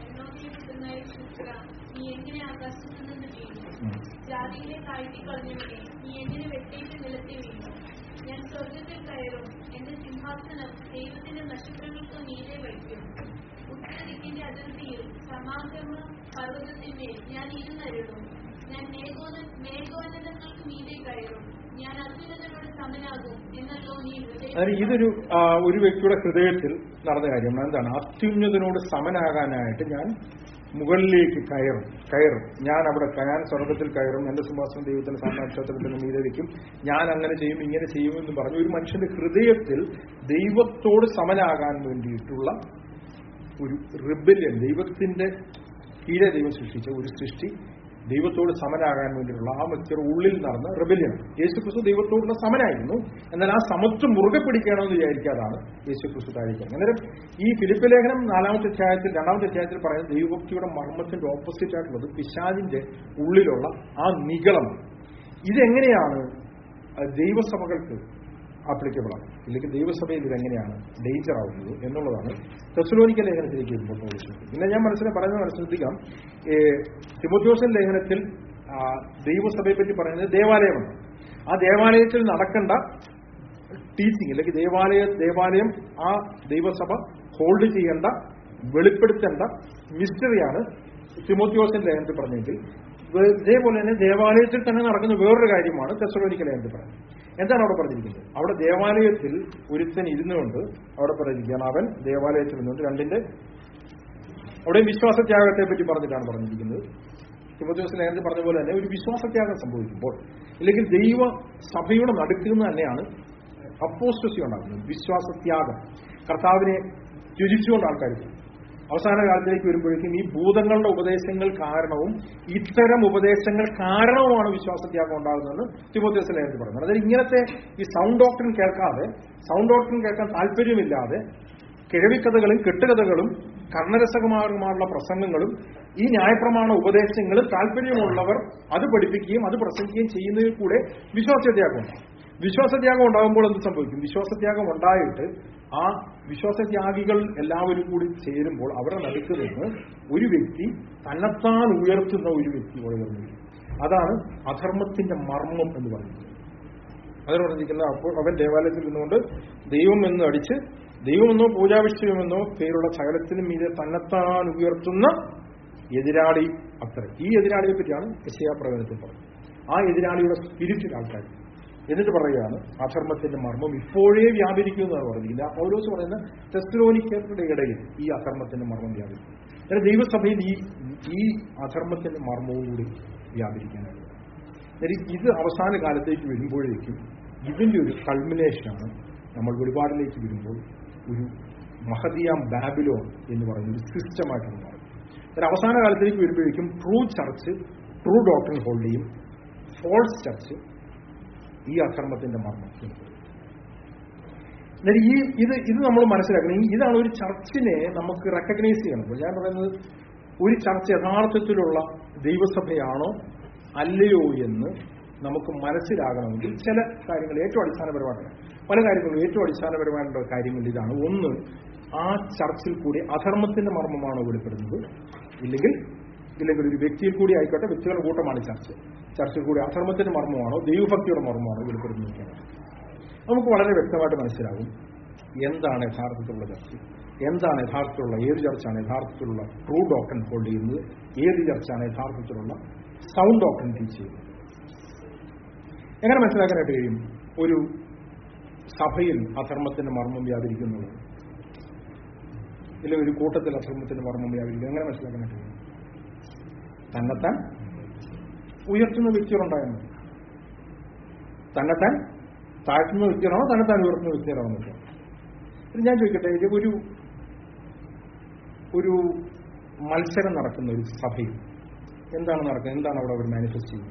നീ എങ്ങനെ ആകാശത്തു നിന്ന് വീണു ഉം. ജാതിയിലെ താഴ്ത്തി കളഞ്ഞവനെ നീ എങ്ങനെ വെട്ടേറ്റ് നിലത്തി വീണു ഞാൻ സ്വർഗത്തിൽ കയറും എന്റെ സിംഹാസനം ദൈവത്തിന്റെ നക്ഷത്രങ്ങൾക്ക് മീതെ വയ്ക്കും ഉത്തരദിക്കിന്റെ അതിർത്തിയിൽ സമാഗമ പർവ്വതത്തിന്മേൽ ഞാൻ ഇരുന്നരുളും ഞാൻ മേഘോന മേഘോന്നതങ്ങൾക്ക് മീതെ കയറും ഞാൻ അത്യുന്നതനോട് സമനാകും എന്നല്ലോ നീ അതായത് ഹൃദയം ഇതൊരു ആ, ഒരു വ്യക്തിയുടെ ഹൃദയത്തിൽ നടന്ന കാര്യമാണ് എന്താണ് അത്യുന്നതനോട് സമനാകാനായിട്ട് ഞാൻ മുകളിലേക്ക് കയറും കയറും ഞാൻ അവിടെ ഞാൻ സ്വർഗത്തിൽ കയറും എന്റെ സിംഹാസനം ദൈവത്തിന്റെ സാക്ഷാത്സവത്തിന് മീതെ വയ്ക്കും ഞാൻ അങ്ങനെ ചെയ്യും ഇങ്ങനെ ചെയ്യും എന്ന് പറഞ്ഞു ഒരു മനുഷ്യന്റെ ഹൃദയത്തിൽ ദൈവത്തോട് സമനാകാൻ വേണ്ടിയിട്ടുള്ള ഒരു റിബല്യൻ ദൈവത്തിന്റെ കീഴെ ദൈവം സൃഷ്ടിച്ച ഒരു സൃഷ്ടി ദൈവത്തോട് സമനാകാൻ വേണ്ടിയിട്ടുള്ള ആ വ്യക്തിയുടെ ഉള്ളിൽ നടന്ന റിബല്യൻ യേശുക്രിസ്തു ദൈവത്തോടുള്ള സമനായിരുന്നു എന്നാൽ ആ സമത്വം മുറുകെ പിടിക്കണമെന്ന് വിചാരിക്കാതാണ് യേശുക്രിസ്തു താഴേക്കുന്നത് അന്നേരം ഈ ഫിലിപ്പ് ലേഖനം നാലാമത്തെ അധ്യായത്തിൽ രണ്ടാമത്തെ അധ്യായത്തിൽ പറയുന്ന ദൈവഭക്തിയുടെ മർമ്മത്തിന്റെ ഓപ്പോസിറ്റ് ആയിട്ടുള്ളത് പിശാജിന്റെ ഉള്ളിലുള്ള ആ നികളമാണ് ഇതെങ്ങനെയാണ് അഹ് ദൈവസഭകൾക്ക് ആപ്ലിക്കബിൾ ആണ് ഇല്ലെങ്കിൽ ദൈവസഭയിൽ ഇതെങ്ങനെയാണ് ഡേഞ്ചർ ആവുന്നത് എന്നുള്ളതാണ് തെസ്ലോനിക്ക ലേഖനത്തിലേക്ക് വരുമ്പോൾ പൗലോസ് പറയുന്നത്. പിന്നെ ഞാൻ മനസ്സിലാക്കി പറയുന്നത് മനസ്സിലാക്കാം തിമോത്യോസൻ ലേഖനത്തിൽ ആ, ദൈവസഭയെ പറ്റി പറയുന്നത് ദേവാലയമാണ് ആ ദേവാലയത്തിൽ നടക്കേണ്ട ടീച്ചിങ് അല്ലെങ്കിൽ ദേവാലയ ദേവാലയം ആ ദൈവസഭ ഹോൾഡ് ചെയ്യേണ്ട വെളിപ്പെടുത്തേണ്ട മിസ്റ്ററിയാണ് തിമോത്യോസൻ ലേഖനത്തിൽ പറഞ്ഞെങ്കിൽ വേ- ഇതേപോലെ തന്നെ ദേവാലയത്തിൽ തന്നെ നടക്കുന്ന വേറൊരു കാര്യമാണ് തെസലോനിക്കലെ എന്ന് പറയുന്നത് എന്താണ് അവിടെ പറഞ്ഞിരിക്കുന്നത് അവിടെ ദേവാലയത്തിൽ ഒരുത്തൻ ഇരുന്നുകൊണ്ട് അവിടെ പറഞ്ഞിരിക്കുകയാണ് അവൻ ദേവാലയത്തിൽ നിന്നുകൊണ്ട് രണ്ടിന്റെ അവിടെ വിശ്വാസത്യാഗത്തെ പറ്റി പറഞ്ഞിട്ടാണ് പറഞ്ഞിരിക്കുന്നത് തിമോത്തിയോസ് നേരത്തെ പറഞ്ഞ പോലെ തന്നെ ഒരു വിശ്വാസത്യാഗം സംഭവിക്കുമ്പോൾ അല്ലെങ്കിൽ ദൈവ സഭയുടെ നടുക്കിൽ നിന്ന് തന്നെയാണ് അപ്പോസ്റ്റസി ഉണ്ടാകുന്നത് വിശ്വാസത്യാഗം കർത്താവിനെ ത്യജിച്ചുകൊണ്ട് ആൾക്കാർ പോകും. അവസാന കാലത്തിലേക്ക് വരുമ്പോഴേക്കും ഈ ഭൂതങ്ങളുടെ ഉപദേശങ്ങൾ കാരണവും ഇത്തരം ഉപദേശങ്ങൾ കാരണവുമാണ് വിശ്വാസത്യാഗം ഉണ്ടാകുന്നതെന്ന് തിമോത്തിയോസ് ലേഖനത്തിൽ പറയുന്നത് അതായത് ഇങ്ങനത്തെ ഈ സൗണ്ട് ഡോക്ടറിൻ കേൾക്കാതെ സൗണ്ട് ഡോക്ടറിൻ കേൾക്കാൻ താല്പര്യമില്ലാതെ കിഴവിക്കഥകളും കെട്ടുകഥകളും കർണരസകമാർഗമായുള്ള പ്രസംഗങ്ങളും ഈ ന്യായപ്രമാണ ഉപദേശങ്ങളും താല്പര്യമുള്ളവർ അത് പഠിപ്പിക്കുകയും അത് പ്രസംഗിക്കുകയും ചെയ്യുന്നതിൽ കൂടെ വിശ്വാസത്യാഗം ഉണ്ടാകും വിശ്വാസത്യാഗം ഉണ്ടാകുമ്പോൾ എന്ത് സംഭവിക്കും വിശ്വാസത്യാഗം ഉണ്ടായിട്ട് ആ വിശ്വാസത്യാഗികൾ എല്ലാവരും കൂടി ചേരുമ്പോൾ അവരുടെ നടുക്ക് നിന്ന് ഒരു വ്യക്തി തന്നെത്താൻ ഉയർത്തുന്ന ഒരു വ്യക്തി ഉയർന്നു വരും. അതാണ് അധർമ്മത്തിന്റെ മർമ്മം എന്ന് പറയുന്നത് അതിന് പറഞ്ഞിരിക്കുന്ന അപ്പോൾ അവൻ ദേവാലയത്തിൽ നിന്നുകൊണ്ട് ദൈവം എന്ന് അടിച്ച് ദൈവമെന്നോ പൂജാവിഷയമെന്നോ പേരുള്ള സകലത്തിനും മീതെ തന്നെത്താൻ ഉയർത്തുന്ന എതിരാളി അത്ര ഈ എതിരാളിയെ പറ്റിയാണ് യശയാ പ്രവചനത്തിൽ പറഞ്ഞത് ആ എതിരാളിയുടെ സ്പിരിറ്റിൽ ആൾക്കാർ എന്നിട്ട് പറയുകയാണ് അധർമ്മത്തിന്റെ മർമ്മം ഇപ്പോഴേ വ്യാപരിക്കുന്നു എന്നാണ് പറഞ്ഞിരിക്കുന്നത് ആ പൗലോസ് പറയുന്ന ടെസ്റ്റിലോനിക്കരുടെ ഇടയിൽ ഈ അധർമ്മത്തിന്റെ മർമ്മം വ്യാപിക്കും എന്നാൽ ദൈവസഭയിൽ ഈ ഈ അധർമ്മത്തിന്റെ മർമ്മവും കൂടി വ്യാപരിക്കാനായിട്ട് എന്നിട്ട് ഇത് അവസാന കാലത്തേക്ക് വരുമ്പോഴേക്കും ഇതിന്റെ ഒരു കൾമിനേഷനാണ് നമ്മൾ വെളിപാടിലേക്ക് വരുമ്പോൾ ഒരു മഹദിയാം ബാബിലോൺ എന്ന് പറയുന്ന ഒരു സിസ്റ്റമായിട്ടാണ് മാറുന്നത് എന്നാൽ അവസാന കാലത്തേക്ക് വരുമ്പോഴേക്കും true church true doctrine hold ചെയ്യും ഫോൾസ് ചർച്ച് ഈ അധർമ്മത്തിന്റെ മർമ്മം എന്നിട്ട് ഈ ഇത് ഇത് നമ്മൾ മനസ്സിലാക്കണം ഈ- ഇതാണ് ഒരു ചർച്ചിനെ നമുക്ക് റെക്കഗ്നൈസ് ചെയ്യണം ഇപ്പോൾ ഞാൻ പറയുന്നത് ഒരു ചർച്ച് യഥാർത്ഥത്തിലുള്ള ദൈവസഭയാണോ അല്ലയോ എന്ന് നമുക്ക് മനസ്സിലാകണമെങ്കിൽ ചില കാര്യങ്ങൾ ഏറ്റവും അടിസ്ഥാനപരമായിട്ടാണ് പല കാര്യങ്ങളും ഏറ്റവും അടിസ്ഥാനപരമായിട്ടുള്ള കാര്യങ്ങൾ ഇതാണ് ഒന്ന് ആ ചർച്ചിൽ കൂടി അധർമ്മത്തിന്റെ മർമ്മമാണോ വെളിപ്പെടുന്നത് ഇല്ലെങ്കിൽ ഇല്ലെങ്കിൽ ഒരു വ്യക്തിയിൽ കൂടി ആയിക്കോട്ടെ വ്യക്തികളുടെ കൂട്ടമാണ് ചർച്ച ചർച്ചിൽ കൂടി അധർമ്മത്തിന്റെ മർമ്മമാണോ ദൈവഭക്തിയുടെ മർമ്മമാണോ വെളിപ്പെടുന്നത് നമുക്ക് വളരെ വ്യക്തമായിട്ട് മനസ്സിലാകും എന്താണ് യഥാർത്ഥത്തിലുള്ള ചർച്ച എന്താണ് യഥാർത്ഥത്തിലുള്ള ഏത് ചർച്ചാണ് യഥാർത്ഥത്തിലുള്ള ട്രൂ ഡോക്ടൻ ഹോൾഡ് ചെയ്യുന്നത് ഏത് ചർച്ചാണ് യഥാർത്ഥത്തിലുള്ള സൗണ്ട് ഡോക്ടൻ ടീച്ച് ചെയ്യുന്നത് എങ്ങനെ മനസ്സിലാക്കാനായിട്ട് കഴിയും ഒരു സഭയിൽ അധർമ്മത്തിന്റെ മർമ്മം വ്യാപരിക്കുന്നുള്ളത് ഇല്ല ഒരു കൂട്ടത്തിൽ അധർമ്മത്തിന്റെ മർമ്മം വ്യാപരിക്കും എങ്ങനെ മനസ്സിലാക്കാനായിട്ട് കഴിയും തന്നെത്താൻ ഉയർത്തുന്ന വ്യക്തികളുണ്ടായാൽ മതി തന്നെത്താൻ താഴ്ത്തുന്ന വ്യക്തിയാണോ തന്നെത്താൻ ഉയർത്തുന്ന വ്യക്തിയാണോ എന്നൊക്കെ ഇത് ഞാൻ ചോദിക്കട്ടെ ഇത് ഒരു ഒരു മത്സരം നടക്കുന്ന ഒരു സഭയിൽ എന്താണ് നടക്കുന്നത് എന്താണ് അവിടെ അവർ മാനിഫെസ്റ്റ് ചെയ്യുന്നത്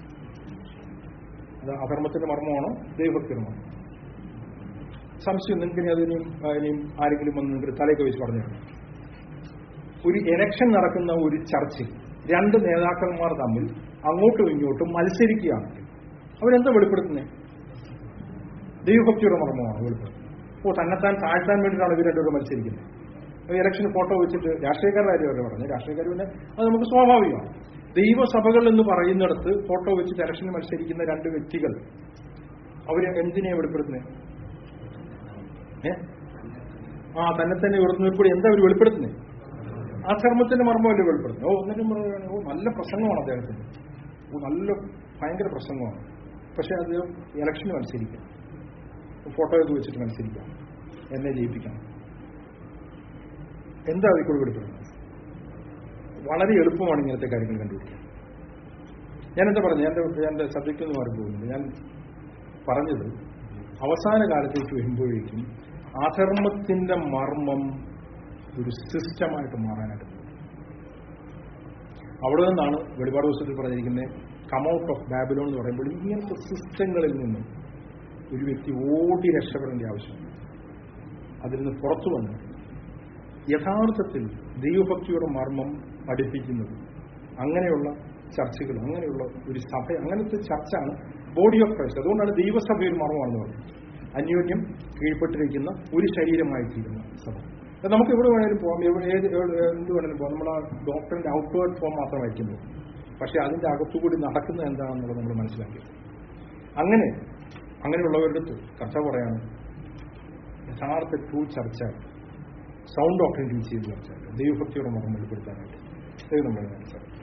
അത് അധർമ്മത്തിന്റെ മർമ്മമാണോ ദൈവഭക്തിയുടെ മർമ്മം സംശയം നിങ്ങൾക്ക് അതിനെയും അതിനെയും ആരെങ്കിലും വന്ന് നിങ്ങൾക്ക് തലയൊക്കെ വെച്ച് പറഞ്ഞു തരണം. ഒരു എലക്ഷൻ നടക്കുന്ന ഒരു ചർച്ചിൽ രണ്ട് നേതാക്കന്മാർ തമ്മിൽ അങ്ങോട്ടും ഇങ്ങോട്ടും മത്സരിക്കുകയാണ് അവരെന്താ വെളിപ്പെടുത്തുന്നത് ദൈവഭക്തിയുടെ മർമ്മമാണ് വെളിപ്പെടുത്തുന്നത് ഓ തന്നെത്താൻ താഴ്ത്താൻ വേണ്ടിയിട്ടാണ് ഇവർ രണ്ടുപേരും മത്സരിക്കുന്നത് അപ്പോൾ ഇലക്ഷന് ഫോട്ടോ വെച്ചിട്ട് രാഷ്ട്രീയക്കാരുടെ കാര്യം അവർ പറഞ്ഞു രാഷ്ട്രീയക്കാർ പിന്നെ അത് നമുക്ക് സ്വാഭാവികമാണ് ദൈവസഭകൾ എന്ന് പറയുന്നിടത്ത് ഫോട്ടോ വെച്ചിട്ട് ഇലക്ഷന് മത്സരിക്കുന്ന രണ്ട് വ്യക്തികൾ അവര് എന്തിനെയാണ് വെളിപ്പെടുത്തുന്നത് ഏ ആ തന്നെ തന്നെ ഉയർത്തുന്നതിൽ കൂടി എന്താ അവർ വെളിപ്പെടുത്തുന്നത് ആ ചർമ്മത്തിന്റെ മർമ്മമല്ലേ വെളിപ്പെടുത്തുന്നത് ഓ എന്നിട്ടും പറയുകയാണ് ഓ നല്ല പ്രസംഗമാണ് അദ്ദേഹത്തിന് ഓ നല്ല ഭയങ്കര പ്രസംഗമാണ് പക്ഷെ അത് ഇലക്ഷന് മത്സരിക്കാം ഫോട്ടോയൊക്കെ വെച്ചിട്ട് മത്സരിക്കാം എന്നെ ജയിപ്പിക്കാം എന്താ അതിൽ കൂടെ വെളിപ്പെടുന്നത് വളരെ എളുപ്പമാണ് ഇങ്ങനത്തെ കാര്യങ്ങൾ കണ്ടുപിടിക്കാൻ ഞാൻ എന്താ പറഞ്ഞു എന്റെ എന്റെ സബ്ജക്റ്റ് ഒന്നും മാറി പോകുന്നില്ല ഞാൻ പറഞ്ഞത് അവസാന കാലത്തേക്ക് വരുമ്പോഴേക്കും അധർമ്മത്തിന്റെ മർമ്മം ഒരു സിസ്റ്റമായിട്ട് മാറാനായിട്ട് പോകും അവിടെ നിന്നാണ് വെളിപാട് പുസ്തകത്തിൽ പറഞ്ഞിരിക്കുന്നത് കം ഔട്ട് ഓഫ് ബാബിലോൺ എന്ന് പറയുമ്പോൾ ഇങ്ങനത്തെ സിസ്റ്റങ്ങളിൽ നിന്നും ഒരു വ്യക്തി ഓടി രക്ഷപ്പെടേണ്ട ആവശ്യമുണ്ട് അതിൽ നിന്ന് പുറത്തു വന്ന് യഥാർത്ഥത്തിൽ ദൈവഭക്തിയുടെ മർമ്മം പഠിപ്പിക്കുന്നത് അങ്ങനെയുള്ള ചർച്ചകൾ അങ്ങനെയുള്ള ഒരു സഭ അങ്ങനത്തെ ചർച്ചാണ് ബോഡി ഓഫ് ക്രൈസ്റ്റ് അതുകൊണ്ടാണ് ദൈവസഭ ഒരു മർമ്മമാണെന്ന് പറയുന്നത് അന്യോന്യം കീഴ്പ്പെട്ടിരിക്കുന്ന ഒരു ശരീരമായി തീരുന്ന സഭ അത് നമുക്ക് എവിടെ വേണേലും പോകാം എവിടെ ഏത് എവിടെ- എന്ത് വേണേലും പോകാം നമ്മൾ ആ ഡോക്ടറിന്റെ ഔട്ട്വേർഡ് ഫോം മാത്രമായിരിക്കുന്നു പക്ഷെ അതിന്റെ അകത്തുകൂടി നടക്കുന്നത് എന്താണെന്നുള്ളത് നമ്മൾ മനസ്സിലാക്കി അങ്ങനെ അങ്ങനെയുള്ളവരുടെ അടുത്ത് കർത്താവ് പറയാണ് യഥാർത്ഥ ട്രൂ ചർച്ച സൗണ്ട് ഡോക്ടറിൻ ടീച്ച് ചെയ്ത് ചർച്ച ദൈവഭക്തിയുടെ മർമ്മം വെളിപ്പെടുത്താനായിട്ട് ഇത് നമ്മൾ മനസ്സിലാക്കി